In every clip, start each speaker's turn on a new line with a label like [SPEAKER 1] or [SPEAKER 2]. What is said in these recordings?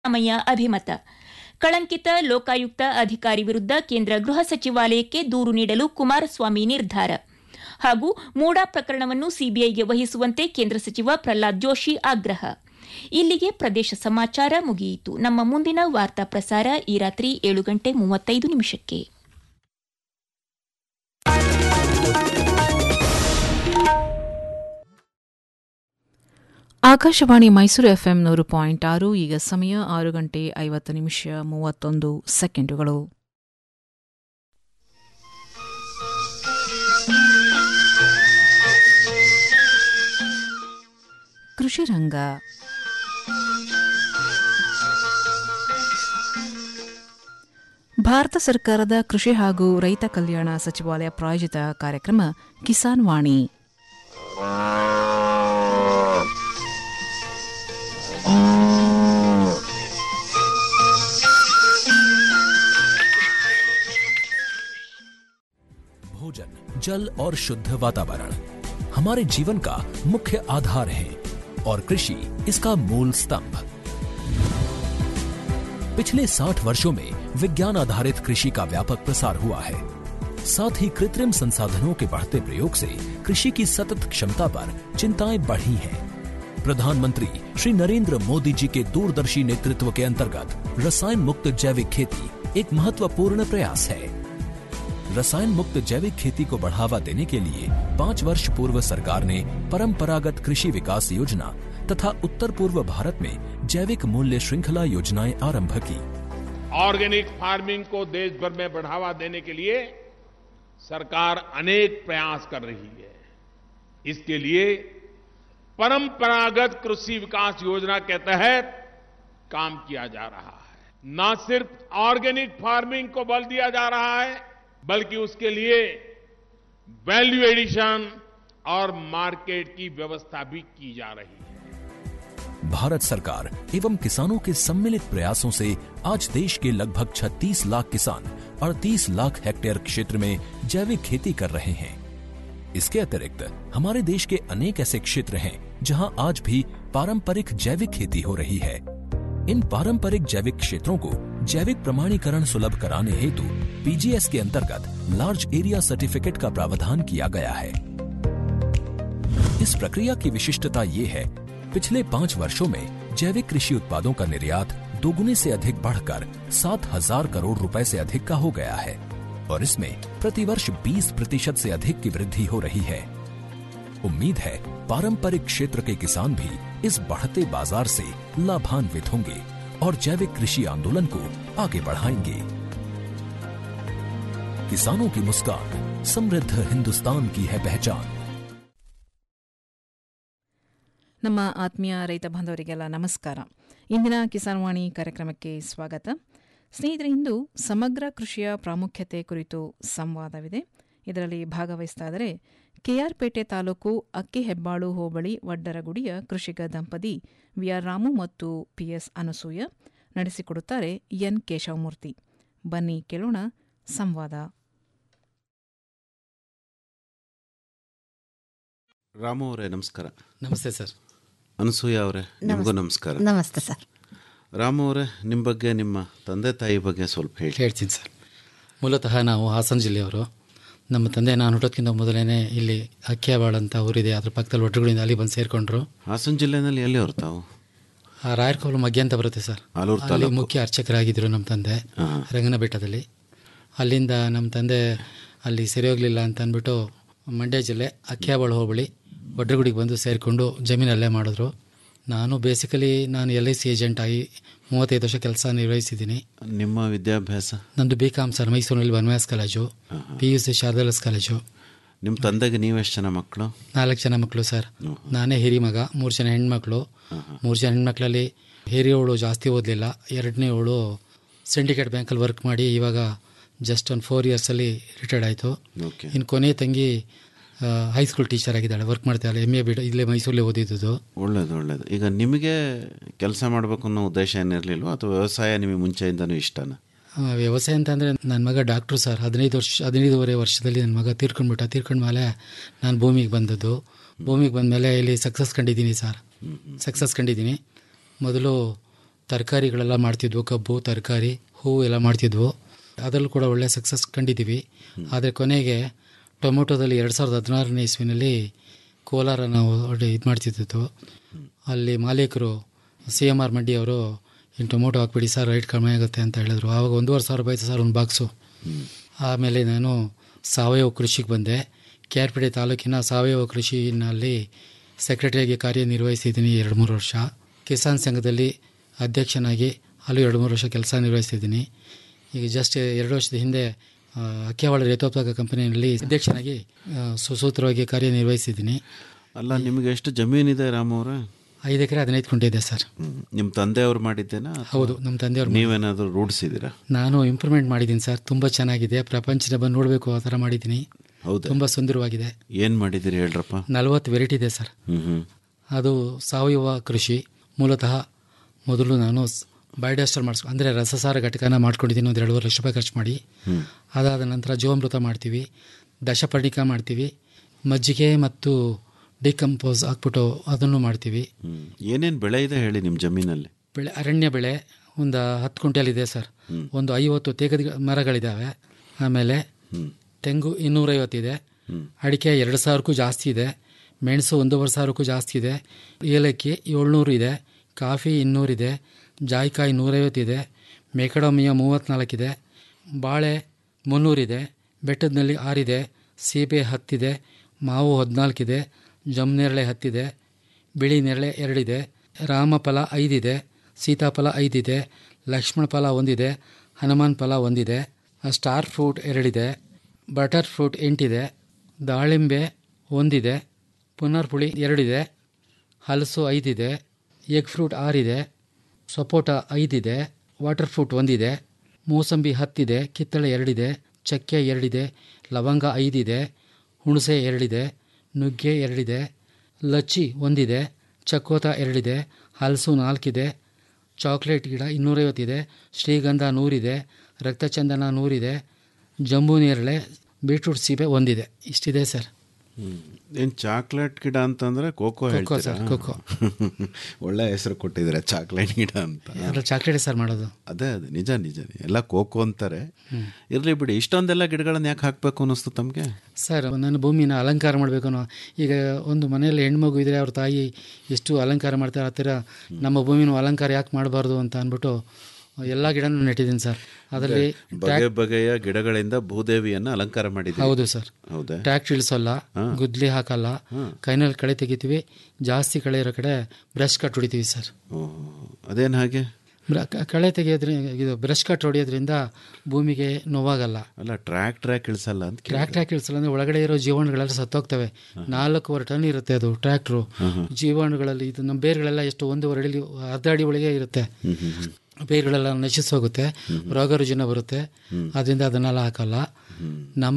[SPEAKER 1] ಸಿದ್ದರಾಮಯ್ಯ ಅಭಿಮತ ಕಳಂಕಿತ ಲೋಕಾಯುಕ್ತ ಅಧಿಕಾರಿ ವಿರುದ್ಧ ಕೇಂದ್ರ ಗೃಹ ಸಚಿವಾಲಯಕ್ಕೆ ದೂರು ನೀಡಲು ಕುಮಾರಸ್ವಾಮಿ ನಿರ್ಧಾರ ಹಾಗೂ ಮೂಡಾ ಪ್ರಕರಣವನ್ನು ಸಿಬಿಐಗೆ ವಹಿಸುವಂತೆ ಕೇಂದ್ರ ಸಚಿವ ಪ್ರಹ್ಲಾದ್ ಜೋಶಿ ಆಗ್ರಹ ಇಲ್ಲಿಗೆ ಪ್ರದೇಶ ಸಮಾಚಾರ ಮುಗಿಯಿತು ನಮ್ಮ ಮುಂದಿನ ವಾರ್ತಾ ಪ್ರಸಾರ ಈ ರಾತ್ರಿ ಏಳು ಗಂಟೆ ಮೂವತ್ತೈದು ನಿಮಿಷಕ್ಕೆ
[SPEAKER 2] ಆಕಾಶವಾಣಿ ಮೈಸೂರು ಎಫ್ಎಂ ನೂರು ಪಾಯಿಂಟ್ ಆರು ಈಗ ಸಮಯ ಆರು ಗಂಟೆ ಐವತ್ತು ನಿಮಿಷ ಮೂವತ್ತೊಂದು ಸೆಕೆಂಡುಗಳು ಕೃಷಿ ರಂಗ ಭಾರತ ಸರ್ಕಾರದ ಕೃಷಿ ಹಾಗೂ ರೈತ ಕಲ್ಯಾಣ ಸಚಿವಾಲಯ ಪ್ರಾಯೋಜಿತ ಕಾರ್ಯಕ್ರಮ ಕಿಸಾನ್ ವಾಣಿ
[SPEAKER 3] भोजन जल और शुद्ध वातावरण हमारे जीवन का मुख्य आधार है और कृषि इसका मूल स्तंभ पिछले 60 वर्षों में विज्ञान आधारित कृषि का व्यापक प्रसार हुआ है साथ ही कृत्रिम संसाधनों के बढ़ते प्रयोग से कृषि की सतत क्षमता पर चिंताएं बढ़ी हैं प्रधानमंत्री श्री नरेंद्र मोदी जी के दूरदर्शी नेतृत्व के अंतर्गत रसायन मुक्त जैविक खेती एक महत्वपूर्ण प्रयास है रसायन मुक्त जैविक खेती को बढ़ावा देने के लिए पाँच वर्ष पूर्व सरकार ने परंपरागत कृषि विकास योजना तथा उत्तर पूर्व भारत में जैविक मूल्य श्रृंखला योजनाएं आरंभ की
[SPEAKER 4] ऑर्गेनिक फार्मिंग को देश भर में बढ़ावा देने के लिए सरकार अनेक प्रयास कर रही है इसके लिए परंपरागत कृषि विकास योजना के तहत काम किया जा रहा है न सिर्फ ऑर्गेनिक फार्मिंग को बल दिया जा रहा है बल्कि उसके लिए वैल्यू एडिशन और मार्केट की व्यवस्था भी की जा रही है
[SPEAKER 3] भारत सरकार एवं किसानों के सम्मिलित प्रयासों से आज देश के लगभग 36 लाख किसान 38 लाख हेक्टेयर क्षेत्र में जैविक खेती कर रहे हैं इसके अतिरिक्त हमारे देश के अनेक ऐसे क्षेत्र हैं जहां आज भी पारंपरिक जैविक खेती हो रही है इन पारंपरिक जैविक क्षेत्रों को जैविक प्रमाणीकरण सुलभ कराने हेतु पीजीएस के अंतर्गत लार्ज एरिया सर्टिफिकेट का प्रावधान किया गया है इस प्रक्रिया की विशिष्टता ये है पिछले पाँच वर्षों में जैविक कृषि उत्पादों का निर्यात दोगुने से अधिक बढ़कर सात हजार करोड़ रुपए से अधिक का हो गया है और इसमें प्रतिवर्ष 20 प्रतिशत से अधिक की वृद्धि हो रही है उम्मीद है पारंपरिक क्षेत्र के किसान भी इस बढ़ते बाजार से लाभान्वित होंगे और जैविक कृषि आंदोलन को आगे बढ़ाएंगे किसानों की मुस्कान समृद्ध हिंदुस्तान की है पहचान
[SPEAKER 2] ನಮ್ಮ ಆತ್ಮೀಯ ರೈತ ಬಾಂಧವರಿಗೆಲ್ಲ ನಮಸ್ಕಾರ ಇಂದಿನ ಕಿಸಾನ್ ವಾಣಿ ಕಾರ್ಯಕ್ರಮಕ್ಕೆ ಸ್ವಾಗತ ಸ್ನೇಹಿತರೆ ಇಂದು ಸಮಗ್ರ ಕೃಷಿಯ ಪ್ರಾಮುಖ್ಯತೆ ಕುರಿತು ಸಂವಾದವಿದೆ ಇದರಲ್ಲಿ ಭಾಗವಹಿಸ್ತಾ ಇದ್ದಾರೆ ಕೆಆರ್ಪೇಟೆ ತಾಲೂಕು ಅಕ್ಕಿಹೆಬ್ಬಾಳು ಹೋಬಳಿ ವಡ್ಡರಗುಡಿಯ ಕೃಷಿಕ ದಂಪತಿ ವಿಆರ್ ರಾಮು ಮತ್ತು ಪಿಎಸ್ ಅನಸೂಯ ನಡೆಸಿಕೊಡುತ್ತಾರೆ ಎನ್ ಕೇಶವಮೂರ್ತಿ ಬನ್ನಿ ಕೇಳೋಣ ಸಂವಾದ
[SPEAKER 5] ರಾಮು ಅವರೇ ನಮಸ್ಕಾರ
[SPEAKER 6] ನಮಸ್ತೆ ಸರ್
[SPEAKER 5] ಅನಸೂಯ ಅವರೇ ನಿಮಗೂ ನಮಸ್ಕಾರ
[SPEAKER 7] ನಮಸ್ತೆ ಸರ್
[SPEAKER 5] ರಾಮು ಅವರೇ ನಿಮ್ಮ ಬಗ್ಗೆ ನಿಮ್ಮ ತಂದೆ ತಾಯಿ ಬಗ್ಗೆ ಸ್ವಲ್ಪ ಹೇಳಿ
[SPEAKER 6] ಹೇಳ್ತೀನಿ ಸರ್ ಮೂಲತಃ ನಾವು ಹಾಸನ ಜಿಲ್ಲೆಯವರು ನಮ್ಮ ತಂದೆ ನಾನು ಹುಟ್ಟೋದ್ಕಿಂತ ಮೊದಲೇ ಇಲ್ಲಿ ಅಕ್ಕಿಯಾಬಾಳ್ ಅಂತ ಊರಿದೆ ಅದ್ರ ಪಕ್ಕದಲ್ಲಿ ಒಟ್ಟುಗಳಿಂದ ಅಲ್ಲಿ ಬಂದು ಸೇರಿಕೊಂಡ್ರು
[SPEAKER 5] ಹಾಸನ ಜಿಲ್ಲೆನಲ್ಲಿ ಎಲ್ಲಿ ಅವ್ರು ತಾವು
[SPEAKER 6] ಆ ರಾಯರ್ಕೋಲು ಮಗ್ಗೆ ಅಂತ ಬರುತ್ತೆ ಸರ್
[SPEAKER 5] ಆಲೂರು
[SPEAKER 6] ಅಲ್ಲಿ
[SPEAKER 5] ತಾಲೂಕು.
[SPEAKER 6] ಮುಖ್ಯ ಅರ್ಚಕರಾಗಿದ್ದರು ನಮ್ಮ ತಂದೆ ರಂಗನ ಬೆಟ್ಟದಲ್ಲಿ ಅಲ್ಲಿಂದ ನಮ್ಮ ತಂದೆ ಅಲ್ಲಿ ಸರಿ ಹೋಗಲಿಲ್ಲ ಅಂತ ಅಂದ್ಬಿಟ್ಟು ಮಂಡ್ಯ ಜಿಲ್ಲೆ ಅಕ್ಕಿಯಾಬಾಳು ಹೋಬಳಿ ಒಡ್ರಗುಡಿಗೆ ಬಂದು ಸೇರಿಕೊಂಡು ಜಮೀನಲ್ಲೇ ಮಾಡಿದ್ರು ನಾನು ಬೇಸಿಕಲಿ ನಾನು ಎಲ್ ಐ ಸಿ ಏಜೆಂಟ್ ಆಗಿ ಮೂವತ್ತೈದು ವರ್ಷ ಕೆಲಸ ನಿರ್ವಹಿಸಿದ್ದೀನಿ
[SPEAKER 5] ನಿಮ್ಮ ವಿದ್ಯಾಭ್ಯಾಸ
[SPEAKER 6] ನಂದು ಬಿ ಕಾಮ್ ಸರ್ ಮೈಸೂರಿನಲ್ಲಿ ಬನ್ವಾಸ್ ಕಾಲೇಜು ಪಿ ಯು ಸಿ ಶಾರದಾಲಸ್ ಕಾಲೇಜು
[SPEAKER 5] ನಿಮ್ಮ ತಂದೆಗೆ ನೀವೆಷ್ಟು ಜನ ಮಕ್ಕಳು
[SPEAKER 6] ನಾಲ್ಕು ಜನ ಮಕ್ಕಳು ಸರ್ ನಾನೇ ಹಿರಿ ಮಗ ಮೂರು ಜನ ಹೆಣ್ಮಕ್ಳು ಮೂರು ಜನ ಹೆಣ್ಮಕ್ಳಲ್ಲಿ ಹಿರಿಯವಳು ಜಾಸ್ತಿ ಓದಲಿಲ್ಲ ಎರಡನೇವಳು ಸಿಂಡಿಕೇಟ್ ಬ್ಯಾಂಕಲ್ಲಿ ವರ್ಕ್ ಮಾಡಿ ಇವಾಗ ಜಸ್ಟ್ ಒಂದು ಫೋರ್ ಇಯರ್ಸಲ್ಲಿ ರಿಟೈರ್ಡ್ ಆಯಿತು
[SPEAKER 5] ಓಕೆ
[SPEAKER 6] ಇನ್ನು ಕೊನೆ ತಂಗಿ ಹೈಸ್ಕೂಲ್ ಟೀಚರ್ ಆಗಿದ್ದಾಳೆ ವರ್ಕ್ ಮಾಡ್ತಾಳೆ ಎಮ್ ಎ ಬಿಟ್ಟು ಇಲ್ಲೇ ಮೈಸೂರಲ್ಲೇ ಓದಿದ್ದು
[SPEAKER 5] ಒಳ್ಳೇದು ಒಳ್ಳೇದು ಈಗ ನಿಮಗೆ ಕೆಲಸ ಮಾಡಬೇಕು ಅನ್ನೋ ಉದ್ದೇಶ ಏನಿರಲಿಲ್ವ ಅಥವಾ ವ್ಯವಸಾಯ ನಿಮಗೆ ಮುಂಚೆಯಿಂದನೂ ಇಷ್ಟನಾ
[SPEAKER 6] ಆ, ವ್ಯವಸಾಯ ಅಂತಂದರೆ ನನ್ನ ಮಗ ಡಾಕ್ಟ್ರು ಸರ್ ಹದಿನೈದು ವರ್ಷ ಹದಿನೈದುವರೆ ವರ್ಷದಲ್ಲಿ ನನ್ನ ಮಗ ತೀರ್ಕೊಂಡ್ಬಿಟ್ಟ ತೀರ್ಕೊಂಡ್ಮೇಲೆ ನಾನು ಭೂಮಿಗೆ ಬಂದದ್ದು ಭೂಮಿಗೆ ಬಂದಮೇಲೆ ಇಲ್ಲಿ ಸಕ್ಸಸ್ ಕಂಡಿದ್ದೀನಿ ಸರ್ ಸಕ್ಸಸ್ ಕಂಡಿದ್ದೀನಿ ಮೊದಲು ತರಕಾರಿಗಳೆಲ್ಲ ಮಾಡ್ತಿದ್ವು ಕಬ್ಬು ತರಕಾರಿ ಹೂವು ಎಲ್ಲ ಮಾಡ್ತಿದ್ವು ಅದರಲ್ಲೂ ಕೂಡ ಒಳ್ಳೆ ಸಕ್ಸಸ್ ಕಂಡಿದ್ದೀವಿ ಆದರೆ ಕೊನೆಗೆ ಟೊಮೊಟೊದಲ್ಲಿ ಎರಡು ಸಾವಿರದ ಹದಿನಾರನೇ ಇಸ್ವಿನಲ್ಲಿ ಕೋಲಾರ ನಾವು ಇದು ಮಾಡ್ತಿದ್ದು ಅಲ್ಲಿ ಮಾಲೀಕರು ಸಿ ಎಮ್ ಆರ್ ಮಂಡಿ ಅವರು ಇನ್ನು ಟೊಮೊಟೊ ಹಾಕ್ಬಿಡಿ ಸರ್ ರೈಟ್ ಕಡಿಮೆ ಆಗುತ್ತೆ ಅಂತ ಹೇಳಿದ್ರು ಆವಾಗ ಒಂದೂವರೆ ಸಾವಿರ ರೂಪಾಯಿ ಸರ್ ಒಂದು ಬಾಕ್ಸು ಆಮೇಲೆ ನಾನು ಸಾವಯವ ಕೃಷಿಗೆ ಬಂದೆ ಕ್ಯಾರ್ಪೇಟೆ ತಾಲೂಕಿನ ಸಾವಯವ ಕೃಷಿನಲ್ಲಿ ಸೆಕ್ರೆಟರಿಯಾಗಿ ಕಾರ್ಯನಿರ್ವಹಿಸಿದ್ದೀನಿ ಎರಡು ಮೂರು ವರ್ಷ ಕಿಸಾನ್ ಸಂಘದಲ್ಲಿ ಅಧ್ಯಕ್ಷನಾಗಿ ಅಲ್ಲೂ ಎರಡು ಮೂರು ವರ್ಷ ಕೆಲಸ ನಿರ್ವಹಿಸಿದ್ದೀನಿ ಈಗ ಜಸ್ಟ್ ಎರಡು ವರ್ಷದ ಹಿಂದೆ ಆ, ಅಕ್ಕಿಯಾವಾಳ ರೇತೋತ್ಪಾದಕ ಕಂಪನಿಯಲ್ಲಿ ಅಧ್ಯಕ್ಷನಾಗಿ ಆ, ಸುಸೂತ್ರವಾಗಿ ಕಾರ್ಯನಿರ್ವಹಿಸಿದ್ದೀನಿ
[SPEAKER 5] ಅಲ್ಲ ನಿಮಗೆ ಎಷ್ಟು ಜಮೀನಿದೆ ರಾಮವ್ರೆ
[SPEAKER 6] ಐದು ಎಕರೆ ಹದಿನೈದು ಕುಂಟೆ ಇದೆ ಸರ್
[SPEAKER 5] ನಿಮ್ಮ ತಂದೆಯವರು ಮಾಡಿದ್ದೇನಾ ಅಥವಾ
[SPEAKER 6] ಹೌದು ನಮ್ಮ ತಂದೆಯವರು
[SPEAKER 5] ನೀವೇನಾದರೂ ರೂಢಿಸಿದ್ದೀರಾ
[SPEAKER 6] ನಾನು ಇಂಪ್ರೂವ್ಮೆಂಟ್ ಮಾಡಿದ್ದೀನಿ ಸರ್ ತುಂಬ ಚೆನ್ನಾಗಿದೆ ಪ್ರಪಂಚದ ಬಂದು ನೋಡಬೇಕು ಆ ಥರ ಮಾಡಿದ್ದೀನಿ
[SPEAKER 5] ಹೌದಾ
[SPEAKER 6] ತುಂಬ ಸುಂದರವಾಗಿದೆ
[SPEAKER 5] ಏನು ಮಾಡಿದ್ದೀರಿ ಹೇಳ್ರಪ್ಪ
[SPEAKER 6] ನಲವತ್ತು ವೆರೈಟಿ ಇದೆ ಸರ್
[SPEAKER 5] ಹ್ಞೂ ಹ್ಞೂ
[SPEAKER 6] ಅದು ಸಾವಯವ ಕೃಷಿ ಮೂಲತಃ ಮೊದಲು ನಾನು ಸ್- ಬಯೋಡೈಸ್ಟರ್ ಮಾಡಿಸ್ ಅಂದರೆ ರಸಸಾರ ಘಟಕನ ಮಾಡ್ಕೊಂಡಿದ್ದೀನಿ ಒಂದು ಎರಡೂವರೆ ಲಕ್ಷ ರೂಪಾಯಿ ಖರ್ಚು ಮಾಡಿ ಅದಾದ ನಂತರ ಜೀವಾಮೃತ ಮಾಡ್ತೀವಿ ದಶಪರ್ಣಿಕ ಮಾಡ್ತೀವಿ ಮಜ್ಜಿಗೆ ಮತ್ತು ಡಿಕಂಪೋಸ್ ಹಾಕ್ಬಿಟ್ಟು ಅದನ್ನು ಮಾಡ್ತೀವಿ
[SPEAKER 5] ಹ್ಞೂ ಏನೇನು ಬೆಳೆ ಇದೆ ಹೇಳಿ ನಿಮ್ಮ ಜಮೀನಲ್ಲಿ
[SPEAKER 6] ಬೆಳೆ ಅರಣ್ಯ ಬೆಳೆ ಒಂದು ಹತ್ತು ಕ್ವಿಂಟಲ್ ಇದೆ ಸರ್ ಒಂದು ಐವತ್ತು ತೇಗದ ಮರಗಳಿದ್ದಾವೆ ಆಮೇಲೆ ತೆಂಗು ಇನ್ನೂರೈವತ್ತಿದೆ ಅಡಿಕೆ ಎರಡು ಸಾವಿರಕ್ಕೂ ಜಾಸ್ತಿ ಇದೆ ಮೆಣಸು ಒಂದೂವರೆ ಸಾವಿರಕ್ಕೂ ಜಾಸ್ತಿ ಇದೆ ಏಲಕ್ಕಿ ಏಳ್ನೂರು ಇದೆ ಕಾಫಿ ಇನ್ನೂರಿದೆ ಜಾಯಿಕಾಯಿ ನೂರೈವತ್ತಿದೆ ಮೆಕಡಮಿಯ ಮೂವತ್ತ್ನಾಲ್ಕಿದೆ ಬಾಳೆ ಮುನ್ನೂರಿದೆ ಬೆಟ್ಟದಲ್ಲಿ ಆರಿದೆ ಸೀಬೆ ಹತ್ತಿದೆ ಮಾವು ಹದಿನಾಲ್ಕಿದೆ ಜಮ್ನೇರಳೆ ಹತ್ತಿದೆ ಬಿಳಿ ನೇರಳೆ ಎರಡಿದೆ ರಾಮಫಲ ಐದಿದೆ ಸೀತಾಫಲ ಐದಿದೆ ಲಕ್ಷ್ಮಣ ಫಲ ಒಂದಿದೆ ಹನುಮಾನ್ ಫಲ ಒಂದಿದೆ ಸ್ಟಾರ್ ಫ್ರೂಟ್ ಎರಡಿದೆ ಬಟರ್ ಫ್ರೂಟ್ ಎಂಟಿದೆ ದಾಳಿಂಬೆ ಒಂದಿದೆ ಪುನರ್ಪುಳಿ ಎರಡಿದೆ ಹಲಸು ಐದಿದೆ ಎಗ್ ಫ್ರೂಟ್ ಆರಿದೆ ಸಪೋಟ ಐದಿದೆ ವಾಟರ್ ಫ್ರೂಟ್ ಒಂದಿದೆ ಮೂಸಂಬಿ ಹತ್ತಿದೆ ಕಿತ್ತಳೆ ಎರಡಿದೆ ಚಕ್ಕೆ ಎರಡಿದೆ ಲವಂಗ ಐದಿದೆ ಹುಣಸೆ ಎರಡಿದೆ ನುಗ್ಗೆ ಎರಡಿದೆ ಲಚ್ಚಿ ಒಂದಿದೆ ಚಕ್ಕೋತ ಎರಡಿದೆ ಹಲಸು ನಾಲ್ಕಿದೆ ಚಾಕ್ಲೇಟ್ ಗಿಡ ಇನ್ನೂರೈವತ್ತಿದೆ ಶ್ರೀಗಂಧ ನೂರಿದೆ ರಕ್ತಚಂದನ ನೂರಿದೆ ಜಂಬೂ ನೇರಳೆ ಬೀಟ್ರೂಟ್ ಸೀಬೆ ಒಂದಿದೆ ಇಷ್ಟಿದೆ ಸರ್
[SPEAKER 5] ಏನು ಚಾಕ್ಲೇಟ್ ಗಿಡ ಅಂತಂದ್ರೆ ಕೋಕೋ
[SPEAKER 6] ಕೋಕೋ
[SPEAKER 5] ಹೇಳ್ತೀರಾ
[SPEAKER 6] ಸರ್, ಕೋಕೋ.
[SPEAKER 5] ಒಳ್ಳೆ ಹೆಸರು ಕೊಟ್ಟಿದ್ದೀರಾ ಚಾಕ್ಲೇಟ್ ಗಿಡ ಅಂತ
[SPEAKER 6] ಅದ್ರಲ್ಲಿ ಚಾಕ್ಲೇಟ್ ಸರ್ ಮಾಡೋದು
[SPEAKER 5] ಅದೇ ಅದೇ ನಿಜ ನಿಜ ಎಲ್ಲ ಕೋಕೋ ಅಂತಾರೆ ಇರ್ಲಿ ಬಿಡಿ ಇಷ್ಟೊಂದೆಲ್ಲ ಗಿಡಗಳನ್ನ ಯಾಕೆ ಹಾಕಬೇಕು ಅನ್ನಿಸ್ತು ತಮಗೆ
[SPEAKER 6] ಸರ್ ನನ್ನ ಭೂಮಿನ ಅಲಂಕಾರ ಮಾಡಬೇಕು ಅನ್ನೋ ಈಗ ಒಂದು ಮನೆಯಲ್ಲಿ ಹೆಣ್ಮಗು ಇದ್ದರೆ ಅವ್ರ ತಾಯಿ ಎಷ್ಟು ಅಲಂಕಾರ ಮಾಡ್ತಾರೆ ಆ ಥರ ನಮ್ಮ ಭೂಮಿನ ಅಲಂಕಾರ ಯಾಕೆ ಮಾಡಬಾರ್ದು ಅಂತ ಅಂದ್ಬಿಟ್ಟು ಎಲ್ಲ ಗಿಡನೂ ನೆಟ್ಟಿದ್ದೀನಿ ಸರ್ ಅದರಲ್ಲಿ
[SPEAKER 5] ಬಗೆ ಬಗೆಯ ಗಿಡಗಳಿಂದ ಭೂದೇವಿಯನ್ನ ಅಲಂಕಾರ ಮಾಡಿದ್ದೀವಿ
[SPEAKER 6] ಹೌದು ಸರ್
[SPEAKER 5] ಹೌದಾ
[SPEAKER 6] ಟ್ಯಾಕ್ಟ್ ಇಳಿಸೋಲ್ಲ ಗುದ್ಲಿ ಹಾಕಲ್ಲ ಕೈನಲ್ಲಿ ಕಳೆ ತೆಗಿತೀವಿ ಜಾಸ್ತಿ ಕಳೆ ಇರೋ ಕಡೆ ಬ್ರಷ್ ಕಟ್ ಹೊಡಿತೀವಿ ಸರ್
[SPEAKER 5] ಓ ಅದೇನು ಹಾಗೆ
[SPEAKER 6] ಬ್ರ- ಕ- ಕಳೆ ತೆಗೆಯೋದ್ರಿಂದ ಇದು ಬ್ರಷ್ ಕಟ್ ಹೊಡೆಯೋದ್ರಿಂದ ಭೂಮಿಗೆ ನೋವಾಗಲ್ಲ
[SPEAKER 5] ಅಲ್ಲ ಟ್ರ್ಯಾಕ್ ಟ್ರ್ಯಾಕ್ ಇಳಿಸಲ್ಲ ಅಂತ ಕೇಳಿದೆ.
[SPEAKER 6] ಟ್ರ್ಯಾಕ್ ಟ್ರ್ಯಾಕ್ ಇಳಿಸಲ್ಲ ಅಂದ್ರೆ ಒಳಗಡೆ ಇರೋ ಜೀವಾಣುಗಳೆಲ್ಲ ಸತ್ತೋಗ್ತವೆ ನಾಲ್ಕೂವರೆ ಟನ್ ಇರುತ್ತೆ ಅದು ಟ್ರ್ಯಾಕ್ಟ್ರು ಜೀವಾಣುಗಳಲ್ಲಿ ಇದು ನಮ್ಮ ಬೇರುಗಳೆಲ್ಲ ಎಷ್ಟು ಒಂದೂವರೆ ಅಡಿ ಅರ್ಧ ಅಡಿ ಒಳಗೆ ಇರುತ್ತೆ ಬೇರುಗಳೆಲ್ಲ ನಶಿಸಿ ಹೋಗುತ್ತೆ ರೋಗ ರುಜಿನ ಬರುತ್ತೆ ಅದರಿಂದ ಅದನ್ನೆಲ್ಲ ಹಾಕಲ್ಲ ನಮ್ಮ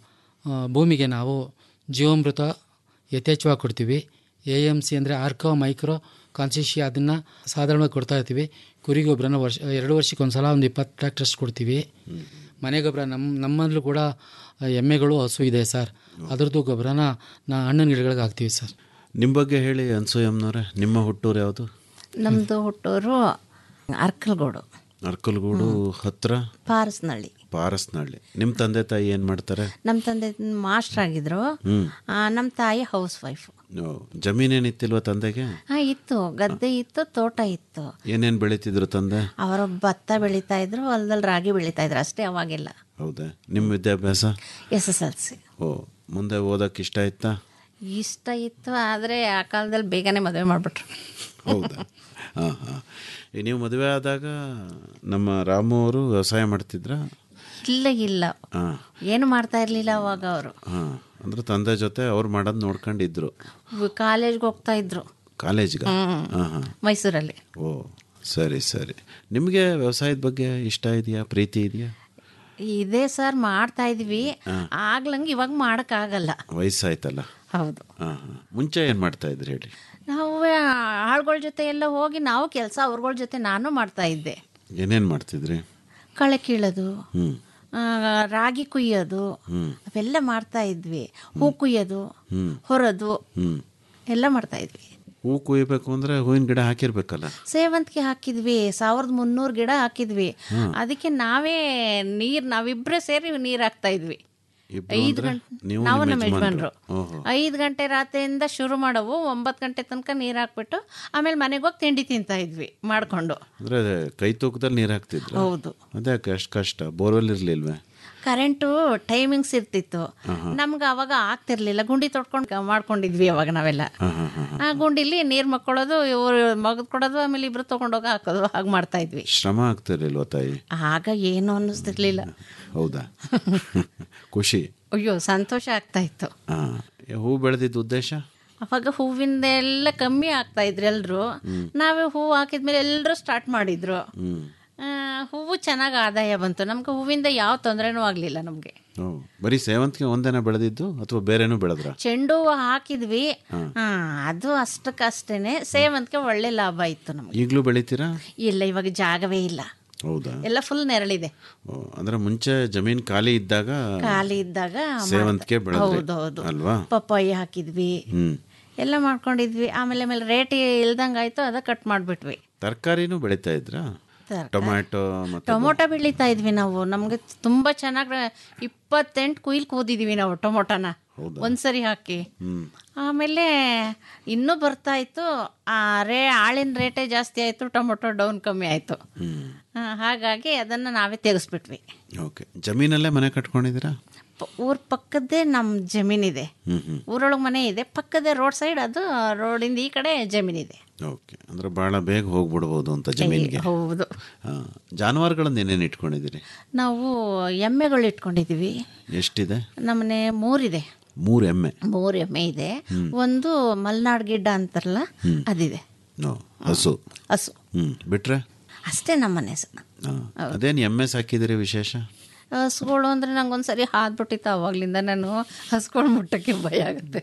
[SPEAKER 6] ಆ, ಭೂಮಿಗೆ ನಾವು ಜೀವಾಮೃತ ಯಥೇಚ್ಛವಾಗಿ ಕೊಡ್ತೀವಿ ಎ ಎಮ್ ಸಿ ಅಂದರೆ ಆರ್ಕೋ ಮೈಕ್ರೋ ಕಾನ್ಸಿಶಿ ಅದನ್ನು ಸಾಧಾರಣವಾಗಿ ಕೊಡ್ತಾ ಇರ್ತೀವಿ ಕುರಿ ಗೊಬ್ಬರನ ವರ್ಷ ಎರಡು ವರ್ಷಕ್ಕೆ ಒಂದು ಸಲ ಒಂದು ಇಪ್ಪತ್ತು ಟ್ರ್ಯಾಕ್ಟರ್ಸ್ ಕೊಡ್ತೀವಿ ಮನೆ ಗೊಬ್ಬರ ನಮ್ಮ ನಮ್ಮಲ್ಲೂ ಕೂಡ ಎಮ್ಮೆಗಳು ಹಸು ಇದೆ ಸರ್ ಅದ್ರದ್ದು ಗೊಬ್ಬರನ ನಾ ಹಣ್ಣಿನ ಗಿಡಗಳಿಗೆ ಹಾಕ್ತೀವಿ ಸರ್
[SPEAKER 5] ನಿಮ್ಮ ಬಗ್ಗೆ ಹೇಳಿ ಅನ್ಸೂಯಮ್ನವ್ರೆ ನಿಮ್ಮ ಹುಟ್ಟೂರು ಯಾವುದು
[SPEAKER 7] ನಮ್ಮದು ಹುಟ್ಟೂರು ಅರ್ಕಲ್ಗೋಡು
[SPEAKER 5] ಅರ್ಕಲ್ಗೂಡು ಹತ್ರ
[SPEAKER 7] ಪಾರಸ್ನಳ್ಳಿ
[SPEAKER 5] ಪಾರಸ್ನಹಳ್ಳಿ ನಿಮ್ಮ ತಂದೆ ತಾಯಿ ಏನು ಮಾಡ್ತಾರೆ
[SPEAKER 7] ನಮ್ಮ ತಂದೆ ಮಾಸ್ಟರ್ ಆಗಿದ್ರು ನಮ್ಮ ತಾಯಿ ಹೌಸ್ ವೈಫ್
[SPEAKER 5] ಓ, ಜಮೀನೇನಿತ್ತಿಲ್ವ ತಂದೆಗೆ
[SPEAKER 7] ಹಾಂ ಇತ್ತು ಗದ್ದೆ ಇತ್ತು ತೋಟ ಇತ್ತು
[SPEAKER 5] ಏನೇನು ಬೆಳೀತಿದ್ರು ತಂದೆ
[SPEAKER 7] ಅವರು ಭತ್ತ ಬೆಳೀತಾ ಇದ್ರು ಹೊಲದಲ್ಲಿ ರಾಗಿ ಬೆಳೀತಾ ಇದ್ರು ಅಷ್ಟೇ ಅವಾಗೆಲ್ಲ
[SPEAKER 5] ಹೌದಾ ನಿಮ್ಮ ವಿದ್ಯಾಭ್ಯಾಸ
[SPEAKER 7] ಎಸ್ ಎಸ್ ಎಲ್ ಸಿ
[SPEAKER 5] ಓ ಮುಂದೆ ಓದಕ್ಕೆ ಇಷ್ಟ ಆಯ್ತಾ
[SPEAKER 7] ಇಷ್ಟ ಇತ್ತು ಆದರೆ ಆ ಕಾಲದಲ್ಲಿ ಬೇಗನೆ ಮದುವೆ ಮಾಡಿಬಿಟ್ರು
[SPEAKER 5] ಹೌದಾ ಹಾಂ ಹಾಂ ಈಗ ನೀವು ಮದುವೆ ಆದಾಗ ನಮ್ಮ ರಾಮು ಅವರು ವ್ಯವಸಾಯ ಮಾಡ್ತಿದ್ರಾ
[SPEAKER 7] ಇಲ್ಲ ಇಲ್ಲ
[SPEAKER 5] ಹಾಂ
[SPEAKER 7] ಏನು ಮಾಡ್ತಾ ಇರಲಿಲ್ಲ ಅವಾಗ ಅವರು
[SPEAKER 5] ಹಾಂ ಅಂದ್ರೆ ತಂದೆ ಜೊತೆ ಅವ್ರು ಮಾಡೋದು ನೋಡ್ಕೊಂಡಿದ್ರು
[SPEAKER 7] ಕಾಲೇಜ್ಗೆ ಹೋಗ್ತಾ ಇದ್ರು
[SPEAKER 5] ಕಾಲೇಜ್ಗೆ ಹಾಂ ಹಾಂ
[SPEAKER 7] ಮೈಸೂರಲ್ಲಿ
[SPEAKER 5] ಓ ಸರಿ ಸರಿ ನಿಮಗೆ ವ್ಯವಸಾಯದ ಬಗ್ಗೆ ಇಷ್ಟ ಇದೆಯಾ ಪ್ರೀತಿ ಇದೆಯಾ
[SPEAKER 7] ಇದೇ ಸರ್ ಮಾಡ್ತಾ ಇದ್ವಿ ಆಗ್ಲಂಗೆ ಇವಾಗ ಮಾಡೋಕ್ಕಾಗಲ್ಲ
[SPEAKER 5] ವಯಸ್ಸಾಯ್ತಲ್ಲ
[SPEAKER 7] ಹೌದು
[SPEAKER 5] ಹಾಂ ಹಾಂ ಮುಂಚೆ ಏನು ಮಾಡ್ತಾ ಇದ್ರಿ ಹೇಳಿ
[SPEAKER 7] ನಾವು ಆಳ್ಗಳ ಜೊತೆ ಎಲ್ಲ ಹೋಗಿ ನಾವು ಕೆಲಸ ಅವ್ರಗಳ ಜೊತೆ ನಾನು ಮಾಡ್ತಾ ಇದ್ದೆ
[SPEAKER 5] ಏನೇನು ಮಾಡ್ತಿದ್ರಿ
[SPEAKER 7] ಕಳೆ ಕೀಳೋದು
[SPEAKER 5] ಹ್ಞೂ
[SPEAKER 7] ಆ, ರಾಗಿ ಕುಯ್ಯೋದು ಅವೆಲ್ಲ ಮಾಡ್ತಾ ಇದ್ವಿ ಹೂ ಕುಯ್ಯೋದು ಹೊರೋದು
[SPEAKER 5] ಹ್ಞೂ
[SPEAKER 7] ಎಲ್ಲ ಮಾಡ್ತಾ ಇದ್ವಿ
[SPEAKER 5] ಹೂ ಕುಯ್ಬೇಕು ಅಂದ್ರೆ ಹೂವಿನ ಗಿಡ ಹಾಕಿರ್ಬೇಕಲ್ಲ
[SPEAKER 7] ಸೇವಂತಿಗೆ ಹಾಕಿದ್ವಿ ಸಾವಿರದ ಮುನ್ನೂರು ಗಿಡ ಹಾಕಿದ್ವಿ ಅದಕ್ಕೆ ನಾವೇ ನೀರ್ ನಾವಿಬ್ರೇ ಸೇರಿ ನೀರ್ ಹಾಕ್ತಾ ಇದ್ವಿ
[SPEAKER 5] ಇಬ್ರು
[SPEAKER 7] ಐದು
[SPEAKER 5] ಅಂದ್ರೆ
[SPEAKER 7] ಗಂಟೆ
[SPEAKER 5] ನೀವು
[SPEAKER 7] ನಾವು
[SPEAKER 5] ನಿಮ್ಮ
[SPEAKER 7] ನಮ್ಮ
[SPEAKER 5] ಯಜಮಾನ್ರು.
[SPEAKER 7] ಯಜಮಾನ್ರು
[SPEAKER 5] ಓಹೋ.
[SPEAKER 7] ಐದು ಗಂಟೆ ರಾತ್ರಿಯಿಂದ ಶುರು ಮಾಡವು ಒಂಬತ್ತು ಗಂಟೆ ತನಕ ನೀರ್ ಹಾಕ್ಬಿಟ್ಟು ಆಮೇಲೆ ಮನೆಗೆ ಹೋಗಿ ತಿಂಡಿ ತಿಂತಾ ಇದ್ವಿ ಮಾಡ್ಕೊಂಡು
[SPEAKER 5] ಅಂದ್ರೆ ಕೈ ತೂಕದಲ್ಲಿ ನೀರು ಹಾಕ್ತಿದ್ರು
[SPEAKER 7] ಹೌದು
[SPEAKER 5] ಅದೇ ಅಷ್ಟು ಕಷ್ಟ ಬೋರ್ವೆಲ್ ಇರ್ಲಿಲ್ವೇ
[SPEAKER 7] ಕರೆಂಟು ಟೈಮಿಂಗ್ಸ್ ಇರ್ತಿತ್ತು ನಮ್ಗೆ ಅವಾಗ ಆಗ್ತಿರ್ಲಿಲ್ಲ ಗುಂಡಿ ತೊಡ್ಕೊಂಡು ಮಾಡ್ಕೊಂಡಿದ್ವಿ ಅವಾಗ ನಾವೆಲ್ಲ ಆ ಗುಂಡಿಲಿ ನೀರು ಮಕ್ಕೊಳ್ಳೋದು ಇವರು ಮಗದ್ ಕೊಡೋದು ಆಮೇಲೆ ಇಬ್ರು ತಗೊಂಡೋಗಿ ಹಾಕೋದು ಹಾಗೆ ಮಾಡ್ತಾ ಇದ್ವಿ
[SPEAKER 5] ಶ್ರಮ ಆಗ್ತಿರ್ಲಿಲ್ವ ತಾಯಿ
[SPEAKER 7] ಆಗ ಏನು ಅನ್ನಿಸ್ತಿರ್ಲಿಲ್ಲ
[SPEAKER 5] ಹೌದಾ ಖುಷಿ
[SPEAKER 7] ಅಯ್ಯೋ ಸಂತೋಷ ಆಗ್ತಾ ಇತ್ತು
[SPEAKER 5] ಹಾ ಹೂ ಬೆಳೆದಿದ್ದ ಉದ್ದೇಶ
[SPEAKER 7] ಅವಾಗ ಹೂವಿಂದೆಲ್ಲ ಕಮ್ಮಿ ಆಗ್ತಾ ಇದ್ರು ಎಲ್ರು ನಾವೇ ಹೂವು ಹಾಕಿದ್ಮೇಲೆ ಎಲ್ಲರೂ ಸ್ಟಾರ್ಟ್ ಮಾಡಿದ್ರು
[SPEAKER 5] ಹ್ಮ್
[SPEAKER 7] ಆ, ಹೂವು ಚೆನ್ನಾಗಿ ಆದಾಯ ಬಂತು ನಮ್ಗೆ ಹೂವಿಂದ ಯಾವ ತೊಂದರೆನೂ ಆಗಲಿಲ್ಲ ನಮಗೆ
[SPEAKER 5] ಓ ಬರೀ ಸೇವಂತಿಗೆ ಒಂದೇನ ಬೆಳೆದಿದ್ದು ಅಥವಾ ಬೇರೆನೂ ಬೆಳೆದ್ರ
[SPEAKER 7] ಚೆಂಡು ಹೂವು ಹಾಕಿದ್ವಿ ಆ, ಅದು ಅಷ್ಟಕ್ಕಷ್ಟೇನೆ ಸೇವಂತಿಗೆ ಒಳ್ಳೆ ಲಾಭ ಇತ್ತು ನಮಗೆ
[SPEAKER 5] ಈಗಲೂ ಬೆಳಿತೀರಾ
[SPEAKER 7] ಇಲ್ಲ ಇವಾಗ ಜಾಗವೇ ಇಲ್ಲ
[SPEAKER 5] ಹೌದಾ
[SPEAKER 7] ಎಲ್ಲ ಫುಲ್ ನೆರಳಿದೆ
[SPEAKER 5] ಓ, ಅಂದ್ರೆ ಮುಂಚೆ ಜಮೀನ್ ಖಾಲಿ ಇದ್ದಾಗ
[SPEAKER 7] ಖಾಲಿ ಇದ್ದಾಗ
[SPEAKER 5] ಸೇವಂತಿಗೆ ಬೆಳೆದ್ರಿ
[SPEAKER 7] ಹೌದೌದು
[SPEAKER 5] ಅಲ್ವಾ
[SPEAKER 7] ಪಪ್ಪಾಯಿ ಹಾಕಿದ್ವಿ
[SPEAKER 5] ಹ್ಮ್
[SPEAKER 7] ಎಲ್ಲ ಮಾಡ್ಕೊಂಡಿದ್ವಿ ಆಮೇಲೆ ಆಮೇಲೆ ರೇಟ್ ಇಲ್ದಂಗೆ ಆಯ್ತು ಅದ ಕಟ್ ಮಾಡಿಬಿಟ್ವಿ
[SPEAKER 5] ತರಕಾರಿನೂ ಬೆಳಿತಾ ಇದ್ರಾ
[SPEAKER 7] ತರ್ಕಾರಿ.
[SPEAKER 5] ಟೊಮ್ಯಾಟೊ ಮತ್ತೆ
[SPEAKER 7] ಟೊಮೊಟೊ ಬೆಳೀತಾ ಇದ್ವಿ ನಾವು ನಮಗೆ ತುಂಬ ಚೆನ್ನಾಗಿ ಇಪ್ಪತ್ತೆಂಟು ಕುಯ್ಲ್ ಕೂದಿದ್ವಿ ನಾವು ಟೊಮೊಟೊನ ಒಂದ್ಸರಿ ಹಾಕಿ ಆಮೇಲೆ ಇನ್ನೂ ಬರ್ತಾ ಇತ್ತು ಆ ರೇ ಆಳಿನ ರೇಟೇ ಜಾಸ್ತಿ ಆಯಿತು ಟೊಮೊಟೊ ಡೌನ್ ಕಮ್ಮಿ ಆಯಿತು ಹಾಗಾಗಿ ಅದನ್ನು ನಾವೇ ತೆಗೆಸ್ಬಿಟ್ವಿ
[SPEAKER 5] ಓಕೆ ಜಮೀನಲ್ಲೇ ಮನೆ ಕಟ್ಕೊಂಡಿದ್ದೀರಾ
[SPEAKER 7] ಪ- ಊರ್ ಪಕ್ಕದ್ದೇ ನಮ್ಮ ಜಮೀನಿದೆ
[SPEAKER 5] ಹ್ಮ್ ಹ್ಮ್
[SPEAKER 7] ಊರೊಳಗೆ ಮನೆ ಇದೆ ಪಕ್ಕದೇ ರೋಡ್ ಸೈಡ್ ಅದು ರೋಡಿಂದ ಈ ಕಡೆ ಜಮೀನಿದೆ
[SPEAKER 5] ಓಕೆ ಅಂದ್ರೆ ಬಹಳ ಬೇಗ ಹೋಗ್ಬಿಡ್ಬೋದು ಅಂತ ಜಮೀನಿಗೆ
[SPEAKER 7] ಹೌದು
[SPEAKER 5] ಹಾ ಜಾನುವಾರುಗಳನ್ನ ಏನೇನು ಇಟ್ಕೊಂಡಿದ್ದೀರಿ
[SPEAKER 7] ನಾವು ಎಮ್ಮೆಗಳು ಇಟ್ಕೊಂಡಿದ್ದೀವಿ
[SPEAKER 5] ಎಷ್ಟಿದೆ
[SPEAKER 7] ನಮ್ಮನೆ ಮೂರಿದೆ
[SPEAKER 5] ಮೂರು ಎಮ್ಮೆ
[SPEAKER 7] ಮೂರು ಎಮ್ಮೆ ಇದೆ ಒಂದು ಮಲ್ನಾಡ್ ಗಿಡ್ಡ ಅಂತಾರಲ್ಲ ಅದಿದೆ
[SPEAKER 5] ನೋ ಹಸು
[SPEAKER 7] ಹಸು
[SPEAKER 5] ಹ್ಮ್ ಬಿಟ್ರೆ
[SPEAKER 7] ಅಷ್ಟೇ ನಮ್ಮನೆ ಹೆಸರು
[SPEAKER 5] ಹಾ. ಅದೇನ್ ಎಮ್ಮೆ ಸಾಕಿದಿರಿ ವಿಶೇಷ
[SPEAKER 7] ಹಸುಗಳು ಅಂದರೆ ನಂಗೊಂದು ಸರಿ ಹಾದ್ಬಿಟ್ಟಿತ್ತು ಅವಾಗ್ಲಿಂದ ನಾನು ಹಸುಗಳು ಮುಟ್ಟಕ್ಕೆ ಭಯ ಆಗುತ್ತೆ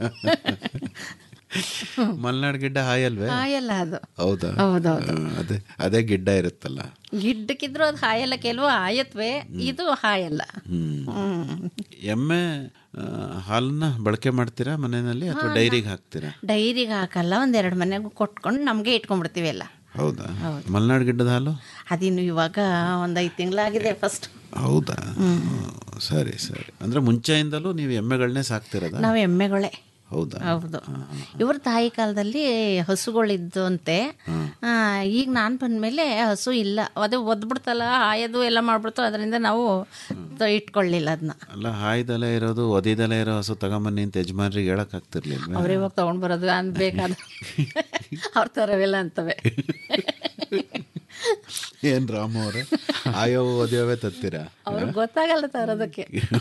[SPEAKER 5] ಮಲ್ನಾಡ್ ಗಿಡ್ಡ ಹಾಯಲ್ವೇ
[SPEAKER 7] ಹಾಯಲ್ಲ ಅದು
[SPEAKER 5] ಹೌದಾ
[SPEAKER 7] ಹೌದೌದು
[SPEAKER 5] ಹಾ, ಅದೇ ಅದೇ ಗಿಡ್ಡ ಇರುತ್ತಲ್ಲ
[SPEAKER 7] ಗಿಡ್ಡಕ್ಕಿದ್ರು ಅದು ಹಾಯಲ್ಲ ಕೆಲವು ಹಾಯತ್ವೆ ಇದು ಹಾಯಲ್ಲ
[SPEAKER 5] ಹ್ಮ್
[SPEAKER 7] ಹ್ಮ್
[SPEAKER 5] ಎಮ್ಮೆ ಆ, ಹಾಲನ್ನ ಬಳಕೆ ಮಾಡ್ತೀರಾ ಮನೆಯಲ್ಲಿ ಅಥವಾ ಡೈರಿಗೆ ಹಾಕ್ತೀರಾ
[SPEAKER 7] ಡೈರಿಗೆ ಹಾಕಲ್ಲ ಒಂದೆರಡು ಮನೆಗೂ ಕೊಟ್ಕೊಂಡು ನಮಗೆ ಇಟ್ಕೊಂಡ್ಬಿಡ್ತೀವಿ ಎಲ್ಲ
[SPEAKER 5] ಹೌದಾ ಮಲ್ನಾಡ್ ಗಿಡ್ಡದ ಹಾಲು
[SPEAKER 7] ಅದಿನ್ನು ಇವಾಗ ಒಂದು ಐದು ತಿಂಗಳಾಗಿದೆ ಫಸ್ಟ್
[SPEAKER 5] ಹೌದಾ ಹ್ಮ್. ಸರಿ ಸರಿ ಅಂದ್ರೆ ಮುಂಚೆಯಿಂದಲೂ ನೀವು ಎಮ್ಮೆಗಳನ್ನೇ ಸಾಕ್ತಿರೋದ
[SPEAKER 7] ನಾವು ಎಮ್ಮೆಗಳೇ
[SPEAKER 5] ಹೌದಾ
[SPEAKER 7] ಹೌದು ಇವ್ರ ತಾಯಿ ಕಾಲದಲ್ಲಿ ಹಸುಗಳಿದ್ದು ಅಂತೆ ಆ, ಈಗ ನಾನು ಬಂದ್ಮೇಲೆ ಹಸು ಇಲ್ಲ ಅದೇ ಒದ್ಬಿಡ್ತಲ್ಲ ಹಾಯೋದು ಎಲ್ಲ ಮಾಡ್ಬಿಡ್ತು ಅದರಿಂದ ನಾವು ತ- ಇಟ್ಕೊಳ್ಳಿಲ್ಲ ಅದನ್ನ
[SPEAKER 5] ಅಲ್ಲ ಹಾಯ್ದಲೇ ಇರೋದು ಒದಿದಲೇ ಇರೋ ಹಸು ತಗೊಂಬನ್ನಿ ಅಂತ ಯಜಮಾನ್ರಿಗೆ ಹೇಳಕ್ ಆಗ್ತಿರ್ಲಿಲ್ವೇ
[SPEAKER 7] ಅವ್ರೇ ಹೋಗಿ ತೊಗೊಂಡು ಬರೋದು ಅನ್ ಬೇಕಾದ ಅವ್ರ ಥರವೆಲ್ಲ ಅಂತವೆ
[SPEAKER 5] ಏನ್ ರಾಮ ಅವರೇ ಆಯೋ ಒದಿಯೋವೇ ತತ್ತೀರಾ
[SPEAKER 7] ಅವ್ರಿಗೆ ಗೊತ್ತಾಗಲ್ಲ ತರೋದಕ್ಕೆ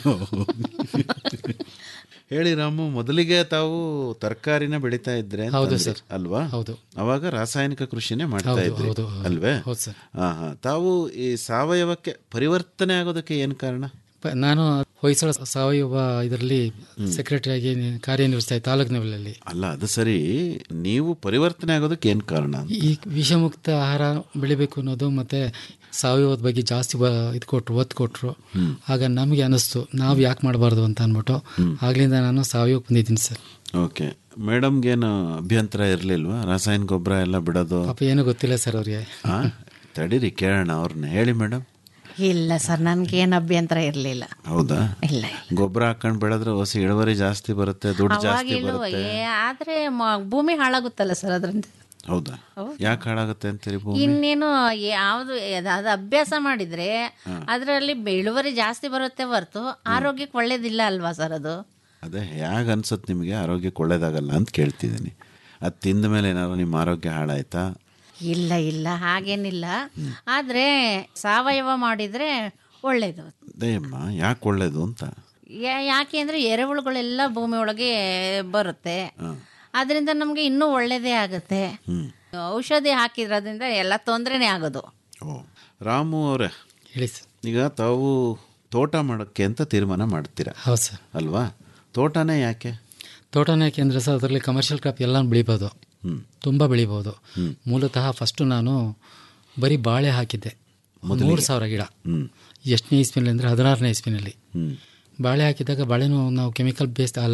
[SPEAKER 5] ಹೇಳಿ ರಾಮು ಮೊದಲಿಗೆ ತಾವು ತರಕಾರಿನ ಬೆಳಿತಾ ಇದ್ರೆ
[SPEAKER 6] ಹೌದು
[SPEAKER 5] ಅಂತಂದ್ರಿ,
[SPEAKER 6] ಸರ್.
[SPEAKER 5] ಅಲ್ವಾ
[SPEAKER 6] ಹೌದು.
[SPEAKER 5] ಅವಾಗ ರಾಸಾಯನಿಕ ಕೃಷಿನೇ ಮಾಡ್ತಾ
[SPEAKER 6] ಹೌದು,
[SPEAKER 5] ಇದ್ರಿ
[SPEAKER 6] ಹೌದು, ಹೌದು.
[SPEAKER 5] ಅಲ್ವೇ
[SPEAKER 6] ಹೌದು ಸರ್.
[SPEAKER 5] ಹಾ ಹಾ ತಾವು ಈ ಸಾವಯವಕ್ಕೆ ಪರಿವರ್ತನೆ ಆಗೋದಕ್ಕೆ ಏನ್ ಕಾರಣ
[SPEAKER 6] ಪ- ನಾನು ಹೊಯ್ಸಳ ಸಾವಯವ ಇದರಲ್ಲಿ ಸೆಕ್ರೆಟರಿಯಾಗಿ ಕಾರ್ಯನಿರ್ವಹಿಸ್ತಾ ಇದ್ದೆ ತಾಲೂಕಿನಲ್ಲಿ
[SPEAKER 5] ಅಲ್ಲ ಅದು ಸರಿ ನೀವು ಪರಿವರ್ತನೆ ಆಗೋದಕ್ಕೆ ಏನ್ ಕಾರಣ
[SPEAKER 6] ಈ ವಿಷಮುಕ್ತ ಆಹಾರ ಬೆಳಿಬೇಕು ಅನ್ನೋದು ಮತ್ತೆ ಸಾವಯವದ ಬಗ್ಗೆ ಜಾಸ್ತಿ ಬ- ಇದು ಕೊಟ್ರು ಒತ್ತು ಕೊಟ್ರು ಆಗ ನಮಗೆ ಅನಿಸ್ತು ನಾವು ಯಾಕೆ ಮಾಡಬಾರ್ದು ಅಂತ ಅಂದ್ಬಿಟ್ಟು ಆಗ್ಲಿಂದ ನಾನು ಸಾವಯವಕ್ಕೆ ಬಂದಿದ್ದೀನಿ ಸರ್
[SPEAKER 5] ಓಕೆ ಮೇಡಮ್ಗೇನು ಅಭ್ಯಂತರ ಇರಲಿಲ್ವಾ ರಾಸಾಯನಿಕ ಗೊಬ್ಬರ ಎಲ್ಲ ಬಿಡೋದು
[SPEAKER 6] ಪಾಪ ಏನೂ ಗೊತ್ತಿಲ್ಲ ಸರ್ ಅವ್ರಿಗೆ
[SPEAKER 5] ಹಾ ತಡೀರಿ ಕೇಳೋಣ ಅವ್ರನ್ನ ಹೇಳಿ ಮೇಡಮ್
[SPEAKER 7] ಇಲ್ಲ ಸರ್ ನನಗೇನು ಅಭ್ಯಂತರ ಇರಲಿಲ್ಲ
[SPEAKER 5] ಹೌದಾ
[SPEAKER 7] ಇಲ್ಲ
[SPEAKER 5] ಗೊಬ್ಬರ ಹಾಕೊಂಡು ಬೆಳೆದ್ರೆ ಹೊಸ ಇಳುವರಿ ಜಾಸ್ತಿ ಬರುತ್ತೆ ದುಡ್ಡು ಜಾಸ್ತಿ
[SPEAKER 7] ಅವಾಗಿಲ್ವ
[SPEAKER 5] ಬರುತ್ತೆ
[SPEAKER 7] ಆದರೆ ಭೂಮಿ ಹಾಳಾಗುತ್ತಲ್ಲ ಸರ್ ಅದರಿಂದ
[SPEAKER 5] ಹೌದಾ ಯಾಕೆ ಹಾಳಾಗುತ್ತೆ ಅಂತೀರಿ ಭೂಮಿ
[SPEAKER 7] ಇನ್ನೇನು ಯಾವುದು ಅದು ಅಭ್ಯಾಸ ಮಾಡಿದ್ರೆ ಅದರಲ್ಲಿ ಇಳುವರಿ ಜಾಸ್ತಿ ಬರುತ್ತೆ ಹೊರತು ಆರೋಗ್ಯಕ್ಕೆ ಒಳ್ಳೇದಿಲ್ಲ ಅಲ್ವಾ ಸರ್ ಅದು
[SPEAKER 5] ಅದೇ ಹೇಗೆ ಅನ್ಸುತ್ತೆ ನಿಮಗೆ ಆರೋಗ್ಯಕ್ಕೆ ಒಳ್ಳೇದಾಗಲ್ಲ ಅಂತ ಕೇಳ್ತಿದ್ದೀನಿ ಅದು ತಿಂದ ಮೇಲೆ ಏನಾದ್ರು ನಿಮ್ಮ ಆರೋಗ್ಯ ಹಾಳಾಯ್ತಾ
[SPEAKER 7] ಇಲ್ಲ ಇಲ್ಲ ಹಾಗೇನಿಲ್ಲ ಆದರೆ ಸಾವಯವ ಮಾಡಿದರೆ ಒಳ್ಳೇದು
[SPEAKER 5] ದಯಮ್ಮ ಯಾಕೆ ಒಳ್ಳೇದು ಅಂತ
[SPEAKER 7] ಯಾ- ಯಾಕೆ ಅಂದರೆ ಎರೆಹುಳುಗಳೆಲ್ಲ ಭೂಮಿ ಒಳಗೆ ಬರುತ್ತೆ ಅದರಿಂದ ನಮಗೆ ಇನ್ನೂ ಒಳ್ಳೇದೇ ಆಗುತ್ತೆ ಔಷಧಿ ಹಾಕಿದ್ರದ್ರಿಂದ ಎಲ್ಲ ತೊಂದರೆನೇ ಆಗೋದು
[SPEAKER 5] ಓ ರಾಮು ಅವರೇ
[SPEAKER 6] ಹೇಳಿ ಸರ್
[SPEAKER 5] ಈಗ ತಾವು ತೋಟ ಮಾಡೋಕ್ಕೆ ಅಂತ ತೀರ್ಮಾನ ಮಾಡ್ತೀರಾ
[SPEAKER 6] ಹೌದು ಸರ್
[SPEAKER 5] ಅಲ್ವಾ ತೋಟನೇ ಯಾಕೆ
[SPEAKER 6] ತೋಟನ ಯಾಕೆಂದರೆ ಸರ್ ಅದರಲ್ಲಿ ಕಮರ್ಷಿಯಲ್ ಕ್ರಾಪ್ ಎಲ್ಲ ಬೆಳಿಬೋದು
[SPEAKER 5] ಹ್ಮ್.
[SPEAKER 6] ತುಂಬ ಬೆಳಿಬೋದು ಮೂಲತಃ ಫಸ್ಟು ನಾನು ಬರೀ ಬಾಳೆ ಹಾಕಿದ್ದೆ ಮೂರು ಸಾವಿರ ಗಿಡ
[SPEAKER 5] ಹ್ಮ್
[SPEAKER 6] ಎಷ್ಟನೇ ಇಸ್ಪಿನಲ್ಲಿ ಅಂದರೆ ಹದಿನಾರನೇ ಇಸ್ಪಿನಲ್ಲಿ
[SPEAKER 5] ಹ್ಮ್
[SPEAKER 6] ಬಾಳೆ ಹಾಕಿದಾಗ ಬಾಳೆನೂ ನಾವು ಕೆಮಿಕಲ್ ಬೇಸ್ಡ್ ಅಲ್ಲ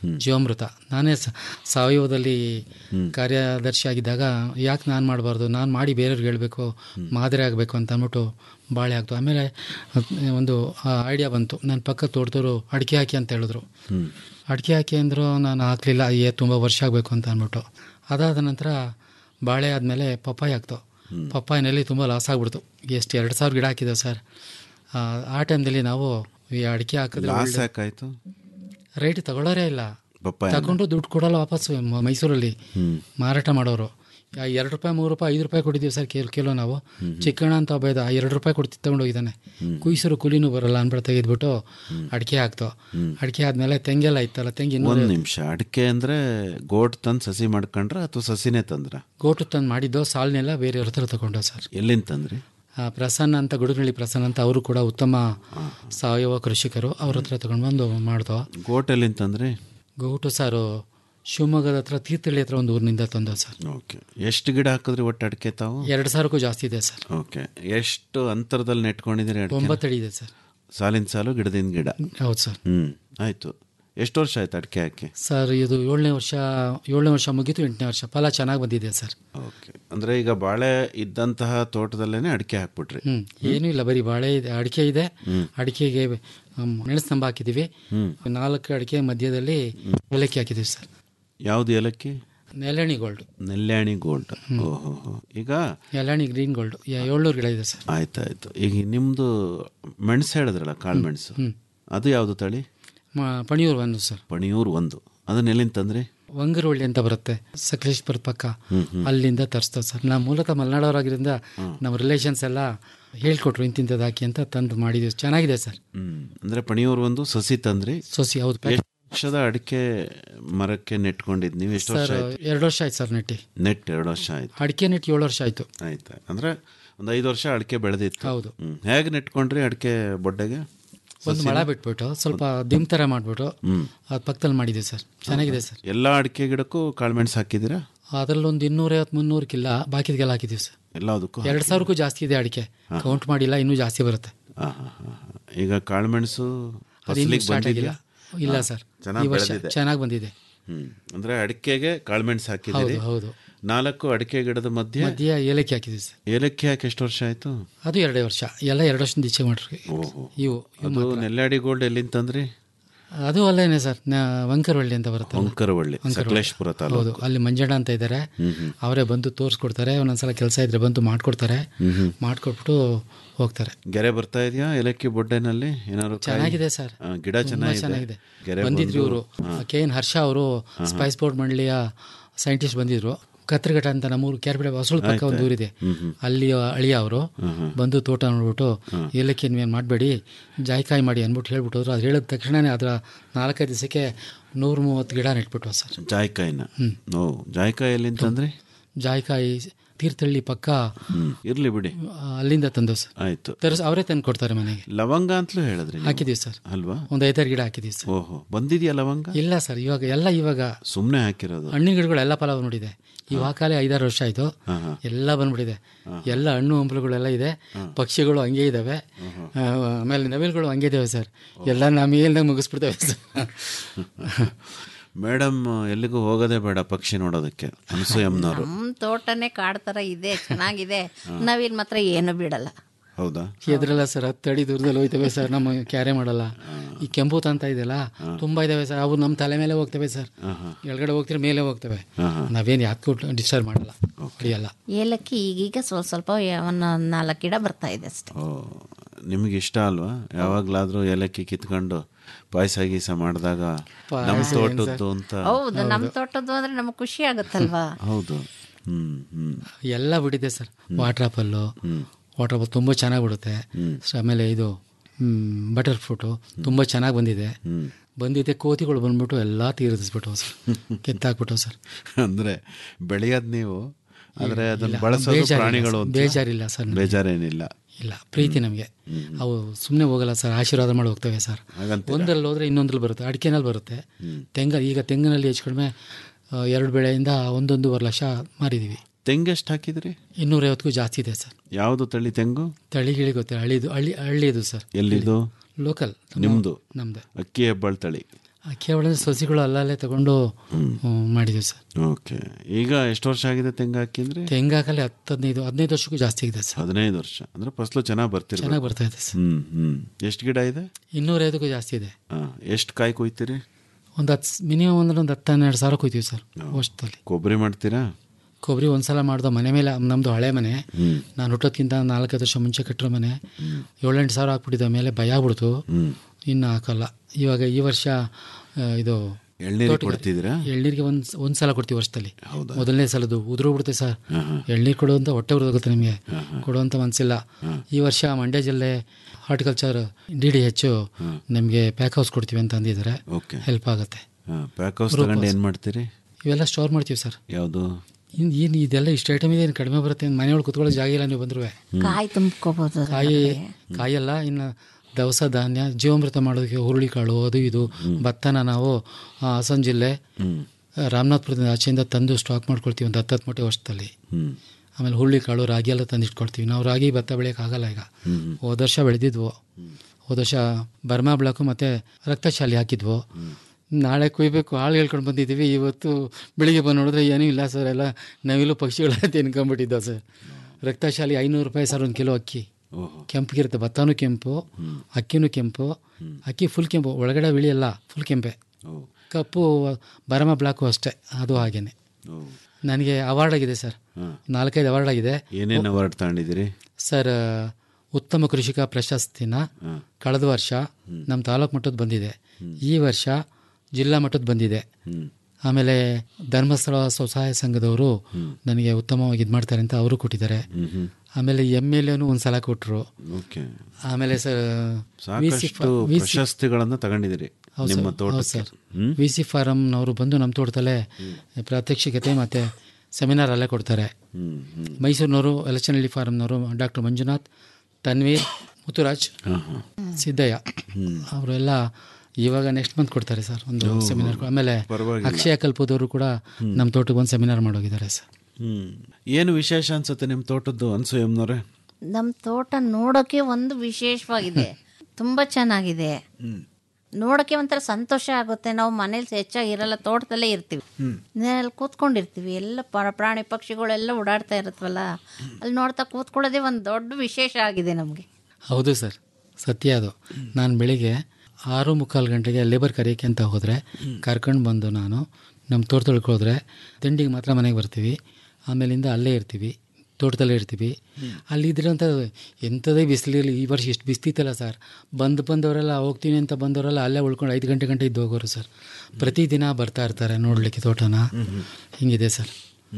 [SPEAKER 6] ಜೀವಾಮೃತ ನಾನೇ ಸ- ಸಾವಯವದಲ್ಲಿ ಕಾರ್ಯದರ್ಶಿ ಆಗಿದ್ದಾಗ ಯಾಕೆ ನಾನು ಮಾಡಬಾರ್ದು ನಾನು ಮಾಡಿ ಬೇರೆಯವ್ರಿಗೆ ಹೇಳಬೇಕು ಮಾದರಿ ಆಗಬೇಕು ಅಂತ ಅಂದ್ಬಿಟ್ಟು ಬಾಳೆ ಆಗ್ತು ಆಮೇಲೆ ಅದ್- ಒಂದು ಐಡಿಯಾ ಬಂತು ನನ್ನ ಪಕ್ಕ ತೋಟದವರು ಅಡಿಕೆ ಹಾಕಿ ಅಂತ ಹೇಳಿದ್ರು ಅಡಿಕೆ ಹಾಕಿ ಅಂದರು ನಾನು ಹಾಕಲಿಲ್ಲ ಏ ತುಂಬ ವರ್ಷ ಆಗಬೇಕು ಅಂತ ಅಂದ್ಬಿಟ್ಟು ಅದಾದ ನಂತರ ಬಾಳೆ ಆದಮೇಲೆ ಪಪ್ಪಾಯಿ ಆಗ್ತು ಪಪ್ಪಾಯಿನಲ್ಲಿ ತುಂಬ ಲಾಸ್ ಆಗ್ಬಿಡ್ತು ಎಷ್ಟು ಎರಡು ಸಾವಿರ ಗಿಡ ಹಾಕಿದ್ದೇವೆ ಸರ್ ಆ, ಆ ಟೈಮ್ದಲ್ಲಿ ನಾವು ಈ ಅಡಿಕೆ ಹಾಕಿದ್ರೆ
[SPEAKER 5] ಲಾಸ್ ಯಾಕಾಯ್ತು
[SPEAKER 6] ರೈಟ್ ತಗೊಳ್ಳೋರೇ ಇಲ್ಲ
[SPEAKER 5] ಪಪ್ಪಾಯ
[SPEAKER 6] ತಗೊಂಡು ದುಡ್ಡು ಕೊಡಲ್ಲ ವಾಪಸ್ಸು ಮ- ಮೈಸೂರಲ್ಲಿ ಮಾರಾಟ ಮಾಡೋರು ಯಾ- ಎರಡು ರೂಪಾಯಿ ಮೂರು ರೂಪಾಯಿ ಐದು ರೂಪಾಯಿ ಕೊಟ್ಟಿದ್ದೀವಿ ಸರ್ ಕಿಲೋ ಕಿಲೋ ನಾವು ಚಿಕ್ಕಣ್ಣ ಅಂತ ಒಬ್ಬ ಇದ್ದ ಎರಡು ರೂಪಾಯಿ ಕೊಡ್ತಿ ತಗೊಂಡೋಗಿದ್ದಾನೆ ಕುಯ್ಸರು ಕೂಲಿನೂ ಬರಲ್ಲ ಅನ್ಬಿಟ್ಟು ತೆಗೆದ್ಬಿಟ್ಟು ಅಡಿಕೆ ಹಾಕ್ತು ಅಡಿಕೆ ಆದ್ಮೇಲೆ ತೆಂಗೆಲ್ಲ ಇತ್ತಲ್ಲ ತೆಂಗಿ ಇನ್ನೂ
[SPEAKER 5] ಒಂದ್ ನಿಮಿಷ ಅಡಿಕೆ ಅಂದ್ರೆ ಗೋಟ್ ತಂದ್ ಸಸಿ ಮಾಡ್ಕೊಂಡ್ರ ಅಥವಾ ಸಸಿನೇ ತಂದ್ರ
[SPEAKER 6] ಗೋಟು ತಂದು ಮಾಡಿದ್ದು ಸಾಲ್ನೆಲ್ಲ ಬೇರೆಯವ್ರ ಹತ್ರ ತಗೊಂಡು ಸರ್
[SPEAKER 5] ಎಲ್ಲಿಂದ ತಂದ್ರಿ
[SPEAKER 6] ಆ ಪ್ರಸನ್ನ ಅಂತ ಗುಡುಗನಳ್ಳಿ ಪ್ರಸನ್ನ ಅಂತ ಅವರು ಕೂಡ ಉತ್ತಮ ಸಾವಯವ ಕೃಷಿಕರು ಅವ್ರ ಹತ್ರ ತಗೊಂಡು ಬಂದು ಮಾಡ್ದೋ
[SPEAKER 5] ಗೋಟ್ ಎಲ್ಲಿಂದ ತಂದ್ರಿ
[SPEAKER 6] ಗೋಟು ಸಾರು ಶಿವಮೊಗ್ಗದ ಹತ್ರ ತೀರ್ಥಹಳ್ಳಿ ಹತ್ರ ಒಂದು ಊರಿನಿಂದ ತಂದೋ ಸರ್
[SPEAKER 5] ಓಕೆ ಎಷ್ಟು ಗಿಡ ಹಾಕಿದ್ರಿ ಒಟ್ಟು ಅಡಿಕೆ ತಾವು
[SPEAKER 6] ಎರಡು ಸಾವಿರಕ್ಕೂ ಜಾಸ್ತಿ ಇದೆ ಸರ್
[SPEAKER 5] ಓಕೆ ಎಷ್ಟು ಅಂತರದಲ್ಲಿ ನೆಟ್ಕೊಂಡಿದ್ದೀರಿ ಅಡಿಕೆ
[SPEAKER 6] ಒಂಬತ್ತಡಿ ಇದೆ ಸರ್
[SPEAKER 5] ಸಾಲಿನ ಸಾಲು ಗಿಡದಿಂದ ಗಿಡ
[SPEAKER 6] ಹೌದು ಸರ್
[SPEAKER 5] ಹ್ಮ್ ಆಯ್ತು ಎಷ್ಟು ವರ್ಷ ಆಯ್ತು ಅಡಿಕೆ ಹಾಕಿ
[SPEAKER 6] ಸರ್ ಇದು ಏಳನೇ ವರ್ಷ ಏಳನೇ ವರ್ಷ ಮುಗೀತು ಎಂಟನೇ ವರ್ಷ ಫಲ ಚೆನ್ನಾಗಿ ಬಂದಿದೆ ಸರ್
[SPEAKER 5] ಓಕೆ ಅಂದ್ರೆ ಈಗ ಬಾಳೆ ಇದ್ದಂತಹ ತೋಟದಲ್ಲೇನೆ ಅಡಿಕೆ ಹಾಕ್ಬಿಟ್ರಿ
[SPEAKER 6] ಹ್ಮ್ ಏನೂ ಇಲ್ಲ ಬರೀ ಬಾಳೆ ಇದೆ ಅಡಿಕೆ ಇದೆ ಅಡಿಕೆಗೆ ಹ್ಮ್, ಮೆಣಸಂಬ ಹಾಕಿದ್ದೀವಿ ನಾಲ್ಕು ಅಡಿಕೆ ಮಧ್ಯದಲ್ಲಿ ಏಲಕ್ಕಿ ಹಾಕಿದ್ದೀವಿ ಸರ್
[SPEAKER 5] ಯಾವ್ದು ಏಲಕ್ಕಿ
[SPEAKER 6] ನೆಲಣಿ ಗೋಲ್ಡ್
[SPEAKER 5] ನೆಲ್ಯಾಣಿ ಗೋಲ್ಡ್ ಓಹೋ ಈಗ
[SPEAKER 6] ನೆಲಣಿ ಗ್ರೀನ್ ಗೋಲ್ಡ್ ಏಳ್ನೂರು ಗಿಡ ಇದೆ ಸರ್
[SPEAKER 5] ಆಯ್ತಾಯ್ತು ಈಗ ನಿಮ್ದು ಮೆಣಸು ಹೇಳಿದ್ರಲ್ಲ ಕಾಳು ಮೆಣಸು ಅದು ಯಾವುದು ತಳಿ
[SPEAKER 6] ಮ- ಪಣಿಯೂರು ಒಂದು ಸರ್
[SPEAKER 5] ಪಣಿಯೂರು ಒಂದು ಅದನ್ನ ಎಲ್ಲಿಂದ ತಂದ್ರಿ
[SPEAKER 6] ವಂಗರವಳ್ಳಿ ಅಂತ ಬರುತ್ತೆ ಸಕಲೇಶ್ಪುರ ಪಕ್ಕ ಅಲ್ಲಿಂದ ತರಿಸ್ತೇವೆ ಸರ್ ನಾವು ಮೂಲತಃ ಮಲೆನಾಡವರಾಗಿದ್ದರಿಂದ ನಮ್ಮ ರಿಲೇಷನ್ಸ್ ಎಲ್ಲ ಹೇಳ್ಕೊಟ್ರು ಇಂತಿಂಥದ್ದು ಹಾಕಿ ಅಂತ ತಂದು ಮಾಡಿದ್ದೀವಿ ಚೆನ್ನಾಗಿದೆ ಸರ್
[SPEAKER 5] ಹ್ಮ್ ಅಂದ್ರೆ ಪಣಿಯೂರು ಒಂದು ಸಸಿ ತಂದ್ರಿ
[SPEAKER 6] ಸೊಸಿ ಹೌದು
[SPEAKER 5] ಎಷ್ಟು ವರ್ಷದ ಅಡಿಕೆ ಮರಕ್ಕೆ ನೆಟ್ಕೊಂಡಿದ್ ನೀವು ಎಷ್ಟು ವರ್ಷ
[SPEAKER 6] ಸರ್
[SPEAKER 5] ಆಯ್ತು
[SPEAKER 6] ಎರಡು ವರ್ಷ ಆಯ್ತು ಸರ್ ನೆಟ್ಟಿ
[SPEAKER 5] ನೆಟ್ ಎರಡು ವರ್ಷ ಆಯ್ತು
[SPEAKER 6] ಅಡಿಕೆ ನೆಟ್ ಏಳು ವರ್ಷ ಆಯಿತು
[SPEAKER 5] ಆಯ್ತಾ ಅಂದ್ರೆ ಒಂದು ಐದು ವರ್ಷ ಅಡಿಕೆ ಬೆಳೆದಿತ್ತು
[SPEAKER 6] ಹೌದು.
[SPEAKER 5] ಹ್ಮ್ ಹೇಗೆ ನೆಟ್ಕೊಂಡ್ರಿ ಅಡಿಕೆ ಬೊಡ್ಡೆಗೆ
[SPEAKER 6] ಒಂದು ಮಳ ಬಿಟ್ಬಿಟ್ಟು ಸ್ವಲ್ಪ ದಿಮ್ ಥರ ಮಾಡಿಬಿಟ್ಟು ಅದು ಪಕ್ಕದಲ್ಲಿ ಮಾಡಿದ್ದೀವಿ ಸರ್ ಚೆನ್ನಾಗಿದೆ ಸರ್
[SPEAKER 5] ಎಲ್ಲ ಅಡಿಕೆ ಗಿಡಕ್ಕೂ ಕಾಳುಮೆಣಸು ಹಾಕಿದ್ದೀರಾ
[SPEAKER 6] ಅದರಲ್ಲಿ ಒಂದು ಇನ್ನೂರೈವತ್ತು ಮುನ್ನೂರಕ್ಕಿಲ್ಲ ಬಾಕಿದ್ಗೆಲ್ಲ ಹಾಕಿದ್ದೀವಿ ಸರ್
[SPEAKER 5] ಎಲ್ಲದಕ್ಕೂ
[SPEAKER 6] ಎರಡು ಸಾವಿರಕ್ಕೂ ಜಾಸ್ತಿ ಇದೆ ಅಡಿಕೆ ಕೌಂಟ್ ಮಾಡಿಲ್ಲ ಇನ್ನೂ ಜಾಸ್ತಿ ಬರುತ್ತೆ
[SPEAKER 5] ಹಾ, ಹಾ, ಹಾ, ಹಾ. ಈಗ ಕಾಳುಮೆಣಸು
[SPEAKER 6] ಅದು ಇನ್ನೂ
[SPEAKER 5] ಫಸಲಿಗೆ
[SPEAKER 6] ಸ್ಟಾರ್ಟ್ ಆಗಿಲ್ಲ
[SPEAKER 5] ಬಂದಿದೆಯಾ
[SPEAKER 6] ಇಲ್ಲ ಸರ್
[SPEAKER 5] ಚೆನ್ನಾಗ್
[SPEAKER 6] ಈ ವರ್ಷ
[SPEAKER 5] ಬೆಳೆದಿದೆ.
[SPEAKER 6] ಚೆನ್ನಾಗಿ ಬಂದಿದೆ
[SPEAKER 5] ಹ್ಮ್ ಅಂದ್ರೆ ಅಡಿಕೆಗೆ ಕಾಳುಮೆಣಸು ಹಾಕಿದ್ದೀರಿ
[SPEAKER 6] ಹೌದು ಹೌದು
[SPEAKER 5] ನಾಲ್ಕು ಅಡಿಕೆ ಗಿಡದ ಮಧ್ಯೆ
[SPEAKER 6] ಮಧ್ಯ ಏಲಕ್ಕಿ ಹಾಕಿದ್ದೀವಿ ಸರ್
[SPEAKER 5] ಏಲಕ್ಕಿ ಹಾಕಿ ಎಷ್ಟು ವರ್ಷ ಆಯ್ತು
[SPEAKER 6] ಅದು ಎರಡೇ ವರ್ಷ ಎಲ್ಲ ಎರಡು ವರ್ಷದಿಂದ ಈಚೆ ಮಾಡ್ರಿ
[SPEAKER 5] ಓಹೋ
[SPEAKER 6] ಇವು
[SPEAKER 5] ಅದು ನೆಲ್ಲಾಡಿ ಗೋಲ್ಡ್ ಎಲ್ಲಿಂದ ತಂದ್ರಿ
[SPEAKER 6] ಅದು ಅಲ್ಲೇನೆ ಸರ್ ನ- ವಂಕರವಳ್ಳಿ ಅಂತ ಬರುತ್ತೆ
[SPEAKER 5] ಹೊಂಕರವಳ್ಳಿ ಸಕಲೇಶ್ಪುರ ತಾಲೂಕು
[SPEAKER 6] ಹೌದು ಅಲ್ಲಿ ಮಂಜಣ್ಣ ಅಂತ ಇದ್ದಾರೆ ಅವರೇ ಬಂದು ತೋರಿಸ್ಕೊಡ್ತಾರೆ ಒಂದೊಂದ್ಸಲ ಕೆಲಸ ಇದ್ರೆ ಬಂದು ಮಾಡ್ಕೊಡ್ತಾರೆ ಮಾಡ್ಕೊಟ್ಬಿಟ್ಟು ಹೋಗ್ತಾರೆ
[SPEAKER 5] ಗೆರೆ ಬರ್ತಾ ಇದೆಯಾ ಏಲಕ್ಕಿ ಬೊಡ್ಡೆನಲ್ಲಿ ಏನಾದ್ರು ಕಾಯಿ?
[SPEAKER 6] ಚೆನ್ನಾಗಿದೆ ಸರ್
[SPEAKER 5] ಆ, ಗಿಡ
[SPEAKER 6] ತುಂಬಾ
[SPEAKER 5] ಚೆನ್ನಾಗಿದೆ
[SPEAKER 6] ಚೆನ್ನಾಗಿದೆ
[SPEAKER 5] ಗೆರೆ
[SPEAKER 6] ಬಂದಿದ್ರು ಇವರು ಕೆ ಎನ್ ಹರ್ಷ ಅವರು ಸ್ಪೈಸ್ ಬೋರ್ಡ್ ಮಂಡಳಿಯ ಸೈಂಟಿಸ್ಟ್ ಬಂದಿದ್ರು ಕತ್ರಘಟ್ಟ ಅಂತ ನಮ್ಮೂರು ಕ್ಯಾರ್ಬಿಡ ಹೊಸಳ ಪಕ್ಕ ಒಂದು ಊರಿದೆ ಅಲ್ಲಿ ಅಳಿಯ ಅವರು ಬಂದು ತೋಟ ನೋಡ್ಬಿಟ್ಟು ಏಲಕ್ಕಿ ಏನು ಮಾಡಬೇಡಿ ಜಾಯಿಕಾಯಿ ಮಾಡಿ ಅಂದ್ಬಿಟ್ಟು ಹೇಳ್ಬಿಟ್ಟು ಹೋದ್ರು ಅದು ಹೇಳಿದ ತಕ್ಷಣನೇ ಅದರ ನಾಲ್ಕೈದು ದಿವಸಕ್ಕೆ ನೂರ ಮೂವತ್ತು ಗಿಡ ನೆಟ್ಬಿಟ್ಟು ಸರ್
[SPEAKER 5] ಜಾಯ್ಕಾಯಿನ ಓ ಜಾಯ್ಕಾಯಿ ಎಲ್ಲಿಂದ ತಂದ್ರಿ
[SPEAKER 6] ಜಾಯಿಕಾಯಿ ತೀರ್ಥಹಳ್ಳಿ ಪಕ್ಕ
[SPEAKER 5] ಹ್ಮ್ ಇರ್ಲಿ ಬಿಡಿ
[SPEAKER 6] ಆ, ಅಲ್ಲಿಂದ ತಂದು ಸರ್
[SPEAKER 5] ಆಯ್ತು
[SPEAKER 6] ತರಿಸ್ ಅವರೇ ತಂದು ಕೊಡ್ತಾರೆ ಮನೆಗೆ
[SPEAKER 5] ಲವಂಗ ಅಂತಲೂ ಹೇಳಿದ್ರಿ ನೀವು.
[SPEAKER 6] ಹಾಕಿದ್ದೀವಿ ಸರ್
[SPEAKER 5] ಅಲ್ವಾ
[SPEAKER 6] ಒಂದು ಐದಾರು ಗಿಡ ಹಾಕಿದ್ದೀವಿ ಸರ್
[SPEAKER 5] ಓಹೋ ಬಂದಿದ್ಯಾ ಲವಂಗ
[SPEAKER 6] ಇಲ್ಲ ಸರ್ ಇವಾಗ ಎಲ್ಲ ಇವಾಗ
[SPEAKER 5] ಸುಮ್ಮನೆ ಹಾಕಿರೋದು
[SPEAKER 6] ಹಣ್ಣಿನ ಗಿಡಗಳು ಎಲ್ಲ ಫಲ ಬಂದ್ಬಿಟ್ಟಿದೆ ಇವಾಗ ಕಾಲೇ ಐದಾರು ವರ್ಷ ಆಯಿತು ಎಲ್ಲ ಬಂದ್ಬಿಟ್ಟಿದೆ ಎಲ್ಲ ಹಣ್ಣು ಹಂಪಲುಗಳೆಲ್ಲ ಇದೆ ಪಕ್ಷಿಗಳು ಹಂಗೆ ಇದ್ದಾವೆ ಆ, ಆಮೇಲೆ ನವಿಲುಗಳು ಹಂಗೆ ಇದ್ದಾವೆ ಸರ್ ಎಲ್ಲ ನಮಗೆ ಮುಗಿಸ್ಬಿಡ್ತೇವೆ ಸರ್
[SPEAKER 5] ಮೇಡಮ್ ಎಲ್ಲಿಗೂ ಹೋಗೋದೇ ಬೇಡ ಪಕ್ಷಿ ನೋಡೋದಕ್ಕೆ ಅನಸೂಯಮ್ಮನವರು
[SPEAKER 7] ನಮ್ಮ ತೋಟನೇ ಕಾಡ್ ಥರ ಇದೆ ಚೆನ್ನಾಗಿದೆ ನಾವಿಲ್ಲಿ ಮಾತ್ರ ಏನು ಬಿಡಲ್ಲ
[SPEAKER 5] ಹೌದಾ
[SPEAKER 6] ಎದ್ರಲ್ಲ ಸರ್ ಹತ್ತು ಅಡಿ ದೂರದಲ್ಲಿ ಹೋಯ್ತವೆ ಸರ್ ನಮ್ಮ ಕ್ಯಾರೆ ಮಾಡಲ್ಲ ಈ ಕೆಂಪೂತ ಅಂತ ಇದೆಯಲ್ಲ ತುಂಬಾ ಇದಾವೆ ಸರ್ ಅವು ನಮ್ಮ ತಲೆ ಮೇಲೆ ಹೋಗ್ತವೆ ಸರ್ ಕೆಳಗಡೆ ಹೋಗ್ತಿರ ಮೇಲೆ ಹೋಗ್ತವೆ ನಾವೇನು ಯಾಕೆ ಡಿಸ್ಟರ್ಬ್ ಮಾಡಲ್ಲ ಹಿಡಿಯಲ್ಲ
[SPEAKER 7] ಏಲಕ್ಕಿ ಈಗೀಗ ಸ್ವಲ್ಪ ಸ್ವಲ್ಪ ಒಂದು ನಾಲ್ಕು ಗಿಡ ಬರ್ತಾ ಇದೆ ಅಷ್ಟೇ
[SPEAKER 5] ಓ ನಿಮ್ಗೆ ಇಷ್ಟ ಅಲ್ವಾ ಯಾವಾಗ್ಲಾದ್ರೂ ಏಲಕ್ಕಿ ಕಿತ್ಕೊಂಡು ಪಾಯಸ ಗೀಸ ಮಾಡಿದಾಗ ನಮ್ಮ ತೋಟದ್ದು ಅಂತ
[SPEAKER 7] ಹೌದು ನಮ್ಮ ತೋಟದ್ದು ಅಂದ್ರೆ ನಮಗೆ ಖುಷಿ ಆಗುತ್ತಲ್ವಾ
[SPEAKER 5] ಹೌದು ಹ್ಮ್ ಹ್ಮ್
[SPEAKER 6] ಎಲ್ಲ ಬಿಟ್ಟಿದೆ sir water apple water apple ತುಂಬ ಚೆನ್ನಾಗಿ ಬಿಡುತ್ತೆ ಸ- ಆಮೇಲೆ ಇದು ಬಟರ್ ಫ್ರೂಟು ತುಂಬ ಚೆನ್ನಾಗಿ ಬಂದಿದೆ ಬಂದಿದೆ ಕೋತಿಗಳು ಬಂದ್ಬಿಟ್ಟು ಎಲ್ಲ ತೀರಿಸ್ಬಿಟ್ಟು ಸರ್ ಕಿತ್ತಾಕ್ಬಿಟ್ಟು ಸರ್
[SPEAKER 5] ಅಂದ್ರೆ ಬೆಳೆಯೋದ್ ನೀವು ಆದ್ರೆ ಅದನ್ನ ಬಳಸೋದು
[SPEAKER 6] ಬೇಜಾರಿಲ್ಲ
[SPEAKER 5] ಪ್ರಾಣಿಗಳು
[SPEAKER 6] ಸರ್,
[SPEAKER 5] ಅಂತ
[SPEAKER 6] ಬೇಜಾರಿಲ್ಲ ಸರ್ ನಮ್ಗೆ.
[SPEAKER 5] ಬೇಜಾರೇನಿಲ್ಲ
[SPEAKER 6] ಇಲ್ಲ ಪ್ರೀತಿ ನಮಗೆ ಅವು ಸುಮ್ಮನೆ ಹೋಗಲ್ಲ ಸರ್ ಆಶೀರ್ವಾದ ಮಾಡಿ ಹೋಗ್ತವೆ ಸರ್
[SPEAKER 5] ಹಾಗಂತೀರಾ?
[SPEAKER 6] ಒಂದ್ರಲ್ಲಿ ಹೋದ್ರೆ ಇನ್ನೊಂದ್ರಲ್ಲಿ ಬರುತ್ತೆ ಅಡಿಕೆನಲ್ಲಿ ಬರುತ್ತೆ ತೆಂಗ ಈಗ ತೆಂಗಿನಲ್ಲಿ ಹೆಚ್ಚು ಕಡಿಮೆ ಆ, ಎರಡು ಬೆಳೆಯಿಂದ ಒಂದೊಂದೂವರೆ ಲಕ್ಷ ಮಾರಿದ್ದೀವಿ
[SPEAKER 5] ತೆಂಗೆಷ್ಟು ಹಾಕಿದ್ರಿ
[SPEAKER 6] ಇನ್ನೂರೈವತ್ತಿಗೂ ಜಾಸ್ತಿ ಇದೆ ಸರ್
[SPEAKER 5] ಯಾವುದು ತಳಿ ತೆಂಗು
[SPEAKER 6] ತಳಿ ಗಿಳಿ ಗೊತ್ತಿಲ್ಲ ಹಳ್ಳಿದು ಹಳ್ಳಿ ಹಳ್ಳಿದು ಸರ್
[SPEAKER 5] ಎಲ್ಲಿದು
[SPEAKER 6] ಲೋಕಲ್
[SPEAKER 5] ನಿಮ್ದು
[SPEAKER 6] ನಮ್ದು
[SPEAKER 5] ಅಕ್ಕಿ ಹೆಬ್ಬಾಳ್ ತಳಿ
[SPEAKER 6] ಅಕ್ಕಿ ಒಳಗೆ ಸಸಿಗಳು ಅಲ್ಲಲ್ಲೇ ತಗೊಂಡು ಹ್ಮ್, ಮಾಡಿದ್ದೀವಿ ಸರ್
[SPEAKER 5] ಓಕೆ ಈಗ ಎಷ್ಟು ವರ್ಷ ಆಗಿದೆ ತೆಂಗು ಹಾಕಿಂದ್ರೆ
[SPEAKER 6] ತೆಂಗು ಹಾಕಲ್ಲಿ ಹತ್ತು ಹದಿನೈದು ಹದಿನೈದು ವರ್ಷಕ್ಕೂ ಜಾಸ್ತಿ ಇದೆ ಸರ್
[SPEAKER 5] ಹದಿನೈದು ವರ್ಷ ಅಂದ್ರೆ ಫಸಲು ಚೆನ್ನಾಗಿ ಬರ್ತಿರ್ಬೇಕು
[SPEAKER 6] ಚೆನ್ನಾಗಿ ಬರ್ತಾ ಇದೆ ಸರ್
[SPEAKER 5] ಹ್ಮ್ ಹ್ಮ್ ಎಷ್ಟು ಗಿಡ ಇದೆ
[SPEAKER 6] ಇನ್ನೂರೈದಕ್ಕೂ ಜಾಸ್ತಿ ಇದೆ
[SPEAKER 5] ಎಷ್ಟು ಕಾಯಿ ಕೊಯ್ತೀರಿ
[SPEAKER 6] ಒಂದು ಹತ್ತು ಮಿನಿಮಮ್ ಅಂದ್ರೆ ಒಂದು ಹತ್ತು ಹನ್ನೆರಡು ಸಾವಿರ ಕೊಯ್ತೀವಿ ಸರ್ ವರ್ಷದಲ್ಲಿ
[SPEAKER 5] ಕೊಬ್ಬರಿ ಮಾಡ್ತೀರಾ
[SPEAKER 6] ಕೊಬ್ಬರಿ ಒಂದ್ಸಲ ಮಾಡ್ದೆ ಮನೆ ಮೇಲೆ ನಮ್ಮದು ಹಳೆ ಮನೆ ನಾನು ಹುಟ್ಟೋದ್ಕಿಂತ ನಾಲ್ಕೈದು ವರ್ಷ ಮುಂಚೆ ಕಟ್ಟಿರೋ ಮನೆ ಏಳೆಂಟು ಸಾವಿರ ಹಾಕ್ಬಿಟ್ಟಿದ್ದೆ ಮೇಲೆ ಭಯ ಆಗ್ಬಿಡ್ತು ಇನ್ನು ಹಾಕಲ್ಲ ಇವಾಗ ಈ ವರ್ಷ ಆ, ಇದು
[SPEAKER 5] ಎಳ್ನೀರು
[SPEAKER 6] ತೋಟಗಾರಿ-
[SPEAKER 5] ಕೊಡ್ತಿದ್ದೀರಾ
[SPEAKER 6] ಎಳ್ನೀರಿಗೆ ಒಂದು ಒಂದು ಸಲ ಕೊಡ್ತೀವಿ ವರ್ಷದಲ್ಲಿ ಮೊದಲನೇ ಸಲದ್ದು ಉದುರು ಬಿಡುತ್ತೆ ಸರ್ ಎಳ್ನೀರು ಕೊಡುವಂಥ ಹೊಟ್ಟೆ ಉರಿದೋಗುತ್ತೆ ನಿಮಗೆ ಕೊಡುವಂಥ ಮನಸ್ಸಿಲ್ಲ ಈ ವರ್ಷ ಮಂಡ್ಯ ಜಿಲ್ಲೆ ಹಾರ್ಟಿಕಲ್ಚರ್ ಡಿ ಡಿ ಹೆಚ್ಚು ನಿಮಗೆ ಪ್ಯಾಕ್ ಹೌಸ್ ಕೊಡ್ತೀವಿ ಅಂತ ಅಂದಿದ್ದಾರೆ
[SPEAKER 5] ಓಕೆ
[SPEAKER 6] ಹೆಲ್ಪ್ ಆಗುತ್ತೆ
[SPEAKER 5] ಪ್ಯಾಕ್ ಹೌಸ್ ತಗೊಂಡು ಏನು ಮಾಡ್ತೀರಿ
[SPEAKER 6] ಇವೆಲ್ಲ ಸ್ಟೋರ್ ಮಾಡ್ತೀವಿ ಸರ್
[SPEAKER 5] ಯಾವುದು
[SPEAKER 6] ಇನ್ನು ಏನು ಇದೆಲ್ಲ ಇಷ್ಟು ಐಟಮ್ ಇದೆ ಏನು ಕಡಿಮೆ ಬರುತ್ತೆ ಮನೆಯೊಳಗೆ ಕುತ್ಕೊಳ್ಳೋ ಜಾಗ ಇಲ್ಲ ನೀವು ಬಂದ್ರು
[SPEAKER 7] ಕಾಯಿ ತುಂಬ್ಕೋಬೋದು
[SPEAKER 6] ಕಾಯಿ ಕಾಯಲ್ಲ ಇನ್ನು ದವಸ ಧಾನ್ಯ ಜೀವಾಮೃತ ಮಾಡೋದಕ್ಕೆ ಹುರುಳಿಕಾಳು ಅದು ಇದು ಭತ್ತನ ನಾವು ಆ, ಹಾಸನ ಜಿಲ್ಲೆ ರಾಮನಾಥ್ಪುರದಿಂದ ಆಚೆಯಿಂದ ತಂದು ಸ್ಟಾಕ್ ಮಾಡ್ಕೊಳ್ತೀವಿ ಒಂದು ಹತ್ತತ್ತು ಮೂಟೆ ವರ್ಷದಲ್ಲಿ
[SPEAKER 5] ಹ್ಮ್
[SPEAKER 6] ಆಮೇಲೆ ಹುರುಳಿಕಾಳು ರಾಗಿ ಎಲ್ಲ ತಂದಿಟ್ಕೊಳ್ತೀವಿ ನಾವು ರಾಗಿ ಭತ್ತ ಬೆಳೆಯೋಕ್ಕಾಗಲ್ಲ ಈಗ ಹೋದ ವರ್ಷ ಬೆಳೆದಿದ್ವು ಹೋದ ವರ್ಷ ಬರ್ಮಾ ಬ್ಲಾಕು ಮತ್ತು ರಕ್ತಶಾಲಿ ಹಾಕಿದ್ವು ನಾಳೆ ಕುಯ್ಬೇಕು ಆಳು ಹೇಳ್ಕೊಂಡು ಬಂದಿದ್ದೀವಿ ಇವತ್ತು ಬೆಳಿಗ್ಗೆ ಬಂದು ನೋಡಿದ್ರೆ ಏನೂ ಇಲ್ಲ ಸರ್ ಎಲ್ಲ ನವಿಲು ಪಕ್ಷಿಗಳ ತಿನ್ಕೊಂಬಿಟ್ಟಿದ್ದಾವೆ ಸರ್ ರಕ್ತಶಾಲಿ ಐನೂರು ರೂಪಾಯಿ ಸರ್ ಒಂದು ಕಿಲೋ ಅಕ್ಕಿ
[SPEAKER 5] ಓಹೋ
[SPEAKER 6] ಕೆಂಪಗಿರುತ್ತೆ ಭತ್ತನೂ ಕೆಂಪು ಅಕ್ಕಿನೂ ಕೆಂಪು ಅಕ್ಕಿ ಫುಲ್ ಕೆಂಪು ಒಳಗಡೆ ಬಿಳಿ ಅಲ್ಲ ಫುಲ್ ಕೆಂಪೆ
[SPEAKER 5] ಓ
[SPEAKER 6] ಕಪ್ಪು ಬರಮ ಬ್ಲಾಕು ಅಷ್ಟೇ ಅದು ಹಾಗೇನೆ
[SPEAKER 5] ಓ
[SPEAKER 6] ನನಗೆ ಅವಾರ್ಡ್ ಆಗಿದೆ ಸರ್ ನಾಲ್ಕೈದು ಅವಾರ್ಡ್ ಆಗಿದೆ
[SPEAKER 5] ಏನೇನು ಅವಾರ್ಡ್ ತಗೊಂಡಿದ್ದೀರಿ
[SPEAKER 6] ಸರ್ ಉತ್ತಮ ಕೃಷಿಕ ಪ್ರಶಸ್ತಿನ ಕಳೆದ ವರ್ಷ ನಮ್ಮ ತಾಲೂಕು ಮಟ್ಟದ ಬಂದಿದೆ ಈ ವರ್ಷ ಜಿಲ್ಲಾ ಮಟ್ಟದ ಬಂದಿದೆ
[SPEAKER 5] ಹ್ಮ್
[SPEAKER 6] ಆಮೇಲೆ ಧರ್ಮಸ್ಥಳ ಸ್ವಸಹಾಯ ಸಂಘದವರು ನನಗೆ ಉತ್ತಮವಾಗಿ ಇದು ಮಾಡ್ತಾರೆ ಅಂತ ಅವರು ಕೊಟ್ಟಿದ್ದಾರೆ ಆಮೇಲೆ ಎಮ್ ಎಲ್ ಎನು ಒಂದು ಸಲ ಕೊಟ್ಟರು
[SPEAKER 5] ಓಕೆ
[SPEAKER 6] ಆಮೇಲೆ ಸರ್
[SPEAKER 5] ಸಾಕಷ್ಟು ಪ್ರಶಸ್ತಿಗಳನ್ನ ತಗೊಂಡಿದ್ದೀರಿ ನಿಮ್ಮ ತೋಟಕ್ಕೆ
[SPEAKER 6] ಸರ್ ವಿ ಸಿ ಫಾರಮ್ನವರು ಬಂದು ನಮ್ಮ ತೋಟದಲ್ಲೇ ಪ್ರಾತ್ಯಕ್ಷಿಕತೆ ಮತ್ತು ಸೆಮಿನಾರ್ ಅಲ್ಲೇ ಕೊಡ್ತಾರೆ
[SPEAKER 5] ಹ್ಮ್ ಹ್ಮ್
[SPEAKER 6] ಮೈಸೂರಿನವರು ಎಲೆಕ್ಷನಹಳ್ಳಿ ಫಾರಮ್ನವರು ಡಾಕ್ಟರ್ ಮಂಜುನಾಥ್ ತನ್ವೀರ್ ಮುತ್ತುರಾಜ್
[SPEAKER 5] ಹಾಂ ಹಾಂ
[SPEAKER 6] ಸಿದ್ದಯ್ಯ ಅವರೆಲ್ಲ ಇವಾಗ ನೆಕ್ಸ್ಟ್ ಮಂತ್ ಕೊಡ್ತಾರೆ ಸರ್ ಒಂದು ಸೆಮಿನಾರ್ ಆಮೇಲೆ
[SPEAKER 5] ಪರವಾಗಿಲ್ಲ.
[SPEAKER 6] ಅಕ್ಷಯ ಕಲ್ಪದವರು ಕೂಡ ನಮ್ಮ ತೋಟಕ್ಕೆ ಒಂದು ಸೆಮಿನಾರ್ ಮಾಡೋಗಿದ್ದಾರೆ ಸರ್
[SPEAKER 5] ಹ್ಮ್ ಏನು ವಿಶೇಷ ಅನ್ಸುತ್ತೆ ನಿಮ್ಮ ತೋಟದ್ದು ಅನ್ಸೂಯಮ್ನವ್ರೆ
[SPEAKER 7] ನಮ್ಮ ತೋಟ ನೋಡೋಕೆ ಒಂದು ವಿಶೇಷವಾಗಿದೆ ತುಂಬ ಚೆನ್ನಾಗಿದೆ ನೋಡೋಕೆ ಒಂಥರ ಸಂತೋಷ ಆಗುತ್ತೆ ನಾವು ಮನೇಲಿ ಹೆಚ್ಚಾಗಿ ಇರಲ್ಲ ತೋಟದಲ್ಲೇ ಇರ್ತೀವಿ ಅಲ್ಲಿ ಕೂತ್ಕೊಂಡಿರ್ತೀವಿ ಎಲ್ಲ ಪ- ಪ್ರಾಣಿ ಪಕ್ಷಿಗಳೆಲ್ಲ ಓಡಾಡ್ತಾ ಇರುತ್ತವಲ್ಲ ಅಲ್ಲಿ ನೋಡ್ತಾ ಕೂತ್ಕೊಳ್ಳೋದೇ ಒಂದು ದೊಡ್ಡ ವಿಶೇಷ ಆಗಿದೆ ನಮಗೆ
[SPEAKER 6] ಹೌದು ಸರ್ ಸತ್ಯ ಅದು ನಾನು ಬೆಳಿಗ್ಗೆ ಆರು ಮುಕ್ಕಾಲು ಗಂಟೆಗೆ ಲೇಬರ್ ಕರೆಯೋಕ್ಕೆ ಅಂತ ಹೋದರೆ ಕರ್ಕೊಂಡು ಬಂದು ನಾನು ನಮ್ಮ ತೋಟದೊಳಗೆ ಹೋದರೆ ತಿಂಡಿಗೆ ಮಾತ್ರ ಮನೆಗೆ ಬರ್ತೀವಿ ಆಮೇಲಿಂದ ಅಲ್ಲೇ ಇರ್ತೀವಿ ತೋಟದಲ್ಲೇ ಇರ್ತೀವಿ ಅಲ್ಲಿದ್ರಂಥ ಎಂಥದೇ ಬಿಸಿಲಿರಲಿ ಈ ವರ್ಷ ಎಷ್ಟು ಬಿಸ್ತಿತ್ತಲ್ಲ ಸರ್ ಬಂದು ಬಂದವರೆಲ್ಲ ಹೋಗ್ತೀನಿ ಅಂತ ಬಂದವರೆಲ್ಲ ಅಲ್ಲೇ ಉಳ್ಕೊಂಡು ಐದು ಗಂಟೆ ಗಂಟೆ ಇದ್ದು ಹೋಗೋರು ಸರ್ ಪ್ರತಿದಿನ ಬರ್ತಾ ಇರ್ತಾರೆ ನೋಡಲಿಕ್ಕೆ ತೋಟನ ಹಿಂಗಿದೆ ಸರ್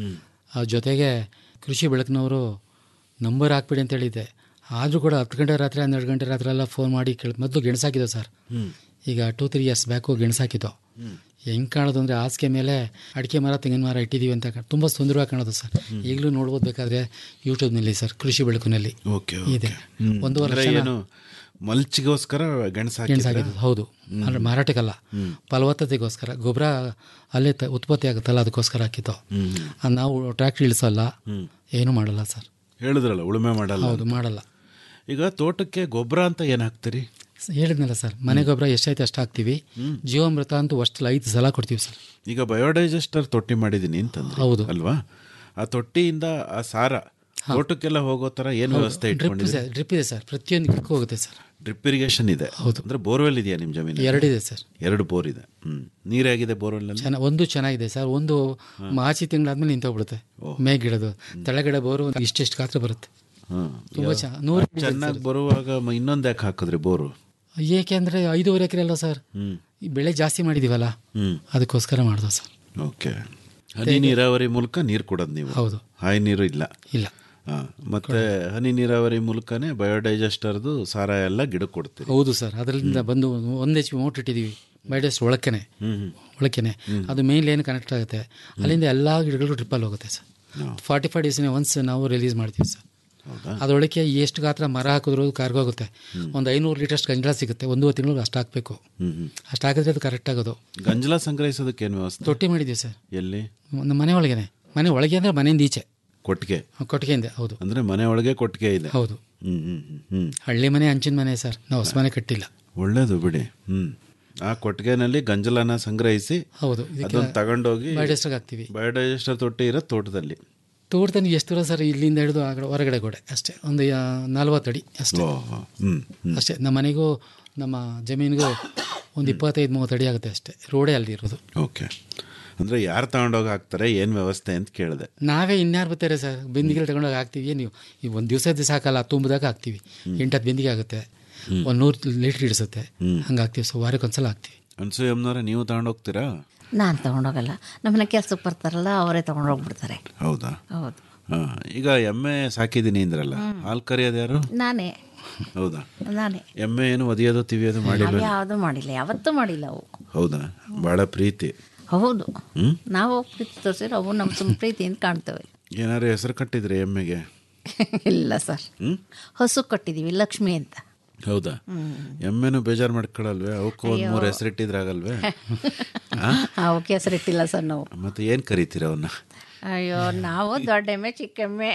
[SPEAKER 6] ಆ ಜೊತೆಗೆ ಕೃಷಿ ಬೆಳಕಿನವರು ನಂಬರ್ ಹಾಕ್ಬಿಡಿ ಅಂತ ಹೇಳಿದ್ದೆ ಆದರೂ ಕೂಡ ಹತ್ತು ಗಂಟೆ ರಾತ್ರಿ ಹನ್ನೆರಡು ಗಂಟೆ ರಾತ್ರಿ ಎಲ್ಲ ಫೋನ್ ಮಾಡಿ ಕೇಳಿ ಮೊದಲು ಗೆಣಸಾಕಿದ್ದೋ ಸರ್ ಈಗ ಟೂ ತ್ರೀ ಇಯರ್ಸ್ ಬ್ಯಾಕು ಗೆಣಸಾಕಿದ್ದೋ ಹೆಂಗೆ ಕಾಣೋದು ಅಂದರೆ ಹಾಸಿಗೆ ಮೇಲೆ ಅಡಿಕೆ ಮರ ತೆಂಗಿನ ಮರ ಇಟ್ಟಿದ್ದೀವಿ ಅಂತ ತುಂಬ ಸುಂದರವಾಗಿ ಕಾಣೋದು ಸರ್ ಈಗಲೂ ನೋಡ್ಬೋದು ಬೇಕಾದ್ರೆ ಯೂಟ್ಯೂಬ್ನಲ್ಲಿ ಸರ್ ಕೃಷಿ ಬೆಳಕಿನಲ್ಲಿ
[SPEAKER 5] ಓಕೆ
[SPEAKER 6] ಇದೆ ಒಂದೂವರೆ
[SPEAKER 5] ಅಂದ್ರೆ
[SPEAKER 6] ಲಕ್ಷ
[SPEAKER 5] ಏನು ಮಲ್ಚಿಗೋಸ್ಕರ ಗೆಣಸು
[SPEAKER 6] ಗೆಣಸು
[SPEAKER 5] ಹಾಕಿದ್ರಾ?
[SPEAKER 6] ಹಾಕಿದ್ದು ಹೌದು ಅಂದರೆ ಮಾರಾಟಕ್ಕಲ್ಲ ಫಲವತ್ತತೆಗೋಸ್ಕರ ಗೊಬ್ಬರ ಅಲ್ಲೇ ತ ಉತ್ಪತ್ತಿ ಆಗುತ್ತಲ್ಲ ಅದಕ್ಕೋಸ್ಕರ ಹಾಕಿದ್ದು ಆ, ನಾವು ಟ್ರ್ಯಾಕ್ಟ್ರ್ ಇಳಿಸಲ್ಲ ಏನೂ ಮಾಡಲ್ಲ ಸರ್
[SPEAKER 5] ಹೇಳಿದ್ರಲ್ಲ ಉಳುಮೆ ಮಾಡಲ್ಲ
[SPEAKER 6] ಹೌದು ಮಾಡಲ್ಲ
[SPEAKER 5] ಈಗ ತೋಟಕ್ಕೆ ಗೊಬ್ಬರ ಅಂತ ಏನು ಹಾಕ್ತೀರಿ
[SPEAKER 6] ಸ- ಹೇಳಿದ್ನಲ್ಲ ಸರ್ ಮನೆ ಗೊಬ್ಬರ ಎಷ್ಟೈತೆ ಅಷ್ಟು ಹಾಕ್ತೀವಿ ಜೀವಾಮೃತ ಅಂತೂ ವರ್ಷದಲ್ಲಿ ಐದು ಸಲ ಕೊಡ್ತೀವಿ ಸರ್
[SPEAKER 5] ಈಗ ಬಯೋಡೈಜೆಸ್ಟರ್ ತೊಟ್ಟಿ ಮಾಡಿದ್ದೀನಿ ಅಂತಂದ್ರೆ
[SPEAKER 6] ಹೌದು.
[SPEAKER 5] ಅಲ್ವಾ ಆ ತೊಟ್ಟಿಯಿಂದ ಆ ಸಾರ ತೋಟಕ್ಕೆಲ್ಲ ಹೋಗೋ ತರ ಏನು ವ್ಯವಸ್ಥೆ
[SPEAKER 6] ಡ್ರಿಪ್
[SPEAKER 5] ಇಟ್ಕೊಂಡಿದೆ
[SPEAKER 6] ಡ್ರಿಪ್ ಇದೆ ಸರ್ ಪ್ರತಿಯೊಂದು ಗಿಡಕ್ಕೂ ಹೋಗುತ್ತೆ ಸರ್
[SPEAKER 5] ಡ್ರಿಪ್ ಇರಿಗೇಷನ್ ಇದೆ
[SPEAKER 6] ಹೌದು.
[SPEAKER 5] ಅಂದ್ರೆ ಬೋರ್ವೆಲ್ ಇದೆಯಾ ನಿಮ್ಮ ಜಮೀನು
[SPEAKER 6] ಎರಡಿದೆ ಸರ್
[SPEAKER 5] ಎರಡು ಬೋರ್ ಇದೆ ಹ್ಮ್ ನೀರಾಗಿದೆ ಬೋರ್ವೆಲ್ ಅಲ್ಲಿ
[SPEAKER 6] ಚೆನ್ನ ಒಂದು ಚೆನ್ನಾಗಿದೆ ಸರ್ ಒಂದು ಮಾರ್ಚಿ ತಿಂಗಳಾದ್ಮೇಲೆ ನಿಂತೋಗ್ಬಿಡುತ್ತೆ ಮೇಗಿಡೋದು ತೆಳಗಡೆ ಬೋರು ಒಂದು ಇಷ್ಟಿಷ್ಟು ಗಾತ್ರ ಬರುತ್ತೆ
[SPEAKER 5] ಹ್ಮ್.
[SPEAKER 6] ತುಂಬ
[SPEAKER 5] ಯಾವ-
[SPEAKER 6] ಚೆನ್ನ ನೂರು
[SPEAKER 5] ಚೆನ್ನಾಗಿ ಬರುವಾಗ ಮ- ಇನ್ನೊಂದ್ ಯಾಕೆ ಹಾಕಿದ್ರಿ ಬೋರು
[SPEAKER 6] ಏಕೆಂದರೆ ಐದೂವರೆ ಎಕರೆ ಅಲ್ಲ ಸರ್
[SPEAKER 5] ಹ್ಮ್
[SPEAKER 6] ಈ ಬೆಳೆ ಜಾಸ್ತಿ ಮಾಡಿದ್ದೀವಲ್ಲ
[SPEAKER 5] ಹ್ಮ್
[SPEAKER 6] ಅದಕ್ಕೋಸ್ಕರ ಮಾಡ್ದೋ ಸರ್
[SPEAKER 5] ಓಕೆ ಹನಿ ನೀರಾವರಿ ಮೂಲಕ ನೀರು ಕೊಡೋದು ನೀವು
[SPEAKER 6] ಹೌದು
[SPEAKER 5] ಹಾಯಿ ನೀರು ಇಲ್ಲ
[SPEAKER 6] ಇಲ್ಲ
[SPEAKER 5] ಹಾ. ಮತ್ತೆ ಹನಿ ನೀರಾವರಿ ಮೂಲಕನೇ ಬಯೋಡೈಜೆಸ್ಟರ್ದು ಸಾರ ಎಲ್ಲ ಗಿಡಕ್ಕೆ ಕೊಡ್ತೀರಿ
[SPEAKER 6] ಹೌದು ಸರ್ ಅದರಿಂದ ಬಂದು ಒಂದು ಎಚ್ ಪಿ ಮೋಟ್ರ್ ಇಟ್ಟಿದ್ದೀವಿ ಬೈಡಸ್ ಒಳಕ್ಕನೆ ಒಳಕ್ಕೇನೆ ಅದು ಮೇನ್ ಲೈನ್ ಕನೆಕ್ಟ್ ಆಗುತ್ತೆ ಅಲ್ಲಿಂದ ಎಲ್ಲ ಗಿಡಗಳು ಟ್ರಿಪ್ಪಲ್ಲಿ ಹೋಗುತ್ತೆ ಸರ್ ಫಾರ್ಟಿ ಫೈವ್ ಡೇಸ್ನೇ ಒನ್ಸ್ ನಾವು ರಿಲೀಸ್ ಮಾಡ್ತೀವಿ ಸರ್
[SPEAKER 5] ಹೌದಾ
[SPEAKER 6] ಅದರೊಳಗೆ ಎಷ್ಟು ಗಾತ್ರ ಮರ ಹಾಕಿದ್ರು ಕಾರ್ಗೋಗುತ್ತೆ ಒಂದು ಐನೂರು ಲೀಟರ್ಷ್ಟು ಗಂಜಲ ಸಿಗುತ್ತೆ ಒಂದೂವರೆ ತಿಂಗಳು ಅಷ್ಟು ಹಾಕಬೇಕು
[SPEAKER 5] ಹ್ಮ್ ಹ್ಮ್
[SPEAKER 6] ಅಷ್ಟು ಹಾಕಿದ್ರೆ ಅದು ಕರೆಕ್ಟ್ ಆಗೋದು
[SPEAKER 5] ಗಂಜಲ ಸಂಗ್ರಹಿಸೋದಕ್ಕೆ ಏನು ವ್ಯವಸ್ಥೆ
[SPEAKER 6] ತೊಟ್ಟಿ ಮಾಡಿದ್ದೀವಿ ಸರ್
[SPEAKER 5] ಎಲ್ಲಿ
[SPEAKER 6] ನಮ್ಮ ಮನೆ ಒಳಗೇನೆ ಮನೆ ಒಳಗೆ ಅಂದರೆ ಮನೆಯಿಂದ ಈಚೆ
[SPEAKER 5] ಕೊಟ್ಟಿಗೆ
[SPEAKER 6] ಕೊಟ್ಟಿಗೆಯಿಂದ ಹೌದು
[SPEAKER 5] ಅಂದ್ರೆ ಮನೆ ಒಳಗೆ ಕೊಟ್ಟಿಗೆ ಇದೆ
[SPEAKER 6] ಹೌದು
[SPEAKER 5] ಹ್ಮ್ ಹ್ಮ್ ಹ್ಮ್ ಹ್ಮ್
[SPEAKER 6] ಹಳ್ಳಿ ಮನೆ ಹಂಚಿನ ಮನೆ ಸರ್ ನಾವು ಹೊಸ ಮನೆ ಕಟ್ಟಿಲ್ಲ
[SPEAKER 5] ಒಳ್ಳೇದು ಬಿಡಿ ಹ್ಮ್ ಆ ಕೊಟ್ಟಿಗೆನಲ್ಲಿ ಗಂಜಲನ ಸಂಗ್ರಹಿಸಿ
[SPEAKER 6] ಹೌದು
[SPEAKER 5] ಅದನ್ನ ತಗೊಂಡೋಗಿ
[SPEAKER 6] ಬಯೋಡೈಸ್ಟ್ರಿಗೆ ಹಾಕ್ತೀವಿ
[SPEAKER 5] ಬಯೋಡೈಜೆಸ್ಟರ್ ತೊಟ್ಟಿ ಇರೋ ತೋಟದಲ್ಲಿ
[SPEAKER 6] ತೋಟದಲ್ಲಿ ಎಷ್ಟು ದೂರ ಸರ್ ಇಲ್ಲಿಂದ ಹಿಡಿದು ಆ ಕಡೆ ಹೊರಗಡೆ ಗೋಡೆ ಅಷ್ಟೇ ಒಂದು ನಲ್ವತ್ತು ಅಡಿ ಅಷ್ಟೇ
[SPEAKER 5] ಓ ಹ್ಮ್ ಹ್ಮ್
[SPEAKER 6] ಅಷ್ಟೇ ನಮ್ಮ ಮನೆಗೂ ನಮ್ಮ ಜಮೀನಿಗೂ ಒಂದು ಇಪ್ಪತ್ತೈದು ಮೂವತ್ತು ಅಡಿ ಆಗುತ್ತೆ ಅಷ್ಟೇ ರೋಡೇ ಅಲ್ಲಿ ಇರೋದು
[SPEAKER 5] ಓಕೆ ಅಂದ್ರೆ ಯಾರು ತಗೊಂಡೋಗಿ ಹಾಕ್ತಾರೆ ಏನ್ ವ್ಯವಸ್ಥೆ ಅಂತ ಕೇಳಿದೆ
[SPEAKER 6] ನಾವೇ ಇನ್ಯಾರು ಬರ್ತಾರೆ ಸರ್ ಬೆಂದಿಗೆ ತಗೊಂಡೋಗಿ ಹಾಕ್ತೀವಿ ನೀವು ಈ ಒಂದು ದಿವಸ ಸಾಕಲ್ಲ ತುಂಬಿದಾಗ ಹಾಕ್ತೀವಿ ಎಂಟತ್ತು ಬೆಂದಿಗೆ ಆಗುತ್ತೆ ಒಂದು ನೂರು ಲೀಟ್ರ್ ಹಿಡಿಸುತ್ತೆ ಹಂಗೆ ಹಾಕ್ತೀವಿ ಸೊ ವಾರಕ್ಕೆ ಒಂದ್ಸಲ ಹಾಕ್ತೀವಿ
[SPEAKER 5] ಅನ್ಸೂಯಮ್ಮನವ್ರೆ ನೀವು ತಗೊಂಡೋಗ್ತೀರಾ
[SPEAKER 7] ನಾನು ತೊಗೊಂಡೋಗಲ್ಲ ನಮ್ಮನೆ ಕೆಲ್ಸಕ್ಕೆ ಬರ್ತಾರಲ್ಲ ಅವರೇ ತೊಗೊಂಡೋಗ್ಬಿಡ್ತಾರೆ
[SPEAKER 5] ಹೌದಾ
[SPEAKER 7] ಹೌದು
[SPEAKER 5] ಹಾ ಈಗ ಎಮ್ಮೆ ಸಾಕಿದ್ದೀನಿ ಅಂದ್ರಲ್ಲ ಹಾಲು ಕರಿಯೋದು ಯಾರು
[SPEAKER 7] ನಾನೇ
[SPEAKER 5] ಹೌದಾ
[SPEAKER 7] ನಾನೇ
[SPEAKER 5] ಎಮ್ಮೆ ಏನು ಒದಿಯೋದು ತಿವಿಯೋದು ಮಾಡಿಲ್ಲ
[SPEAKER 7] ನಾವು ಯಾವುದೂ ಮಾಡಿಲ್ಲ ಯಾವತ್ತೂ ಮಾಡಿಲ್ಲ ಅವು
[SPEAKER 5] ಹೌದಾ ಭಾಳ ಪ್ರೀತಿ
[SPEAKER 7] ಹೌದು
[SPEAKER 5] ಹ್ಮ್
[SPEAKER 7] ನಾವು ಪ್ರೀತಿ ತೋರಿಸಿದ್ರೆ ಅವು ನಮ್ಮ ಸುಮ್ಮ ಪ್ರೀತಿಯಿಂದ ಕಾಣ್ತವೆ
[SPEAKER 5] ಏನಾರು ಹೆಸರು ಕಟ್ಟಿದ್ರಿ ಎಮ್ಮೆಗೆ
[SPEAKER 7] ಇಲ್ಲ ಸರ್
[SPEAKER 5] ಹ್ಮ್
[SPEAKER 7] ಹಸು ಕಟ್ಟಿದ್ದೀವಿ ಲಕ್ಷ್ಮಿ ಅಂತ
[SPEAKER 5] ಹೌದಾ ಎಮ್ಮೆನು ಬೇಜಾರು ಮಾಡ್ಕೊಳಲ್ವೇ ಅವಕ್ಕೂ ಒಂದು ಮೂರು ಹೆಸರಿಟ್ಟಿದ್ರಾಗಲ್ವೇ
[SPEAKER 7] ಅವಕ್ಕೆ ಹೆಸರಿಟ್ಟಿಲ್ಲ ಸರ್ ನಾವು
[SPEAKER 5] ಮತ್ತೆ ಏನು ಕರಿತೀರ ಅವನ್ನ
[SPEAKER 7] ಅಯ್ಯೋ ನಾವು ದೊಡ್ಡ ಎಮ್ಮೆ ಚಿಕ್ಕ ಎಮ್ಮೆ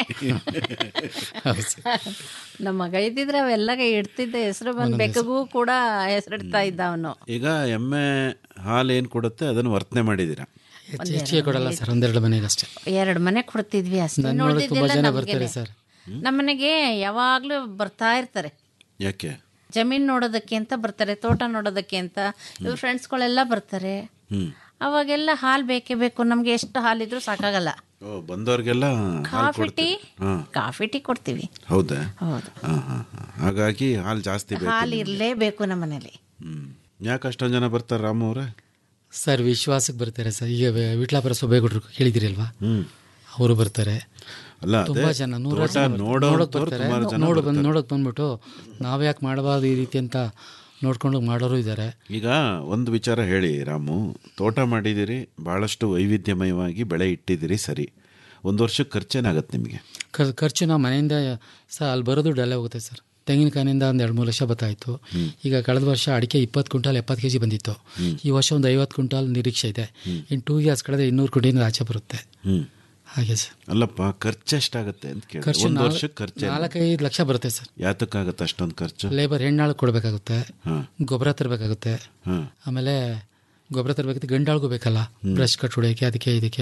[SPEAKER 7] ನಮ್ಮ ಮಗ ಇದ್ದಿದ್ರೆ ಅವೆಲ್ಲ ಇಡ್ತಿದ್ದ ಹೆಸರು ಬಂದು ಬೆಕ್ಕಗೂ ಕೂಡ ಹೆಸರಿಡ್ತಾ ಇದ್ದ ಅವನು
[SPEAKER 5] ಈಗ ಎಮ್ಮೆ ಹಾಲು ಏನು ಕೊಡುತ್ತೆ ಅದನ್ನು ವರ್ತನೆ ಮಾಡಿದ್ದೀರಾ
[SPEAKER 6] ಹೆಚ್ಚು ಹೆಚ್ಚಿಗೆ ಕೊಡಲ್ಲ ಸರ್ ಒಂದೆರಡು ಮನೆಗೆ ಅಷ್ಟೇ
[SPEAKER 7] ಎರಡು ಮನೆ ಕೊಡ್ತಿದ್ವಿ ಅಷ್ಟೇ
[SPEAKER 6] ನನ್ನ ನೋಡಿ ತುಂಬ
[SPEAKER 7] ನೋಡ್ತಿದ್ದಿಲ್ಲ
[SPEAKER 6] ಜನ
[SPEAKER 7] ನಮ್ಗೇನೆ.
[SPEAKER 6] ಬರ್ತಾರೆ ಸರ್
[SPEAKER 7] ನಮ್ಮನೆಗೆ ಯಾವಾಗಲೂ ಬರ್ತಾ ಇರ್ತಾರೆ
[SPEAKER 5] ಯಾಕೆ
[SPEAKER 7] ಜಮೀನು ನೋಡೋದಕ್ಕೆ ಅಂತ ಬರ್ತಾರೆ ತೋಟ ನೋಡೋದಕ್ಕೆ ಅಂತ ಇವ್ರ ಫ್ರೆಂಡ್ಸ್ಗಳೆಲ್ಲ ಬರ್ತಾರೆ
[SPEAKER 5] ಹ್ಮ್
[SPEAKER 7] ಅವಾಗೆಲ್ಲ ಹಾಲು ಬೇಕೇ ಬೇಕು ನಮಗೆ ಎಷ್ಟು ಹಾಲಿದ್ರೂ ಸಾಕಾಗಲ್ಲ
[SPEAKER 5] ಓ ಬಂದವ್ರಿಗೆಲ್ಲ ಹಾಲು
[SPEAKER 7] ಕಾಫಿ ಟೀ
[SPEAKER 5] ಕೊಡ್ತೀರಿ ಹಾಂ
[SPEAKER 7] ಕಾಫಿ ಟೀ ಕೊಡ್ತೀವಿ
[SPEAKER 5] ಹೌದಾ
[SPEAKER 7] ಹೌದು
[SPEAKER 5] ಹಾಂ ಹಾಂ ಹಾಗಾಗಿ ಹಾಲು ಜಾಸ್ತಿ ಬೇಕು
[SPEAKER 7] ಹಾಲು ಇರಲೇಬೇಕು ನಮ್ಮನೇಲಿ
[SPEAKER 5] ಹ್ಮ್ ಯಾಕೆ ಅಷ್ಟೊಂದು ಜನ ಬರ್ತಾರೆ ರಾಮು ಅವರೇ
[SPEAKER 6] ಸರ್ ವಿಶ್ವಾಸಕ್ಕೆ ಬರ್ತಾರೆ ಸರ್ ಈಗ ವಿ- ವಿಟ್ಲಾಪುರ ಸೊಬೇಗೌಡರು ಕೇಳಿದಿರಲ್ವಾ
[SPEAKER 5] ಹ್ಮ್
[SPEAKER 6] ಅವರು ಬರ್ತಾರೆ
[SPEAKER 5] ಅಲ್ಲ ಅದೇ
[SPEAKER 6] ತುಂಬಾ ಜನ ನೂರಾರು
[SPEAKER 5] ತೋಟ
[SPEAKER 6] ಜನ ಬರ್ತಾರೆ.
[SPEAKER 5] ನೋಡೋ
[SPEAKER 6] ನೋಡೋಕ್ ಬರ್ತಾರೆ
[SPEAKER 5] ಸುಮಾರು ಜನ
[SPEAKER 6] ನೋಡು ಬಂದು
[SPEAKER 5] ಬರ್ತಾರೆ.
[SPEAKER 6] ನೋಡೋಕೆ ಬಂದ್ಬಿಟ್ಟು ನಾವು ಯಾಕೆ ಮಾಡಬಾರ್ದು ಈ ರೀತಿ ಅಂತ ನೋಡ್ಕೊಂಡು ಮಾಡೋರು ಇದ್ದಾರೆ
[SPEAKER 5] ಈಗ ಒಂದು ವಿಚಾರ ಹೇಳಿ ರಾಮು ತೋಟ ಮಾಡಿದ್ದೀರಿ ಭಾಳಷ್ಟು ವೈವಿಧ್ಯಮಯವಾಗಿ ಬೆಳೆ ಇಟ್ಟಿದ್ದೀರಿ ಸರಿ ಒಂದು ವರ್ಷಕ್ಕೆ ಖರ್ಚೇನಾಗತ್ತೆ ನಿಮಗೆ
[SPEAKER 6] ಖರ್ ಖರ್ಚು ನಾವು ಮನೆಯಿಂದ ಸಹ ಅಲ್ಲಿ ಬರೋ ದುಡ್ಡು ಅಲ್ಲೇ ಹೋಗುತ್ತೆ ಸರ್ ತೆಂಗಿನಕಾಯಿನಿಂದ ಒಂದು ಎರಡು ಮೂರು ಲಕ್ಷ ಬತ್ತಾಯಿತು ಈಗ ಕಳೆದ ವರ್ಷ ಅಡಿಕೆ ಇಪ್ಪತ್ತು ಕ್ವಿಂಟಾಲ್ ಎಪ್ಪತ್ತು ಕೆ ಜಿ ಬಂದಿತ್ತು ಈ ವರ್ಷ ಒಂದು ಐವತ್ತು ಕ್ವಿಂಟಾಲ್ ನಿರೀಕ್ಷೆ ಇದೆ ಇನ್ನು ಟೂ ಇಯರ್ಸ್ ಕಳೆದ ಇನ್ನೂರು ಕ್ವಿಂಟಿಂದ ಆಚೆ ಬರುತ್ತೆ
[SPEAKER 5] ಹ್ಮ್
[SPEAKER 6] ಹಾಗೆ ಸರ್
[SPEAKER 5] ಅಲ್ಲಪ್ಪ ಖರ್ಚು ಎಷ್ಟಾಗತ್ತೆ ಅಂತ ಕೇಳಿ
[SPEAKER 6] ಖರ್ಚು
[SPEAKER 5] ಒಂದು
[SPEAKER 6] ನಾಲ್-
[SPEAKER 5] ವರ್ಷಕ್ಕೆ ಖರ್ಚು
[SPEAKER 6] ನಾಲ್ಕೈದು ಲಕ್ಷ ಬರುತ್ತೆ ಸರ್
[SPEAKER 5] ಯಾತಕ್ಕಾಗತ್ತೆ ಅಷ್ಟೊಂದು ಖರ್ಚು
[SPEAKER 6] ಲೇಬರ್ ಹೆಣ್ಣಾಳು ಕೊಡಬೇಕಾಗುತ್ತೆ
[SPEAKER 5] ಹಾಂ
[SPEAKER 6] ಗೊಬ್ಬರ ತರಬೇಕಾಗುತ್ತೆ
[SPEAKER 5] ಹಾಂ
[SPEAKER 6] ಆಮೇಲೆ ಗೊಬ್ಬರ ತರಬೇಕಿತ್ತು ಗಂಡಾಳ್ಗೂ ಬೇಕಲ್ಲ ಬ್ರಷ್ ಕಟ್ ಹೊಡೆಯೋಕ್ಕೆ ಅದಕ್ಕೆ ಇದಕ್ಕೆ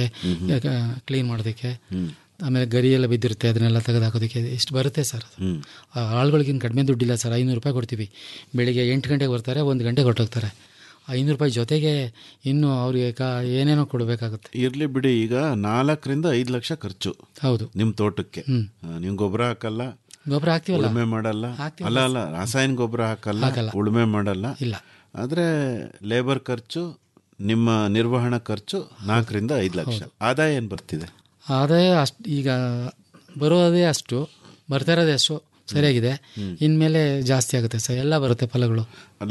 [SPEAKER 6] ಕ್ಲೀನ್ ಮಾಡೋದಕ್ಕೆ ಆಮೇಲೆ ಗರಿ ಎಲ್ಲ ಬಿದ್ದಿರುತ್ತೆ ಅದನ್ನೆಲ್ಲ ತೆಗೆದು ಹಾಕೋದಕ್ಕೆ ಇಷ್ಟು ಬರುತ್ತೆ ಸರ್ ಅದು
[SPEAKER 5] ಹ್ಮ್
[SPEAKER 6] ಆ ಆಳುಗಳಿಗಿನ್ ಕಡಿಮೆ ದುಡ್ಡಿಲ್ಲ ಸರ್ ಐನೂರು ರೂಪಾಯಿ ಕೊಡ್ತೀವಿ ಬೆಳಿಗ್ಗೆ ಎಂಟು ಗಂಟೆಗೆ ಬರ್ತಾರೆ ಒಂದು ಗಂಟೆಗೆ ಹೊರಟೋಗ್ತಾರೆ ಐನೂರು ರೂಪಾಯಿ ಜೊತೆಗೆ ಇನ್ನು ಅವ್ರಿಗೆ ಕಾ ಏನೇನೋ ಕೊಡಬೇಕಾಗುತ್ತೆ
[SPEAKER 5] ಇರ್ಲಿ ಬಿಡಿ ಈಗ ನಾಲ್ಕರಿಂದ ಐದು ಲಕ್ಷ ಖರ್ಚು
[SPEAKER 6] ಹೌದು
[SPEAKER 5] ನಿಮ್ಮ ತೋಟಕ್ಕೆ
[SPEAKER 6] ಹ್ಮ್.
[SPEAKER 5] ಆ, ನೀವು ಗೊಬ್ಬರ ಹಾಕಲ್ಲ
[SPEAKER 6] ಗೊಬ್ಬರ ಹಾಕ್ತೀವಲ್ಲ
[SPEAKER 5] ಉಳುಮೆ ಮಾಡಲ್ಲ
[SPEAKER 6] ಹಾಕ್ತೀವಲ್ಲ
[SPEAKER 5] ಅಲ್ಲ ಅಲ್ಲ ರಾಸಾಯನಿಕ ಗೊಬ್ಬರ ಹಾಕಲ್ಲ
[SPEAKER 6] ಹಾಕಲ್ಲ.
[SPEAKER 5] ಉಳುಮೆ ಮಾಡಲ್ಲ
[SPEAKER 6] ಇಲ್ಲ
[SPEAKER 5] ಆದರೆ ಲೇಬರ್ ಖರ್ಚು ನಿಮ್ಮ ನಿರ್ವಹಣಾ ಖರ್ಚು ನಾಲ್ಕರಿಂದ ಐದು ಲಕ್ಷ ಆದಾಯ ಏನು ಬರ್ತಿದೆ
[SPEAKER 6] ಆದಾಯ ಅಷ್ಟು ಈಗ ಬರೋದೇ ಅಷ್ಟು ಬರ್ತಾ ಇರೋದೇ ಅಷ್ಟು ಸರಿಯಾಗಿದೆ ಇನ್ಮೇಲೆ ಜಾಸ್ತಿ ಆಗುತ್ತೆ ಸರ್ ಎಲ್ಲ ಬರುತ್ತೆ ಫಲಗಳು
[SPEAKER 5] ಅಲ್ಲ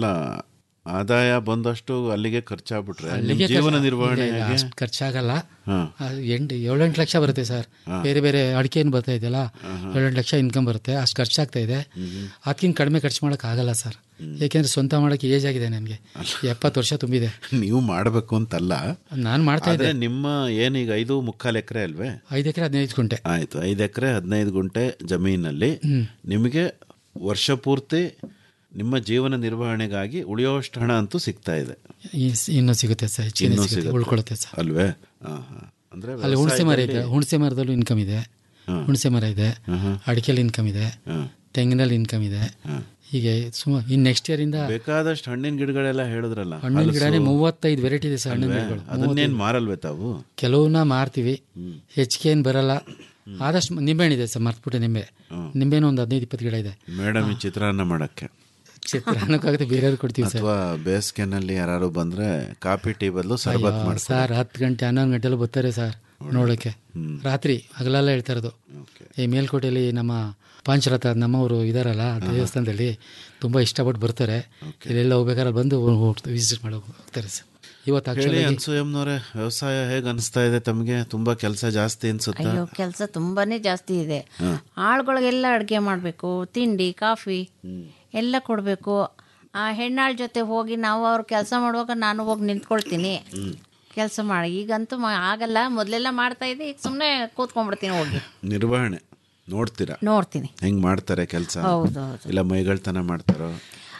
[SPEAKER 5] ಆದಾಯ ಬಂದಷ್ಟು ಅಲ್ಲಿಗೆ ಖರ್ಚಾಗ್ಬಿಟ್ರೆ ನಿಮ್ಮ
[SPEAKER 6] ಅಲ್ಲಿಗೆ
[SPEAKER 5] ಜೀವನ
[SPEAKER 6] ಖರ್ಚು-
[SPEAKER 5] ನಿರ್ವಹಣೆ
[SPEAKER 6] ಇಲ್ಲ, ಇಲ್ಲ, ಅಷ್ಟು ಖರ್ಚಾಗಲ್ಲ
[SPEAKER 5] ಹಾಂ
[SPEAKER 6] ಆ, ಎಂಟು ಏಳೆಂಟು ಲಕ್ಷ ಬರುತ್ತೆ ಸರ್ ಬೇರೆ ಬೇರೆ ಅಡಿಕೆ ಏನು ಬರ್ತಾ ಇದೆಯಲ್ಲ ಏಳೆಂಟು ಲಕ್ಷ ಇನ್ಕಮ್ ಬರುತ್ತೆ ಅಷ್ಟು ಖರ್ಚಾಗ್ತಾ ಇದೆ ಅದಕ್ಕಿಂತ ಕಡಿಮೆ ಖರ್ಚು ಮಾಡೋಕೆ ಆಗಲ್ಲ ಸರ್ ಏಕೆಂದರೆ ಸ್ವಂತ ಮಾಡೋಕ್ಕೆ ಏಜ್ ಆಗಿದೆ ನನಗೆ ಎಪ್ಪತ್ತು ವರ್ಷ ತುಂಬಿದೆ
[SPEAKER 5] ನೀವು ಮಾಡಬೇಕು ಅಂತಲ್ಲ
[SPEAKER 6] ನಾನು ಮಾಡ್ತಾ ಇದ್ದೆ
[SPEAKER 5] ಆದರೆ ನಿಮ್ಮ ಏನೀಗ ಐದು ಮುಕ್ಕಾಲು ಎಕರೆ ಅಲ್ವೇ
[SPEAKER 6] ಐದು ಎಕರೆ ಹದಿನೈದು ಗುಂಟೆ
[SPEAKER 5] ಆಯಿತು ಐದು ಎಕರೆ ಹದಿನೈದು ಗುಂಟೆ ಜಮೀನಲ್ಲಿ ನಿಮಗೆ ವರ್ಷ ಪೂರ್ತಿ ನಿಮ್ಮ ಜೀವನ ನಿರ್ವಹಣೆಗಾಗಿ ಉಳಿಯೋಷ್ಟು ಹಣ ಅಂತೂ ಸಿಗ್ತಾ ಇದೆ
[SPEAKER 6] ಈ- ಇನ್ನೂ ಸಿಗುತ್ತೆ ಸರ್ ಹೆಚ್ಚಿನ
[SPEAKER 5] ಇನ್ನೂ
[SPEAKER 6] ಸಿಗುತ್ತೆ
[SPEAKER 5] ಸಿಗುತ್ತೆ.
[SPEAKER 6] ಉಳ್ಕೊಳ್ಳುತ್ತೆ ಸರ್
[SPEAKER 5] ಅಲ್ವೇ ಹಾಂ ಹಾಂ ಅಂದರೆ
[SPEAKER 6] ಅಲ್ಲಿ ಹುಣಸೆ ಮರ ಇದೆ ಹುಣಸೆ ಮರದಲ್ಲೂ ಇನ್ಕಮ್ ಇದೆ ಹುಣಸೆ ಮರ ಇದೆ ಅಡಿಕೆಲಿ ಇನ್ಕಮ್ ಇದೆ ತೆಂಗಿನಲ್ಲಿ ಇನ್ಕಮ್ ಇದೆ ಹೀಗೆ ಸುಮಾರು ಇನ್ನು ನೆಕ್ಸ್ಟ್ ಇಯರಿಂದ
[SPEAKER 5] ಬೇಕಾದಷ್ಟು ಹಣ್ಣಿನ ಗಿಡಗಳೆಲ್ಲ ಹೇಳಿದ್ರಲ್ಲ
[SPEAKER 6] ಹಣ್ಣಿನ ಗಿಡನೇ ಮೂವತ್ತೈದು ವೆರೈಟಿ ಇದೆ ಸರ್ ಹಣ್ಣಿನ ಗಿಡಗಳು
[SPEAKER 5] ಅದನ್ನೇನು ಮಾರಲ್ವೇ ತಾವು
[SPEAKER 6] ಕೆಲವನ್ನ ಮಾರ್ತೀವಿ ಹೆಚ್ಚಿಗೆ ಏನು ಬರಲ್ಲ ಆದಷ್ಟು ನಿಂಬೆಹಣ್ಣಿದೆ ಸರ್ ಮರ್ತ್ಬಿಟ್ಟೆ ನಿಂಬೆ ನಿಂಬೆನೂ ಒಂದು ಹದಿನೈದು ಇಪ್ಪತ್ತು ಗಿಡ ಇದೆ
[SPEAKER 5] ಮೇಡಮ್ ಈ ಚಿತ್ರಾನ್ನ ಮಾಡಕ್ಕೆ
[SPEAKER 6] ಚಿತ್ರಾನ್ನಕ್ಕಾಗುತ್ತೆ ಬೇರೆಯವ್ರಿಗೆ ಕೊಡ್ತೀವಿ ಸರ್
[SPEAKER 5] ಅಥವಾ ಬೇಸಿಗೆನಲ್ಲಿ ಯಾರು ಬಂದ್ರೆ ಕಾಫಿ ಟೀ ಬದಲು ಸರ್ಬತ್ ಮಾಡ್ತಾರೆ
[SPEAKER 6] ಸರ್ ಹತ್ತು ಗಂಟೆ ಹನ್ನೊಂದು ಗಂಟೆಲ್ಲ ಬರ್ತಾರೆ ಸರ್ ನೋಡೋಕ್ಕೆ ರಾತ್ರಿ ಹಗಲೆಲ್ಲ ಹೇಳ್ತಾ ಇರೋದು ಈ ಮೇಲ್ಕೋಟೆಯಲ್ಲಿ ನಮ್ಮ ಪಾಂಚರಥ ನಮ್ಮವರು ಇದಾರಲ್ಲ ದೇವಸ್ಥಾನದಲ್ಲಿ ತುಂಬ ಇಷ್ಟಪಟ್ಟು ಬರ್ತಾರೆ ಇಲ್ಲೆಲ್ಲ ಹೋಗ್ಬೇಕಾದ್ರೆ ಬಂದು ವಿಸಿಟ್ ಮಾಡಿ ಹೋಗ್ತಾರೆ ಸರ್ ಇವತ್ತು
[SPEAKER 5] ಹೇಳಿ
[SPEAKER 6] ಆಕ್ಚುಲಿ
[SPEAKER 5] ಅನ್ಸೂಯಮ್ನವ್ರೆ ವ್ಯವಸಾಯ ಹೇಗೆ ಅನಿಸ್ತಾ ಇದೆ ತಮಗೆ ತುಂಬಾ ಕೆಲಸ ಜಾಸ್ತಿ ಅನ್ಸುತ್ತಾ
[SPEAKER 7] ಅಯ್ಯೋ ಕೆಲಸ ತುಂಬಾನೇ ಜಾಸ್ತಿ ಇದೆ ಆಳುಗಳಿಗೆಲ್ಲ ಅಡುಗೆ ಮಾಡಬೇಕು ತಿಂಡಿ ಕಾಫಿ ಎಲ್ಲ ಕೊಡಬೇಕು ಆ ಹೆಣ್ಣಾಳ ಜೊತೆ ಹೋಗಿ ನಾವು ಅವ್ರು ಕೆಲಸ ಮಾಡುವಾಗ ನಾನು ಹೋಗಿ ನಿಂತ್ಕೊಳ್ತೀನಿ ಕೆಲಸ ಮಾಡಿ ಈಗಂತೂ ಮ- ಆಗಲ್ಲ ಮೊದಲೆಲ್ಲ ಮಾಡ್ತಾ ಇದ್ದೆ ಈಗ ಸುಮ್ಮನೆ ಕೂತ್ಕೊಂಡ್ಬಿಡ್ತೀನಿ ಹೋಗಿ
[SPEAKER 5] ನಿರ್ವಹಣೆ ನೋಡ್ತೀರಾ
[SPEAKER 7] ನೋಡ್ತೀನಿ
[SPEAKER 5] ಹೆಂಗ್ ಮಾಡ್ತಾರೆ ಕೆಲಸ
[SPEAKER 7] ಹೌದು ಹೌದು
[SPEAKER 5] ಇಲ್ಲ ಮೈಗಳ್ತನ ಮಾಡ್ತಾರೋ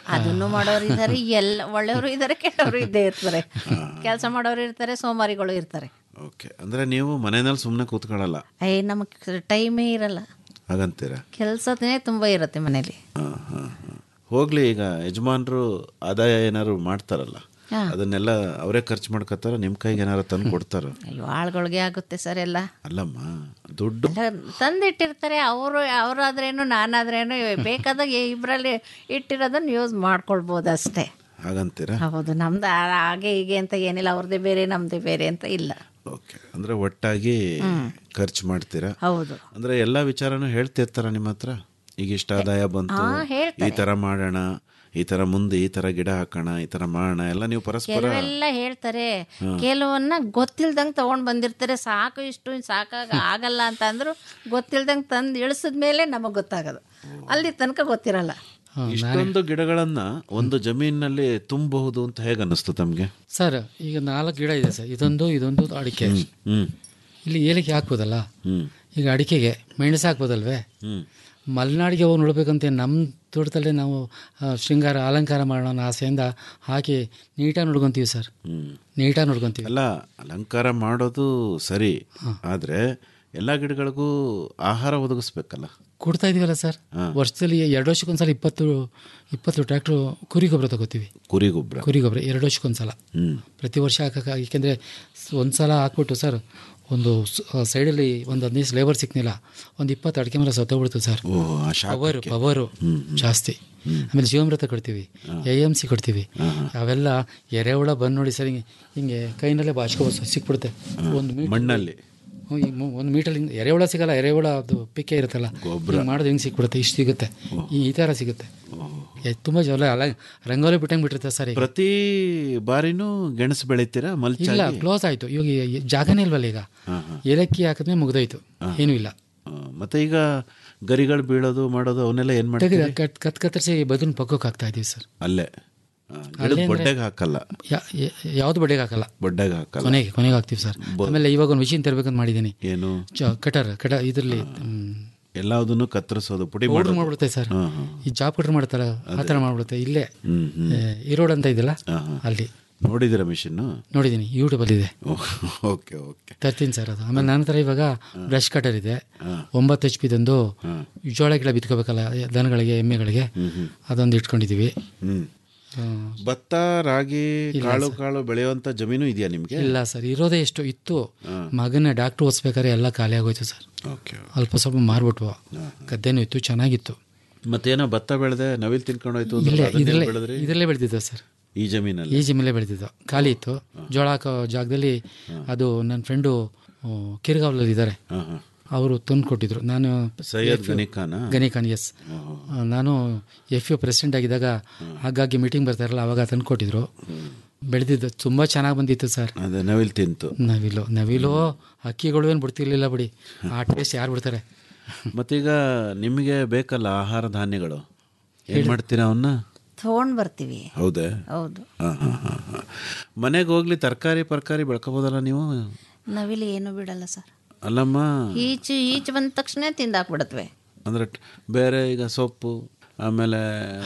[SPEAKER 7] ಅದನ್ನು ಮಾಡೋರು ಇದ್ದಾರೆ ಎಲ್ಲ ಒಳ್ಳೆಯವರು ಇದ್ದಾರೆ ಕೆಟ್ಟವರು ಇದ್ದೇ ಇರ್ತಾರೆ ಕೆಲಸ ಮಾಡೋರು ಇರ್ತಾರೆ ಸೋಮಾರಿಗಳು ಇರ್ತಾರೆ
[SPEAKER 5] ಓಕೆ ಅಂದರೆ ನೀವು ಮನೆಯಲ್ಲಿ ಸುಮ್ಮನೆ ಕೂತ್ಕೊಳ್ಳಲ್ಲ
[SPEAKER 7] ಅಯ್ಯ ನಮಗೆ ಟೈಮೇ ಇರಲ್ಲ
[SPEAKER 5] ಹಾಗಂತೀರಾ
[SPEAKER 7] ಕೆಲಸನೇ ತುಂಬ ಇರುತ್ತೆ ಮನೇಲಿ
[SPEAKER 5] ಹಾಂ ಹಾಂ ಹಾಂ ಹೋಗ್ಲಿ ಈಗ ಯಜಮಾನರು ಆದಾಯ ಏನಾದ್ರು ಮಾಡ್ತಾರಲ್ಲ
[SPEAKER 7] ಹಾ.
[SPEAKER 5] ಅದನ್ನೆಲ್ಲ ಅವರೇ ಖರ್ಚು ಮಾಡ್ಕೊತಾರ ನಿಮ್ಮ ಕೈಗೆ ಏನಾರು ತಂದು ಕೊಡ್ತಾರ
[SPEAKER 7] ಅಯ್ಯೋ ಆಳುಗಳಿಗೆ ಆಗುತ್ತೆ ಸರ್ ಎಲ್ಲ
[SPEAKER 5] ಅಲ್ಲಮ್ಮ ದುಡ್ಡು
[SPEAKER 7] ತಂದಿಟ್ಟಿರ್ತಾರೆ ಅವರು ಅವರಾದ್ರೇನು ನಾನಾದ್ರೇನು ಬೇಕಾದಾಗ ಇಬ್ಬರಲ್ಲಿ ಇಟ್ಟಿರೋದನ್ನ ಯೂಸ್ ಮಾಡ್ಕೊಳ್ಬೋದು ಅಷ್ಟೇ
[SPEAKER 5] ಹಾಗಂತೀರಾ
[SPEAKER 7] ಹೌದು ನಮ್ದು ಆ- ಹಾಗೆ ಹೀಗೆ ಅಂತ ಏನಿಲ್ಲ ಅವ್ರದ್ದೇ ಬೇರೆ ನಮ್ದೇ ಬೇರೆ ಅಂತ ಇಲ್ಲ
[SPEAKER 5] ಓಕೆ ಅಂದರೆ ಒಟ್ಟಾಗಿ ಖರ್ಚು ಮಾಡ್ತೀರಾ
[SPEAKER 7] ಹೌದು
[SPEAKER 5] ಅಂದರೆ ಎಲ್ಲ ವಿಚಾರನೂ ಹೇಳ್ತಿರ್ತಾರ ನಿಮ್ಮ ಹತ್ರ ಈಗ ಇಷ್ಟ ಆದಾಯ ಬಂತು
[SPEAKER 7] ಹಾ, ಹೇಳ್ತಾರೆ.
[SPEAKER 5] ಈ ಥರ ಮಾಡೋಣ ಈ ಥರ ಮುಂದೆ ಈ ಥರ ಗಿಡ ಹಾಕೋಣ ಈ ಥರ ಮಾಡೋಣ ಎಲ್ಲ ನೀವು ಪರಸ್ಪರ
[SPEAKER 7] ಕೆಲವೆಲ್ಲ ಹೇಳ್ತಾರೆ ಕೆಲವನ್ನ ಗೊತ್ತಿಲ್ದಂಗೆ ತಗೊಂಡ್ ಬಂದಿರ್ತಾರೆ ಸಾಕು ಇಷ್ಟು ಸಾಕಾಗ ಆಗಲ್ಲ ಅಂತ ಅಂದ್ರು ಗೊತ್ತಿಲ್ದಂಗೆ ತಂದು ಇಳಿಸಿದ್ಮೇಲೆ ನಮಗೆ ಗೊತ್ತಾಗೋದು ಅಲ್ಲಿ ತನಕ ಗೊತ್ತಿರಲ್ಲ
[SPEAKER 5] ಇಷ್ಟೊಂದು ಗಿಡಗಳನ್ನ ಒಂದು ಜಮೀನಿನಲ್ಲಿ ತುಂಬಬಹುದು ಅಂತ ಹೇಗೆ ಅನ್ನಿಸ್ತು ತಮಗೆ
[SPEAKER 6] ಸರ್ ಈಗ ನಾಲ್ಕು ಗಿಡ ಇದೆ ಸರ್ ಇದೊಂದು ಇದೊಂದು ಅಡಿಕೆ
[SPEAKER 5] ಹ್ಮ್
[SPEAKER 6] ಇಲ್ಲಿ ಏಲಕ್ಕಿ ಹಾಕ್ಬೋದಲ್ಲ
[SPEAKER 5] ಹ್ಮ್
[SPEAKER 6] ಈಗ ಅಡಿಕೆಗೆ ಮೆಣಸು ಹಾಕ್ಬೋದಲ್ವೇ
[SPEAKER 5] ಹ್ಮ್
[SPEAKER 6] ಮಲೆನಾಡಿಗೆ ಹೋಗಿ ನೋಡ್ಬೇಕಂತ ನಮ್ಮ ತೋಟದಲ್ಲೇ ನಾವು ಆ, ಶೃಂಗಾರ ಅಲಂಕಾರ ಮಾಡೋಣ ಅನ್ನೋ ಆಸೆಯಿಂದ ಹಾಕಿ ನೀಟಾಗಿ ನೋಡ್ಕೊತೀವಿ ಸರ್
[SPEAKER 5] ಹ್ಮ್
[SPEAKER 6] ನೀಟಾಗಿ ನೋಡ್ಕೊತೀವಿ
[SPEAKER 5] ಅಲ್ಲ ಅಲಂಕಾರ ಮಾಡೋದು ಸರಿ ಆದ್ರೆ ಎಲ್ಲ ಗಿಡಗಳಿಗೂ ಆಹಾರ ಒದಗಿಸ್ಬೇಕಲ್ಲ
[SPEAKER 6] ಕೊಡ್ತಾ ಇದೀವಲ್ಲ ಸರ್ ವರ್ಷದಲ್ಲಿ ಎರಡು ವರ್ಷಕ್ಕೊಂದ್ಸಲ ಇಪ್ಪತ್ತು ಇಪ್ಪತ್ತು ಟ್ರ್ಯಾಕ್ಟ್ರು ಕುರಿ ಗೊಬ್ಬರ ತಗೋತೀವಿ
[SPEAKER 5] ಕುರಿ ಗೊಬ್ಬರ
[SPEAKER 6] ಕುರಿ ಗೊಬ್ಬರ ಎರಡು ವರ್ಷಕ್ಕೊಂದ್ಸಲ
[SPEAKER 5] ಹ್ಮ್
[SPEAKER 6] ಪ್ರತಿ ವರ್ಷ ಹಾಕಕ್ಕೆ ಏಕೆಂದರೆ ಒಂದು ಸಲ ಹಾಕ್ಬಿಟ್ಟು ಸರ್ ಒಂದು ಸೈಡಲ್ಲಿ ಒಂದು ಹದಿನೈದು ಲೇಬರ್ ಸಿಕ್ನಿಲ್ಲ ಒಂದು ಇಪ್ಪತ್ತು ಅಡಿಕೆ ಮರ ಸತ್ತೋಗ್ಬಿಡ್ತು ಸರ್
[SPEAKER 5] ಓ ಆ ಶಾಖಕ್ಕೆ.
[SPEAKER 6] ಪವರು ಪವರು ಜಾಸ್ತಿ ಆಮೇಲೆ ಜೀವಾಮೃತ ಕೊಡ್ತೀವಿ ಎ ಎಮ್ ಸಿ ಕೊಡ್ತೀವಿ ಅವೆಲ್ಲ ಎರೆಹುಳ ಬಂದು ನೋಡಿ ಸರ್ ಹಿಂಗೆ ಹಿಂಗೆ ಕೈನಲ್ಲೇ ಬಾಚ್ಕೋ ಸಿಕ್ಬಿಡುತ್ತೆ ಒಂದು ಮೀಟರ್
[SPEAKER 5] ಮಣ್ಣಲ್ಲಿ
[SPEAKER 6] ಹ್ಞೂ, ಈ ಮು- ಒಂದು ಮೀಟರ್ ಹಿಂಗೆ ಎರೆಹುಳ ಸಿಗಲ್ಲ ಎರೆಹುಳ ಅದು ಪಿಕ್ಕೆ ಇರುತ್ತಲ್ಲ ಹಿಂಗೆ ಮಾಡೋದು ಹಿಂಗೆ ಸಿಕ್ಬಿಡುತ್ತೆ ಇಷ್ಟು ಸಿಗುತ್ತೆ ಈ ಈ ಥರ ಸಿಗುತ್ತೆ ಎ- ತುಂಬ ಜಲ ಅಲ್ಲ ರಂಗೋಲಿ ಬಿಟ್ಟಂಗೆ ಬಿಟ್ಟಿರುತ್ತೆ ಸರ್ ಈಗ
[SPEAKER 5] ಪ್ರತಿ ಬಾರಿನೂ ಗೆಣಸು ಬೆಳಿತೀರಾ ಮಲ್ಚ್
[SPEAKER 6] ಇಲ್ಲ
[SPEAKER 5] ಆಗಿ?
[SPEAKER 6] ಕ್ಲೋಸ್ ಆಯಿತು ಇವಾಗ ಈ- ಜಾಗನೇ ಇಲ್ವಲ್ಲ ಈಗ ಏಲಕ್ಕಿ ಹಾಕಿದ್ಮೇಲೆ ಮುಗ್ದೋಯ್ತು ಏನೂ ಇಲ್ಲ
[SPEAKER 5] ಆ, ಮತ್ತೆ ಈಗ ಗರಿಗಳು ಬೀಳೋದು ಮಾಡೋದು ಅವನ್ನೆಲ್ಲ ಏನ್
[SPEAKER 6] ತೆಗೆದು
[SPEAKER 5] ಮಾಡ್ತೀರಿ
[SPEAKER 6] ಕತ್ ಕತ್ ಕತ್ತರಿಸಿ ಬದುನ್ ಪಕ್ಕಕ್ಕೆ ಹಾಕ್ತಾ ಇದೀವಿ ಸರ್
[SPEAKER 5] ಅಲ್ಲೇ ಆ, ಗಿಡದ
[SPEAKER 6] ಅಲ್ಲೇ ಅಂದ್ರೆ-
[SPEAKER 5] ಬೊಡ್ಡೆಗೆ ಹಾಕಲ್ಲ
[SPEAKER 6] ಯಾ- ಯಾ- ಯಾವ್ದು ಬಡ್ಡೆಗೆ ಹಾಕಲ್ಲ
[SPEAKER 5] ಬೊಡ್ಡೆಗೆ ಹಾಕಲ್ಲ
[SPEAKER 6] ಕೊನೆಗೆ ಕೊನೆಗೆ ಹಾಕ್ತೀವಿ ಸರ್ ಆಮೇಲೆ ಇವಾಗ ಒಂದು ಮಿಷಿನ್ ತರಬೇಕಂತ ಮಾಡಿದ್ದೀನಿ
[SPEAKER 5] ಏನು
[SPEAKER 6] ಕಟರ್ ಕಟ ಇದರಲ್ಲಿ
[SPEAKER 5] ಎಲ್ಲದನ್ನು ಕತ್ತರಿಸೋದು ಪುಡಿ
[SPEAKER 6] ಪೌಡ್ರ್
[SPEAKER 5] ಮಾಡೋದು
[SPEAKER 6] ಮಾಡ್ಬಿಡುತ್ತೆ ಸರ್
[SPEAKER 5] ಹಾ, ಹಾ.
[SPEAKER 6] ಈ ಜಾಬ್ ಕಟ್ರ್ ಮಾಡ್ತಾರ ಆ ಥರ ಮಾಡ್ಬಿಡುತ್ತೆ ಇಲ್ಲೇ
[SPEAKER 5] ಹ್ಮ್ ಹ್ಮ್
[SPEAKER 6] ಏ, ಈರೋಡ್ ಅಂತ ಇದೆಯಲ್ಲ
[SPEAKER 5] ಹಾ, ಹಾ.
[SPEAKER 6] ಅಲ್ಲಿ
[SPEAKER 5] ನೋಡಿದಿರ ಮಿಷಿನ್
[SPEAKER 6] ನೋಡಿದ್ದೀನಿ ಯೂಟ್ಯೂಬಲ್ಲಿದೆ
[SPEAKER 5] ಓಕೆ ಓಕೆ
[SPEAKER 6] ತರ್ತೀನಿ ಸರ್ ಅದು ಆಮೇಲೆ ನನ್ನ ಹತ್ರ ಇವಾಗ ಬ್ರಷ್ ಕಟರ್ ಇದೆ ಒಂಬತ್ತು ಎಚ್ ಪಿದೊಂದು ಜೋಳ ಗಿಡ ಬಿತ್ಕೋಬೇಕಲ್ಲ ದನಗಳಿಗೆ ಎಮ್ಮೆಗಳಿಗೆ ಅದೊಂದು ಇಟ್ಕೊಂಡಿದ್ದೀವಿ
[SPEAKER 5] ಹ್ಮ್
[SPEAKER 6] ಆ,
[SPEAKER 5] ಭತ್ತ ರಾಗಿ ಕಾಳು ಕಾಳು ಬೆಳೆಯುವಂತ ಜಮೀನು ಇದೆಯಾ ನಿಮ್ಗೆ
[SPEAKER 6] ಇಲ್ಲ ಸರ್ ಇರೋದೇ ಎಷ್ಟು ಇತ್ತು ಮಗನ ಡಾಕ್ಟ್ರು ಓದಿಸ್ಬೇಕಾದ್ರೆ ಎಲ್ಲ ಖಾಲಿ ಆಗೋಯ್ತು ಸರ್
[SPEAKER 5] ಓಕೆ
[SPEAKER 6] ಅಲ್ಪ ಸ್ವಲ್ಪ ಮಾರ್ಬಿಟ್ವು ಗದ್ದೆನೂ ಇತ್ತು ಚೆನ್ನಾಗಿತ್ತು
[SPEAKER 5] ಮತ್ತೇನೋ ಭತ್ತ ಬೆಳೆದೆ ನವಿಲ್ ತಿನ್ಕೊಂಡೋಯ್ತು ಅಂದ್ರೆ
[SPEAKER 6] ಇಲ್ಲೇ
[SPEAKER 5] ಅದನ್ನೇನ್
[SPEAKER 6] ಇದರಲ್ಲೇ
[SPEAKER 5] ಬೆಳೆದ್ರಿ
[SPEAKER 6] ಇದರಲ್ಲೇ ಬೆಳೆದಿದ್ದು ಸರ್
[SPEAKER 5] ಈ ಜಮೀನಲ್ಲಿ
[SPEAKER 6] ಈ ಜಿಮ್ಮೆಲ್ಲೇ ಬೆಳೆದಿದ್ದು ಖಾಲಿ ಇತ್ತು ಜೋಳ ಹಾಕೋ ಜಾಗದಲ್ಲಿ ಅದು ನನ್ನ ಫ್ರೆಂಡು ಕಿರ್ಗಾವ್ಲಲ್ಲಿ ಇದ್ದಾರೆ
[SPEAKER 5] ಹಾ ಹಾ
[SPEAKER 6] ಅವರು ತಂದು ಕೊಟ್ಟಿದ್ರು ನಾನು
[SPEAKER 5] ಸೈಯದ್ ಗನಿಖಾನ
[SPEAKER 6] ಗನಿ ಖಾನ್ ಎಸ್ ನಾನು ಎಫ್ ಯು ಪ್ರೆಸಿಡೆಂಟ್ ಆಗಿದ್ದಾಗ ಹಾಗಾಗಿ ಮೀಟಿಂಗ್ ಬರ್ತಾರಲ್ಲ ಅವಾಗ ತಂದು ಕೊಟ್ಟಿದ್ರು ಬೆಳೆದಿದ್ದು ತುಂಬ ಚೆನ್ನಾಗಿ ಬಂದಿತ್ತು ಸರ್
[SPEAKER 5] ಅದೇ ನವಿಲ್ ತಿಂತು
[SPEAKER 6] ನವಿಲು ನವಿಲು ಹಕ್ಕಿಗಳು ಏನು ಬಿಡ್ತಿರ್ಲಿಲ್ಲ ಬಿಡಿ ಆ ಟೇಸ್ಟ್ ಯಾರು ಬಿಡ್ತಾರೆ
[SPEAKER 5] ಮತ್ತೀಗ ನಿಮಗೆ ಬೇಕಲ್ಲ ಆಹಾರ ಧಾನ್ಯಗಳು ಏನ್ ಮಾಡ್ತೀರಾ ಅವನ್ನ
[SPEAKER 7] ತಗೊಂಡ್ ಬರ್ತೀವಿ
[SPEAKER 5] ಹೌದೇ
[SPEAKER 7] ಹೌದು
[SPEAKER 5] ಹಾ ಹಾ ಹಾ ಹಾ ಮನೆಗೆ ಹೋಗ್ಲಿ ತರಕಾರಿ ಪರ್ಕಾರಿ ಬೆಳ್ಕೋಬೋದಲ್ಲ ನೀವು
[SPEAKER 7] ನವಿಲು ಏನು ಬಿಡಲ್ಲ ಸರ್
[SPEAKER 5] ಅಲ್ಲಮ್ಮ
[SPEAKER 7] ಈಚು ಈಚು ಬಂದ ತಕ್ಷಣ ತಿಂದಾಕ್ಬಿಡತ್ವೆ
[SPEAKER 5] ಅಂದ್ರೆ ಟ್- ಬೇರೆ ಈಗ ಸೊಪ್ಪು ಆಮೇಲೆ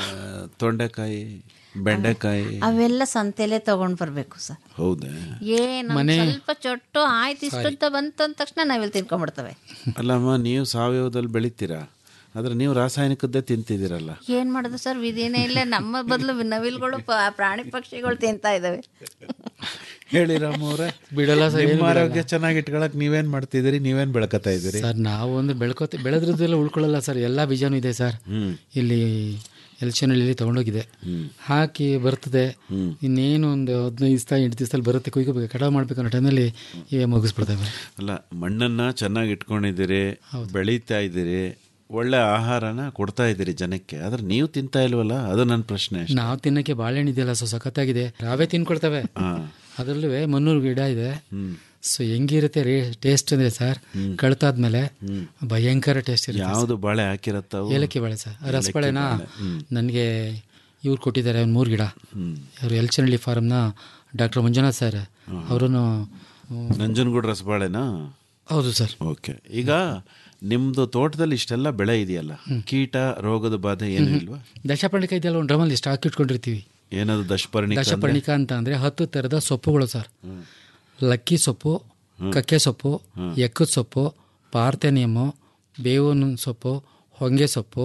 [SPEAKER 5] ತೊಂಡೆಕಾಯಿ ಬೆಂಡೆಕಾಯಿ
[SPEAKER 7] ಅವೆಲ್ಲ ಸಂತೆಲೇ ತಗೊಂಡ್ ಬರ್ಬೇಕು ಸರ್
[SPEAKER 5] ಹೌದೇ
[SPEAKER 7] ಏನು ಸ್ವಲ್ಪ ಚೊಟ್ಟು ಆಯ್ತು ಇಷ್ಟಂತ ಬಂತು ಅಂದ ತಕ್ಷಣ ನಾವಿಲ್ಲಿ ತಿನ್ಕೊಂಡ್ಬಿಡ್ತವೆ
[SPEAKER 5] ಅಲ್ಲಮ್ಮ ನೀವು ಸಾವಯವದಲ್ಲಿ ಬೆಳಿತೀರಾ ಆದ್ರೆ ನೀವು ರಾಸಾಯನಿಕದ್ದೇ ತಿಂತಿದ್ದೀರಲ್ಲ
[SPEAKER 7] ಏನ್ ಮಾಡೋದು ಸರ್ ವಿಧಿನೇ ಇಲ್ಲ ನಮ್ಮ ಬದಲು ನವಿಲ್ಗಳು ಪ- ಪ್ರಾಣಿ ಪಕ್ಷಿಗಳು ತಿಂತಾ ಇದಾವೆ
[SPEAKER 5] ಹೇಳಿ ರಾಮ್ ಅವ್ರೆ
[SPEAKER 6] ಬಿಡಲ್ಲ ಸರ್
[SPEAKER 5] ನಿಮ್ಮ ಆರೋಗ್ಯ ಚೆನ್ನಾಗಿ ಇಟ್ಕೊಳಕ್ ನೀವೇನ್ ಮಾಡ್ತಿದ್ದೀರಿ ನೀವೇನ್ ಬೆಳ್ಕತಾ ಇದ್ದೀರಿ
[SPEAKER 6] ಸರ್ ನಾವು ಒಂದು ಬೆಳ್ಕೋತಿ ಬೆಳೆದ್ರದ್ದೆಲ್ಲ ಉಳ್ಕೊಳ್ಳಲ್ಲ ಸರ್ ಎಲ್ಲ ಬೀಜನೂ ಇದೆ ಸರ್ ಇಲ್ಲಿ ಎಲ್ಚನಲ್ಲಿ ತೊಗೊಂಡೋಗಿದೆ ಹಾಕಿ ಬರ್ತದೆ ಇನ್ನೇನು ಒಂದು ಹದಿನೈದು ದಿವಸ ಎಂಟು ದಿವಸದಲ್ಲಿ ಬರುತ್ತೆ ಕುಯ್ಕೋಬೇಕು ಕಟಾವು ಮಾಡ್ಬೇಕು ಅನ್ನೋ ಟೈಮಲ್ಲಿ ಇವೇ ಮುಗಿಸ್ಬಿಡ್ತವೆ
[SPEAKER 5] ಅಲ್ಲ ಮಣ್ಣನ್ನ ಚೆನ್ನಾಗಿ ಇಟ್ಕೊಂಡಿದ್ದೀರಿ ಬೆಳೀತಾ ಇದ್ದೀರಿ ಒಳ್ಳೆ ಆಹಾರನ ಕೊಡ್ತಾ ಇದ್ದೀರಿ ಜನಕ್ಕೆ ಆದ್ರೆ ನೀವು ತಿಂತಾ ಇಲ್ವಲ್ಲ ಅದು ನನ್ನ ಪ್ರಶ್ನೆ ಅಷ್ಟೇ.
[SPEAKER 6] ನಾವು ತಿನ್ನಕ್ಕೆ ಬಾಳೆಹಣ್ಣು ಇದೆಯಲ್ಲ ಸೊ ಸಖತ್ತಾಗಿದೆ ನಾವೇ ತಿನ್ಕೊಳ್ತವೆ
[SPEAKER 5] ಹಾ
[SPEAKER 6] ಅದರಲ್ಲೂ ಮುನ್ನೂರು ಗಿಡ ಇದೆ ಸೊ ಹೆಂಗಿರುತ್ತೆ ರೇ ಟೇಸ್ಟ್ ಅಂದರೆ ಸರ್ ಕಳ್ತಾದ್ಮೇಲೆ ಭಯಂಕರ ಟೇಸ್ಟ್ ಇರುತ್ತೆ
[SPEAKER 5] ಯಾವ್ದು ಬಾಳೆ ಹಾಕಿರತ್ತವು
[SPEAKER 6] ಏಲಕ್ಕಿ ಬಾಳೆ ಸರ್ ರಸಬಾಳೆನ ನನಗೆ ಇವ್ರು ಕೊಟ್ಟಿದ್ದಾರೆ ಒಂದು ಮೂರು ಗಿಡ ಇವರು ಎಲ್ಚನಹಳ್ಳಿ ಫಾರಮ್ನ ಡಾಕ್ಟರ್ ಮಂಜುನಾಥ್ ಸರ್ ಅವರನ್ನು
[SPEAKER 5] ನಂಜನಗೂಡು ರಸಬಾಳೆನಾ
[SPEAKER 6] ಹೌದು ಸರ್
[SPEAKER 5] ಓಕೆ ಈಗ ನಿಮ್ದು ತೋಟದಲ್ಲಿ ಇಷ್ಟೆಲ್ಲ ಬೆಳೆ ಇದೆಯಲ್ಲ ಕೀಟ ರೋಗದ ಬಾಧೆ ಏನೂ ಇಲ್ವಾ
[SPEAKER 6] ದಶಪರ್ಣಿಕ ಇದೆಲ್ಲ ಒಂದು ಡ್ರಮಲ್ಲಿ ಸ್ಟಾಕ್ ಇಟ್ಕೊಂಡಿರ್ತೀವಿ
[SPEAKER 5] ಏನದು ದಶಪರ್ಣಿ
[SPEAKER 6] ದಶಪರ್ಣಿಕ ಅಂತ ಅಂದರೆ ಹತ್ತು ಥರದ ಸೊಪ್ಪುಗಳು ಸರ್ ಲಕ್ಕಿ ಸೊಪ್ಪು ಕಕ್ಕೆ ಸೊಪ್ಪು ಎಕ್ಕದ ಸೊಪ್ಪು ಪಾರ್ಥೆನಿಯಮ್ಮು ಬೇವಿನ ಸೊಪ್ಪು ಹೊಂಗೆ ಸೊಪ್ಪು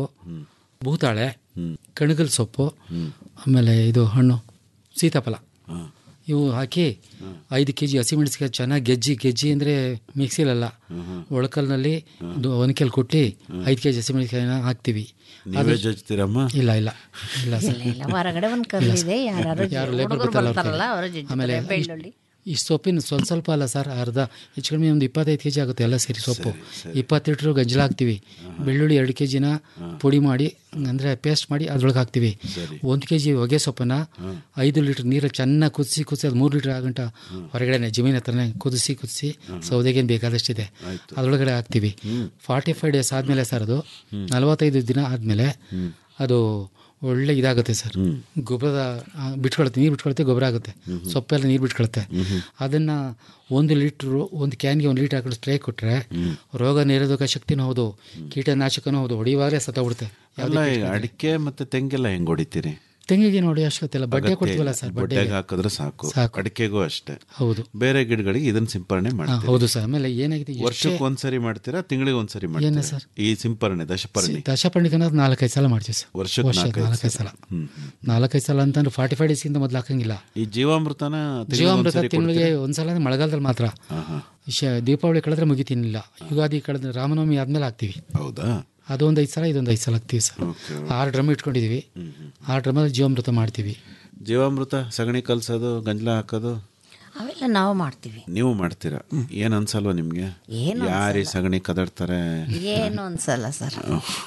[SPEAKER 6] ಭೂತಾಳೆ ಕಣಗಲ್ ಸೊಪ್ಪು ಆಮೇಲೆ ಇದು ಹಣ್ಣು ಸೀತಾಫಲ ಇವು ಹಾಕಿ ಐದು ಕೆ ಜಿ ಹಸಿಮೆಣಸಿಗೆ ಚೆನ್ನಾಗಿ ಗೆಜ್ಜಿ ಗೆಜ್ಜಿ ಅಂದರೆ ಮಿಕ್ಸಿಲಲ್ಲ ಒಳಕಲ್ನಲ್ಲಿ ಒನಕೆಲ್ ಕೊಟ್ಟು ಐದು ಕೆ ಜಿ ಹಸಿಮೆಣಸಿಕಾಯಿನ ಹಾಕ್ತೀವಿ
[SPEAKER 5] ನೀವೇ ಜಜ್ತೀರಮ್ಮ
[SPEAKER 6] ಇಲ್ಲ ಇಲ್ಲ ಇಲ್ಲ ಸರ್
[SPEAKER 7] ಇಲ್ಲ ಹೊರಗಡೆ ಒಂದು ಕಲ್ಲಿದೆ ಯಾರು
[SPEAKER 6] ಯಾರು ಲೇಬರ್
[SPEAKER 7] ಹುಡುಗರು
[SPEAKER 6] ಗೊತ್ತಲ್ಲ
[SPEAKER 7] ಬರ್ತಾರಲ್ಲ
[SPEAKER 6] ಅವ್ರಿಗೆ.
[SPEAKER 7] ಅವರು
[SPEAKER 6] ಆಮೇಲೆ
[SPEAKER 7] ಬೆಳ್ಳುಳ್ಳಿ
[SPEAKER 6] ಈ ಸೊಪ್ಪಿನ ಸ್ವಲ್ಪ ಸ್ವಲ್ಪ ಅಲ್ಲ ಸರ್ ಅರ್ಧ ಹೆಚ್ಚು ಕಡಿಮೆ ಒಂದು ಇಪ್ಪತ್ತೈದು ಕೆ ಜಿ ಆಗುತ್ತೆ ಎಲ್ಲ ಸೇರಿ ಸೊಪ್ಪು ಇಪ್ಪತ್ತು ಲೀಟ್ರ್ ಗಂಜಲ ಹಾಕ್ತೀವಿ ಬೆಳ್ಳುಳ್ಳಿ ಎರಡು ಕೆ ಜಿನ ಪುಡಿ ಮಾಡಿ ಅಂದರೆ ಪೇಸ್ಟ್ ಮಾಡಿ ಅದ್ರೊಳಗೆ ಹಾಕ್ತೀವಿ ಒಂದು ಕೆ ಜಿ ಹೊಗೆ ಸೊಪ್ಪನ್ನ ಐದು ಲೀಟ್ರ್ ನೀರು ಚೆನ್ನಾಗಿ ಕುದಿಸಿ ಕುದಿಸಿ ಅದು ಮೂರು ಲೀಟ್ರ್ ಆಗಂಟ ಹೊರಗಡೆನೆ ಜಮೀನ್ ಹತ್ರನೇ ಕುದಿಸಿ ಕುದಿಸಿ ಸೌದೆಗೇನು ಬೇಕಾದಷ್ಟಿದೆ ಅದರೊಳಗಡೆ ಹಾಕ್ತೀವಿ ಫಾರ್ಟಿ ಫೈವ್ ಡೇಸ್ ಆದಮೇಲೆ ಸರ್ ಅದು ನಲವತ್ತೈದು ದಿನ ಆದಮೇಲೆ ಅದು ಒಳ್ಳೆ ಇದಾಗುತ್ತೆ ಸರ್ ಗೊಬ್ಬರದ ಆ, ಬಿಟ್ಕೊಳುತ್ತೆ ನೀರು ಬಿಟ್ಕೊಳುತ್ತೆ ಗೊಬ್ಬರ ಆಗುತ್ತೆ ಸೊಪ್ಪೆಲ್ಲ ನೀರು ಬಿಟ್ಕೊಳುತ್ತೆ ಅದನ್ನ ಒಂದು ಲೀಟ್ರು ಒಂದು ಕ್ಯಾನ್ಗೆ ಒಂದು ಲೀಟರ್ ಹಾಕೊಂಡು ಸ್ಪ್ರೇ ಕೊಟ್ಟರೆ ರೋಗ ನಿರೋಧಕ ಶಕ್ತಿನೂ ಹೌದು ಕೀಟನಾಶಕನೂ ಹೌದು ಹೊಡಿವಾಗಲೇ ಸತ್ತೋಗ್ಬಿಡುತ್ತೆ
[SPEAKER 5] ಅಲ್ಲ ಈಗ ಅಡಿಕೆ ಮತ್ತೆ ತೆಂಗೆಲ್ಲ ಹೆಂಗ್ ಹೊಡಿತೀರಿ
[SPEAKER 6] ತೆಂಗಿಗೆ ನೋಡಿ ಅಷ್ಟೊತ್ತಿಲ್ಲ ಬಡ್ಡೆ
[SPEAKER 5] ಅಗತ್ಯ
[SPEAKER 6] ಕೊಡ್ತೀವಲ್ಲ
[SPEAKER 5] ಇಲ್ಲ.
[SPEAKER 6] ಸರ್
[SPEAKER 5] ಬಡ್ಡೆಗೆ
[SPEAKER 6] ಬಡ್ಡೆ
[SPEAKER 5] ಹಾಕಿದ್ರೆ ಸಾಕು
[SPEAKER 6] ಸಾಕು.
[SPEAKER 5] ಅಡಿಕೆಗೂ ಅಷ್ಟೇ
[SPEAKER 6] ಹೌದು
[SPEAKER 5] ಬೇರೆ ಗಿಡಗಳಿಗೆ ಇದನ್ನ ಸಿಂಪರಣೆ
[SPEAKER 6] ಹಾ,
[SPEAKER 5] ಮಾಡ್ತೀರಿ
[SPEAKER 6] ಹೌದು ಸರ್ ಆಮೇಲೆ ಏನಾಗಿದೆ ಎಷ್ಟೇ
[SPEAKER 5] ವರ್ಷಕ್ಕೆ ಒಂದ್ಸರಿ ಮಾಡ್ತೀರಾ ತಿಂಗಳಿಗೆ ಒಂದ್ಸರಿ ಮಾಡ್ತೀರಾ
[SPEAKER 6] ಸರ್?
[SPEAKER 5] ಈ ಸಿಂಪರಣೆ ದಶಪರ್ಣಿ
[SPEAKER 6] ದಶಪರ್ಣಿಕ ಅನ್ನೋದು ನಾಲ್ಕೈದು ಸಲ ಮಾಡ್ತೀವಿ ಸರ್
[SPEAKER 5] ವರ್ಷಕ್ಕೆ ನಾಲ್ಕೈದು
[SPEAKER 6] ನಾಲ್ಕೈದು ಸಲ ನಾಲ್ಕೈದು ಸಲ ಅಂತಂದ್ರೆ ಫಾರ್ಟಿ ಫೈವ್ ಡೇಸ್ಗಿಂತ ಮೊದಲು ಹಾಕಂಗಿಲ್ಲ
[SPEAKER 5] ಈ ಜೀವಾಮೃತನ ತಿಂಗಳಿಗೆ
[SPEAKER 6] ಜೀವಾಮೃತ
[SPEAKER 5] ಒಂದ್ಸರಿ
[SPEAKER 6] ತಿಂಗಳಿಗೆ ಒಂದ್ಸಲ ಅಂದ್ರೆ ಮಳೆಗಾಲದಲ್ಲಿ ಮಾತ್ರ
[SPEAKER 5] ಹಾ, ಹಾ.
[SPEAKER 6] ಶ ದೀಪಾವಳಿ ಕಳೆದ್ರೆ ಮುಗಿತೀನಿಲ್ಲ ಯುಗಾದಿ ಕಳೆದ್ರೆ ರಾಮನವಮಿ ಆದ್ಮೇಲೆ ಹಾಕ್ತೀವಿ
[SPEAKER 5] ಹೌದಾ
[SPEAKER 6] ಅದೊಂದು ಐದು ಸಲ ಇದೊಂದು ಐದು ಸಲ ಹಾಕ್ತೀವಿ ಸರ್
[SPEAKER 5] ಓಕೆ
[SPEAKER 6] ಆರು ಡ್ರಮ್ ಇಟ್ಕೊಂಡಿದ್ದೀವಿ ಆರು ಡ್ರಮಲ್ಲಿ ಜೀವಾಮೃತ ಮಾಡ್ತೀವಿ
[SPEAKER 5] ಜೀವಾಮೃತ ಸಗಣಿ ಕಲ್ಸೋದು ಗಂಜಲ ಹಾಕೋದು
[SPEAKER 7] ಅವೆಲ್ಲ ನಾವು ಮಾಡ್ತೀವಿ
[SPEAKER 5] ನೀವು ಮಾಡ್ತೀರಾ ಏನ್ ಅನ್ಸಲ್ವಾ ನಿಮ್ಗೆ
[SPEAKER 7] ಏನು
[SPEAKER 5] ಯಾರಿ ಸಗಣಿ ಕದಡ್ತಾರೆ
[SPEAKER 7] ಏನು ಅನ್ಸಲ್ಲ ಸರ್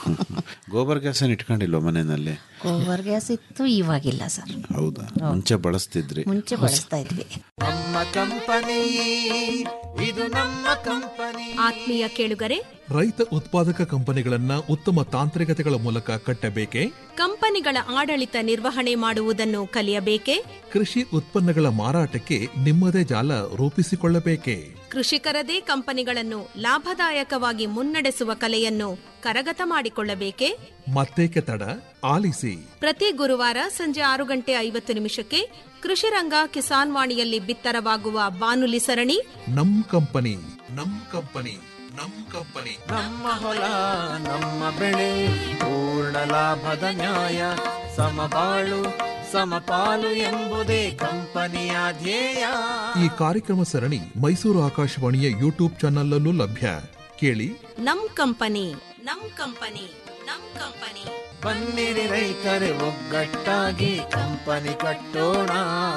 [SPEAKER 5] ಗೋಬರ್ ಗ್ಯಾಸ್ ಏನ್ ಇಟ್ಕೊಂಡಿಲ್ವ ಮನೆಯಲ್ಲಿ
[SPEAKER 7] ಗೋಬರ್ ಗ್ಯಾಸ್ ಇತ್ತು ಇವಾಗಿಲ್ಲ ಸರ್
[SPEAKER 5] ಹೌದಾ ಮುಂಚೆ ಬಳಸ್ತಿದ್ರಿ
[SPEAKER 7] ಮುಂಚೆ ಬಳಸ್ತಾ ಇದ್ವಿ
[SPEAKER 8] ಆತ್ಮೀಯ ಕೇಳುಗರೆ
[SPEAKER 9] ರೈತ ಉತ್ಪಾದಕ ಕಂಪನಿಗಳನ್ನ ಉತ್ತಮ ತಾಂತ್ರಿಕತೆಗಳ ಮೂಲಕ ಕಟ್ಟಬೇಕೆ
[SPEAKER 8] ಕಂಪನಿಗಳ ಆಡಳಿತ ನಿರ್ವಹಣೆ ಮಾಡುವುದನ್ನು ಕಲಿಯಬೇಕೆ
[SPEAKER 9] ಕೃಷಿ ಉತ್ಪನ್ನಗಳ ಮಾರಾಟಕ್ಕೆ ನಿಮ್ಮದೇ ಜಾಲ ರೂಪಿಸಿಕೊಳ್ಳಬೇಕೆ
[SPEAKER 8] ಕೃಷಿಕರದೇ ಕಂಪನಿಗಳನ್ನು ಲಾಭದಾಯಕವಾಗಿ ಮುನ್ನಡೆಸುವ ಕಲೆಯನ್ನು ಕರಗತ ಮಾಡಿಕೊಳ್ಳಬೇಕೆ
[SPEAKER 9] ಮತ್ತೇಕೆ ತಡ ಆಲಿಸಿ
[SPEAKER 8] ಪ್ರತಿ ಗುರುವಾರ ಸಂಜೆ ಆರು ಗಂಟೆ ಐವತ್ತು ನಿಮಿಷಕ್ಕೆ ಕೃಷಿರಂಗ ಕಿಸಾನ್ ವಾಣಿಯಲ್ಲಿ ಬಿತ್ತರವಾಗುವ ಬಾನುಲಿ ಸರಣಿ
[SPEAKER 9] ನಮ್ ಕಂಪನಿ ನಮ್ ಕಂಪನಿ ನಮ್ ಕಂಪನಿ
[SPEAKER 10] ನಮ್ಮ ಹೊಲ ನಮ್ಮ ಬೆಳೆ ಪೂರ್ಣ ಲಾಭದ ನ್ಯಾಯ ಸಮಬಾಳು ಸಮಪಾಲು ಎಂಬುದೇ ಕಂಪನಿಯ ಧ್ಯೇಯ
[SPEAKER 9] ಈ ಕಾರ್ಯಕ್ರಮ ಸರಣಿ ಮೈಸೂರು ಆಕಾಶವಾಣಿಯ ಯೂಟ್ಯೂಬ್ ಚಾನಲ್ಲೂ ಲಭ್ಯ ಕೇಳಿ
[SPEAKER 8] ನಮ್ ಕಂಪನಿ ನಮ್ ಕಂಪನಿ ನಮ್ ಕಂಪನಿ
[SPEAKER 10] ಬನ್ನಿರಿ ರೈತರೆ ಒಗ್ಗಟ್ಟಾಗಿ ಕಂಪನಿ ಕಟ್ಟೋಣ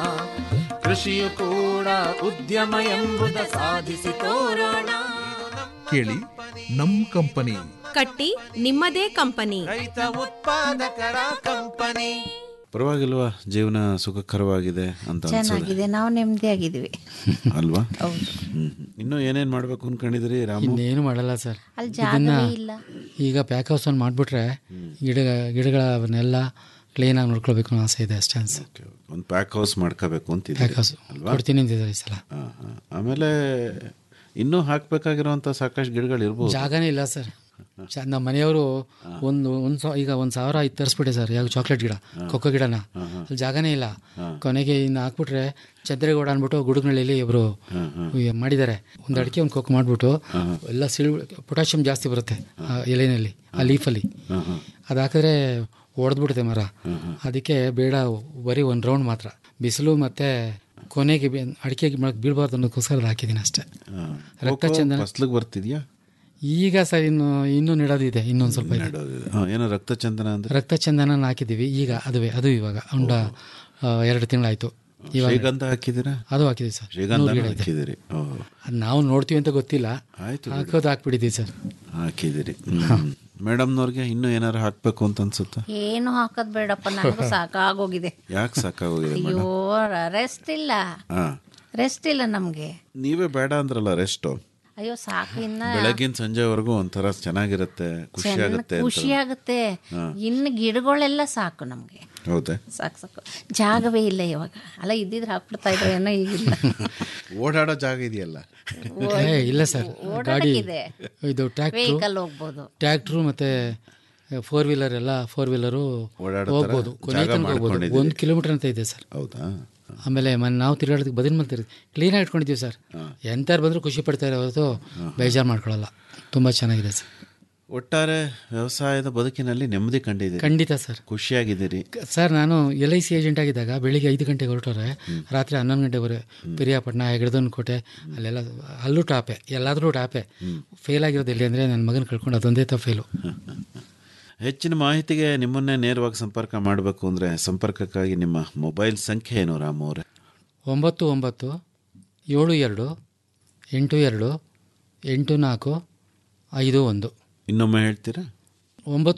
[SPEAKER 10] ಕೃಷಿಯು ಕೂಡ ಉದ್ಯಮ ಎಂಬುದ ಸಾಧಿಸಿ ತೋರೋಣ
[SPEAKER 9] ಕೇಳಿ ನಮ್ ಕಂಪನಿ
[SPEAKER 8] ಕಟ್ಟಿ ನಿಮ್ಮದೇ ಕಂಪನಿ
[SPEAKER 10] ರೈತ ಉತ್ಪಾದಕರ ಕಂಪನಿ
[SPEAKER 5] ಪರವಾಗಿಲ್ವಾ ಜೀವನ ಸುಖಕರವಾಗಿದೆ ಅಂತ ಅನ್ಸೋದು
[SPEAKER 7] ಚೆನ್ನಾಗಿದೆ ನಾವು ನೆಮ್ಮದಿಯಾಗಿದ್ದೀವಿ
[SPEAKER 5] ಅಲ್ವಾ
[SPEAKER 7] ಹೌದು
[SPEAKER 5] ಹ್ಮ್ ಇನ್ನು ಏನೇನ್ ಮಾಡ್ಬೇಕು ಅನ್ಕೊಂಡಿದ್ರಿ ರಾಮು
[SPEAKER 6] ಇನ್ನೇನು ಮಾಡಲ್ಲ ಸರ್
[SPEAKER 7] ಅಲ್ಲಿ
[SPEAKER 6] ಇದನ್ನ
[SPEAKER 7] ಜಾಗವೇ ಇಲ್ಲ
[SPEAKER 6] ಈಗ ಪ್ಯಾಕ್ ಹೌಸ್ ಒಂದು ಮಾಡಿಬಿಟ್ರೆ ಗಿಡ ಗಿಡಗಳನ್ನೆಲ್ಲ ಕ್ಲೀನಾಗಿ ನೋಡ್ಕೊಳ್ಬೇಕು ಅನ್ನೋ ಆಸೆ ಇದೆ ಅಷ್ಟೇ ಅನ್ಸ
[SPEAKER 5] ಒಂದು ಪ್ಯಾಕ್ ಹೌಸ್ ಮಾಡ್ಕೋಬೇಕು ಅಂತಿದ್ರಿ
[SPEAKER 6] ಪ್ಯಾಕ್ ಹೌಸ್ ಕೊಡ್ತೀನಿ ಅಂತಿದ್ದಾರೆ ಈ ಸಲ
[SPEAKER 5] ಹಾ, ಹಾ. ಆಮೇಲೆ ಇನ್ನೂ ಹಾಕ್ಬೇಕಾಗಿರುವಂತ ಸಾಕಷ್ಟು ಗಿಡಗಳು ಇರ್ಬೋದು
[SPEAKER 6] ಜಾಗನೇ ಇಲ್ಲ ಸರ್ ಚ- ನಮ್ಮ ಮನೆಯವರು ಒಂದು ಒಂದು ಸಾವಿರ ಈಗ ಒಂದು ಸಾವಿರ ಐದು ತರಿಸ್ಬಿಟ್ಟೆ ಸರ್ ಯಾವ ಚಾಕ್ಲೇಟ್ ಗಿಡ ಕೊಕ್ಕೋ ಗಿಡನ ಅಲ್ಲಿ ಜಾಗನೇ ಇಲ್ಲ ಕೊನೆಗೆ ಇನ್ನು ಹಾಕ್ಬಿಟ್ರೆ ಚಂದ್ರೇಗೌಡ ಅಂದ್ಬಿಟ್ಟು ಗುಡುಗ್ನಳ್ಳಿಲಿ ಇವರು ಮಾಡಿದ್ದಾರೆ ಒಂದು ಅಡಿಕೆ ಒಂದು ಕೊಕ್ಕೋ ಮಾಡಿಬಿಟ್ಟು ಎಲ್ಲ ಸಿಳ್ ಪೊಟ್ಯಾಷಿಯಂ ಜಾಸ್ತಿ ಬರುತ್ತೆ ಆ ಎಲೆನಲ್ಲಿ ಆ ಲೀಫಲ್ಲಿ ಅದು ಹಾಕಿದ್ರೆ ಒಡೆದ್ಬಿಡುತ್ತೆ ಮರ ಅದಕ್ಕೆ ಬೇಡ ಬರೀ ಒಂದು ರೌಂಡ್ ಮಾತ್ರ ಬಿಸಿಲು ಮತ್ತೆ ಕೊನೆಗೆ ಬಿ- ಅಡಿಕೆಗೆ ಮೊಳಕ್ ಬೀಳ್ಬಾರ್ದು ಅನ್ನೋದಕ್ಕೋಸ್ಕರ ಅದು ಹಾಕಿದ್ದೀನಿ ಅಷ್ಟೇ ರಕ್ತ ಚಂದನ
[SPEAKER 5] ಫಸ್ಲಿಗೆ ಬರ್ತಿದ್ಯಾ
[SPEAKER 6] ಈಗ ಸರ್ ಇನ್ನು ಇನ್ನೂ ನೆಡೋದಿದೆ ಇನ್ನೊಂದು ಸ್ವಲ್ಪ ಇದೆ
[SPEAKER 5] ಹಾ, ಏನೋ ರಕ್ತ ಚಂದನ ಅಂದ್ರೆ
[SPEAKER 6] ರಕ್ತ ಚಂದನ ಹಾಕಿದ್ದೀವಿ ಈಗ ಅದುವೇ ಅದು ಇವಾಗ ಒಂದು ಆ, ಎರಡು ತಿಂಗಳಾಯ್ತು ಇವಾಗ
[SPEAKER 5] ಶ್ರೀಗಂಧ ಹಾಕಿದ್ದೀರಾ
[SPEAKER 6] ಅದು ಹಾಕಿದ್ದೀವಿ ಸರ್
[SPEAKER 5] ಶ್ರೀಗಂಧ
[SPEAKER 6] ನೂರು ಗಿಡ ಇದೆ
[SPEAKER 5] ಹಾಕಿದಿರಿ
[SPEAKER 6] ಅದು ನಾವು ನೋಡ್ತೀವಿ ಅಂತ ಗೊತ್ತಿಲ್ಲ
[SPEAKER 5] ಆಯ್ತು
[SPEAKER 6] ಹಾಕೋದು ಹಾಕ್ಬಿಟ್ಟಿದ್ದೀವಿ ಸರ್
[SPEAKER 5] ಹಾಕಿದಿರಿ ಮೇಡಮ್ನವ್ರಿಗೆ ಇನ್ನೂ ಏನಾರು ಹಾಕ್ಬೇಕು ಅಂತ ಅನ್ಸುತ್ತಾ
[SPEAKER 7] ಏನು ಹಾಕೋದ್ ಬೇಡಪ್ಪ ನನಗೂ ಸಾಕಾಗೋಗಿದೆ
[SPEAKER 5] ಯಾಕೆ ಸಾಕಾಗೋಗಿದೆ ಮೇಡಮ್
[SPEAKER 7] ಅಯ್ಯೋ ರೆಸ್ಟ್ ಇಲ್ಲ
[SPEAKER 5] ಹಾ
[SPEAKER 7] ರೆಸ್ಟ್ ಇಲ್ಲ ನಮಗೆ
[SPEAKER 5] ನೀವೇ ಬೇಡ ಅಂದ್ರಲ್ಲ ರೆಸ್ಟು
[SPEAKER 7] ಅಯ್ಯೋ ಸಾಕು ಇನ್ನ
[SPEAKER 5] ಬೆಳಗಿನ ಸಂಜೆವರೆಗೂ ಒಂಥರ ಚೆನ್ನಾಗಿರುತ್ತೆ ಖುಷಿ
[SPEAKER 7] ಚೆನ್ನ-
[SPEAKER 5] ಆಗುತ್ತೆ
[SPEAKER 7] ಖುಷಿ ಆಗುತ್ತೆ ಇನ್ನು ಗಿಡಗಳೆಲ್ಲ ಸಾಕು ನಮಗೆ
[SPEAKER 5] ಹೌದಾ
[SPEAKER 7] ಸಾಕು ಸಾಕು ಜಾಗವೇ ಇಲ್ಲ ಇವಾಗ ಅಲ್ಲ ಇದ್ದಿದ್ರೆ ಹಾಕ್ಬಿಡ್ತಾ ಇದ್ರು ಏನೋ ಈಗಿಲ್ಲ
[SPEAKER 5] ಓಡಾಡೋ ಜಾಗ ಇದೆಯಲ್ಲ
[SPEAKER 6] ಏ, ಇಲ್ಲ ಸರ್ ಗಾಡಿ
[SPEAKER 7] ಓಡಾಡಕ್ಕಿದೆ
[SPEAKER 6] ಇದು ಟ್ರ್ಯಾಕ್ಟ್ರು
[SPEAKER 7] ವೆಹಿಕಲ್ ಹೋಗ್ಬೋದು
[SPEAKER 6] ಟ್ರ್ಯಾಕ್ಟ್ರು ಮತ್ತು ಫೋರ್ ವೀಲರ್ ಎಲ್ಲ ಫೋರ್ ವೀಲರು
[SPEAKER 5] ಓಡಾಡೋ ಥರ
[SPEAKER 6] ಹೋಗ್ಬೋದು ಕೊನೆ
[SPEAKER 5] ಜಾಗ
[SPEAKER 6] ತನಕ ಹೋಗ್ಬೋದು
[SPEAKER 5] ಮಾಡ್ಕೊಂಡಿದ್ದೀರಿ.
[SPEAKER 6] ಒಂದು ಕಿಲೋಮೀಟರ್ ಅಂತ ಇದೆ ಸರ್
[SPEAKER 5] ಹೌದಾ
[SPEAKER 6] ಆಮೇಲೆ ಮನೆ ನಾವು ತಿರುಗಾಡೋದಕ್ಕೆ ಬದಿನ ಮೇಲೆ ತಿರುಗಿ ಕ್ಲೀನಾಗಿ ಇಟ್ಕೊಂಡಿದ್ದೀವಿ ಸರ್ ಎಂಥವ್ರು ಬಂದರೂ ಖುಷಿ ಪಡ್ತಾರೆ ಹೊರತು ಬೇಜಾರು ಮಾಡ್ಕೊಳ್ಳಲ್ಲ ತುಂಬ ಚೆನ್ನಾಗಿದೆ ಸರ್
[SPEAKER 5] ಒಟ್ಟಾರೆ ವ್ಯವಸಾಯದ ಬದುಕಿನಲ್ಲಿ ನೆಮ್ಮದಿ ಕಂಡಿದ್ದೀರಿ
[SPEAKER 6] ಖಂಡಿತ ಸರ್
[SPEAKER 5] ಖುಷಿಯಾಗಿದ್ದೀರಿ
[SPEAKER 6] ಸರ್ ನಾನು ಎಲ್ ಐ ಸಿ ಏಜೆಂಟ್ ಆಗಿದ್ದಾಗ ಬೆಳಿಗ್ಗೆ ಐದು ಗಂಟೆಗೆ ಹೊರಟೋರೆ ರಾತ್ರಿ ಹನ್ನೊಂದು ಗಂಟೆವರೆ ಪಿರಿಯಾಪಟ್ಟಣ ಹೆಗಡದನ್ ಕೋಟೆ ಅಲ್ಲೆಲ್ಲ ಅಲ್ಲೂ ಟಾಪೆ ಎಲ್ಲಾದರೂ ಟಾಪೆ ಫೇಲ್ ಆಗಿರೋದು ಎಲ್ಲಿ ಅಂದರೆ ನನ್ನ ಮಗನ ಕಳ್ಕೊಂಡು ಅದೊಂದೇ ತ ಫೇಲು
[SPEAKER 5] ಹೆಚ್ಚಿನ ಮಾಹಿತಿಗೆ ನಿಮ್ಮನ್ನೇ ನೇರವಾಗಿ ಸಂಪರ್ಕ ಮಾಡಬೇಕು ಅಂದರೆ ಸಂಪರ್ಕಕ್ಕಾಗಿ ನಿಮ್ಮ ಮೊಬೈಲ್ ಸಂಖ್ಯೆ ಏನು ರಾಮು ಅವರೇ
[SPEAKER 6] ಒಂಬತ್ತು ಒಂಬತ್ತು ಏಳು ಎರಡು ಎಂಟು ಎರಡು ಎಂಟು ನಾಲ್ಕು ಐದು ಒಂದು
[SPEAKER 5] ಇನ್ನೊಮ್ಮೆ ಹೇಳ್ತೀರಾ
[SPEAKER 6] ಒಂಬತ್ತು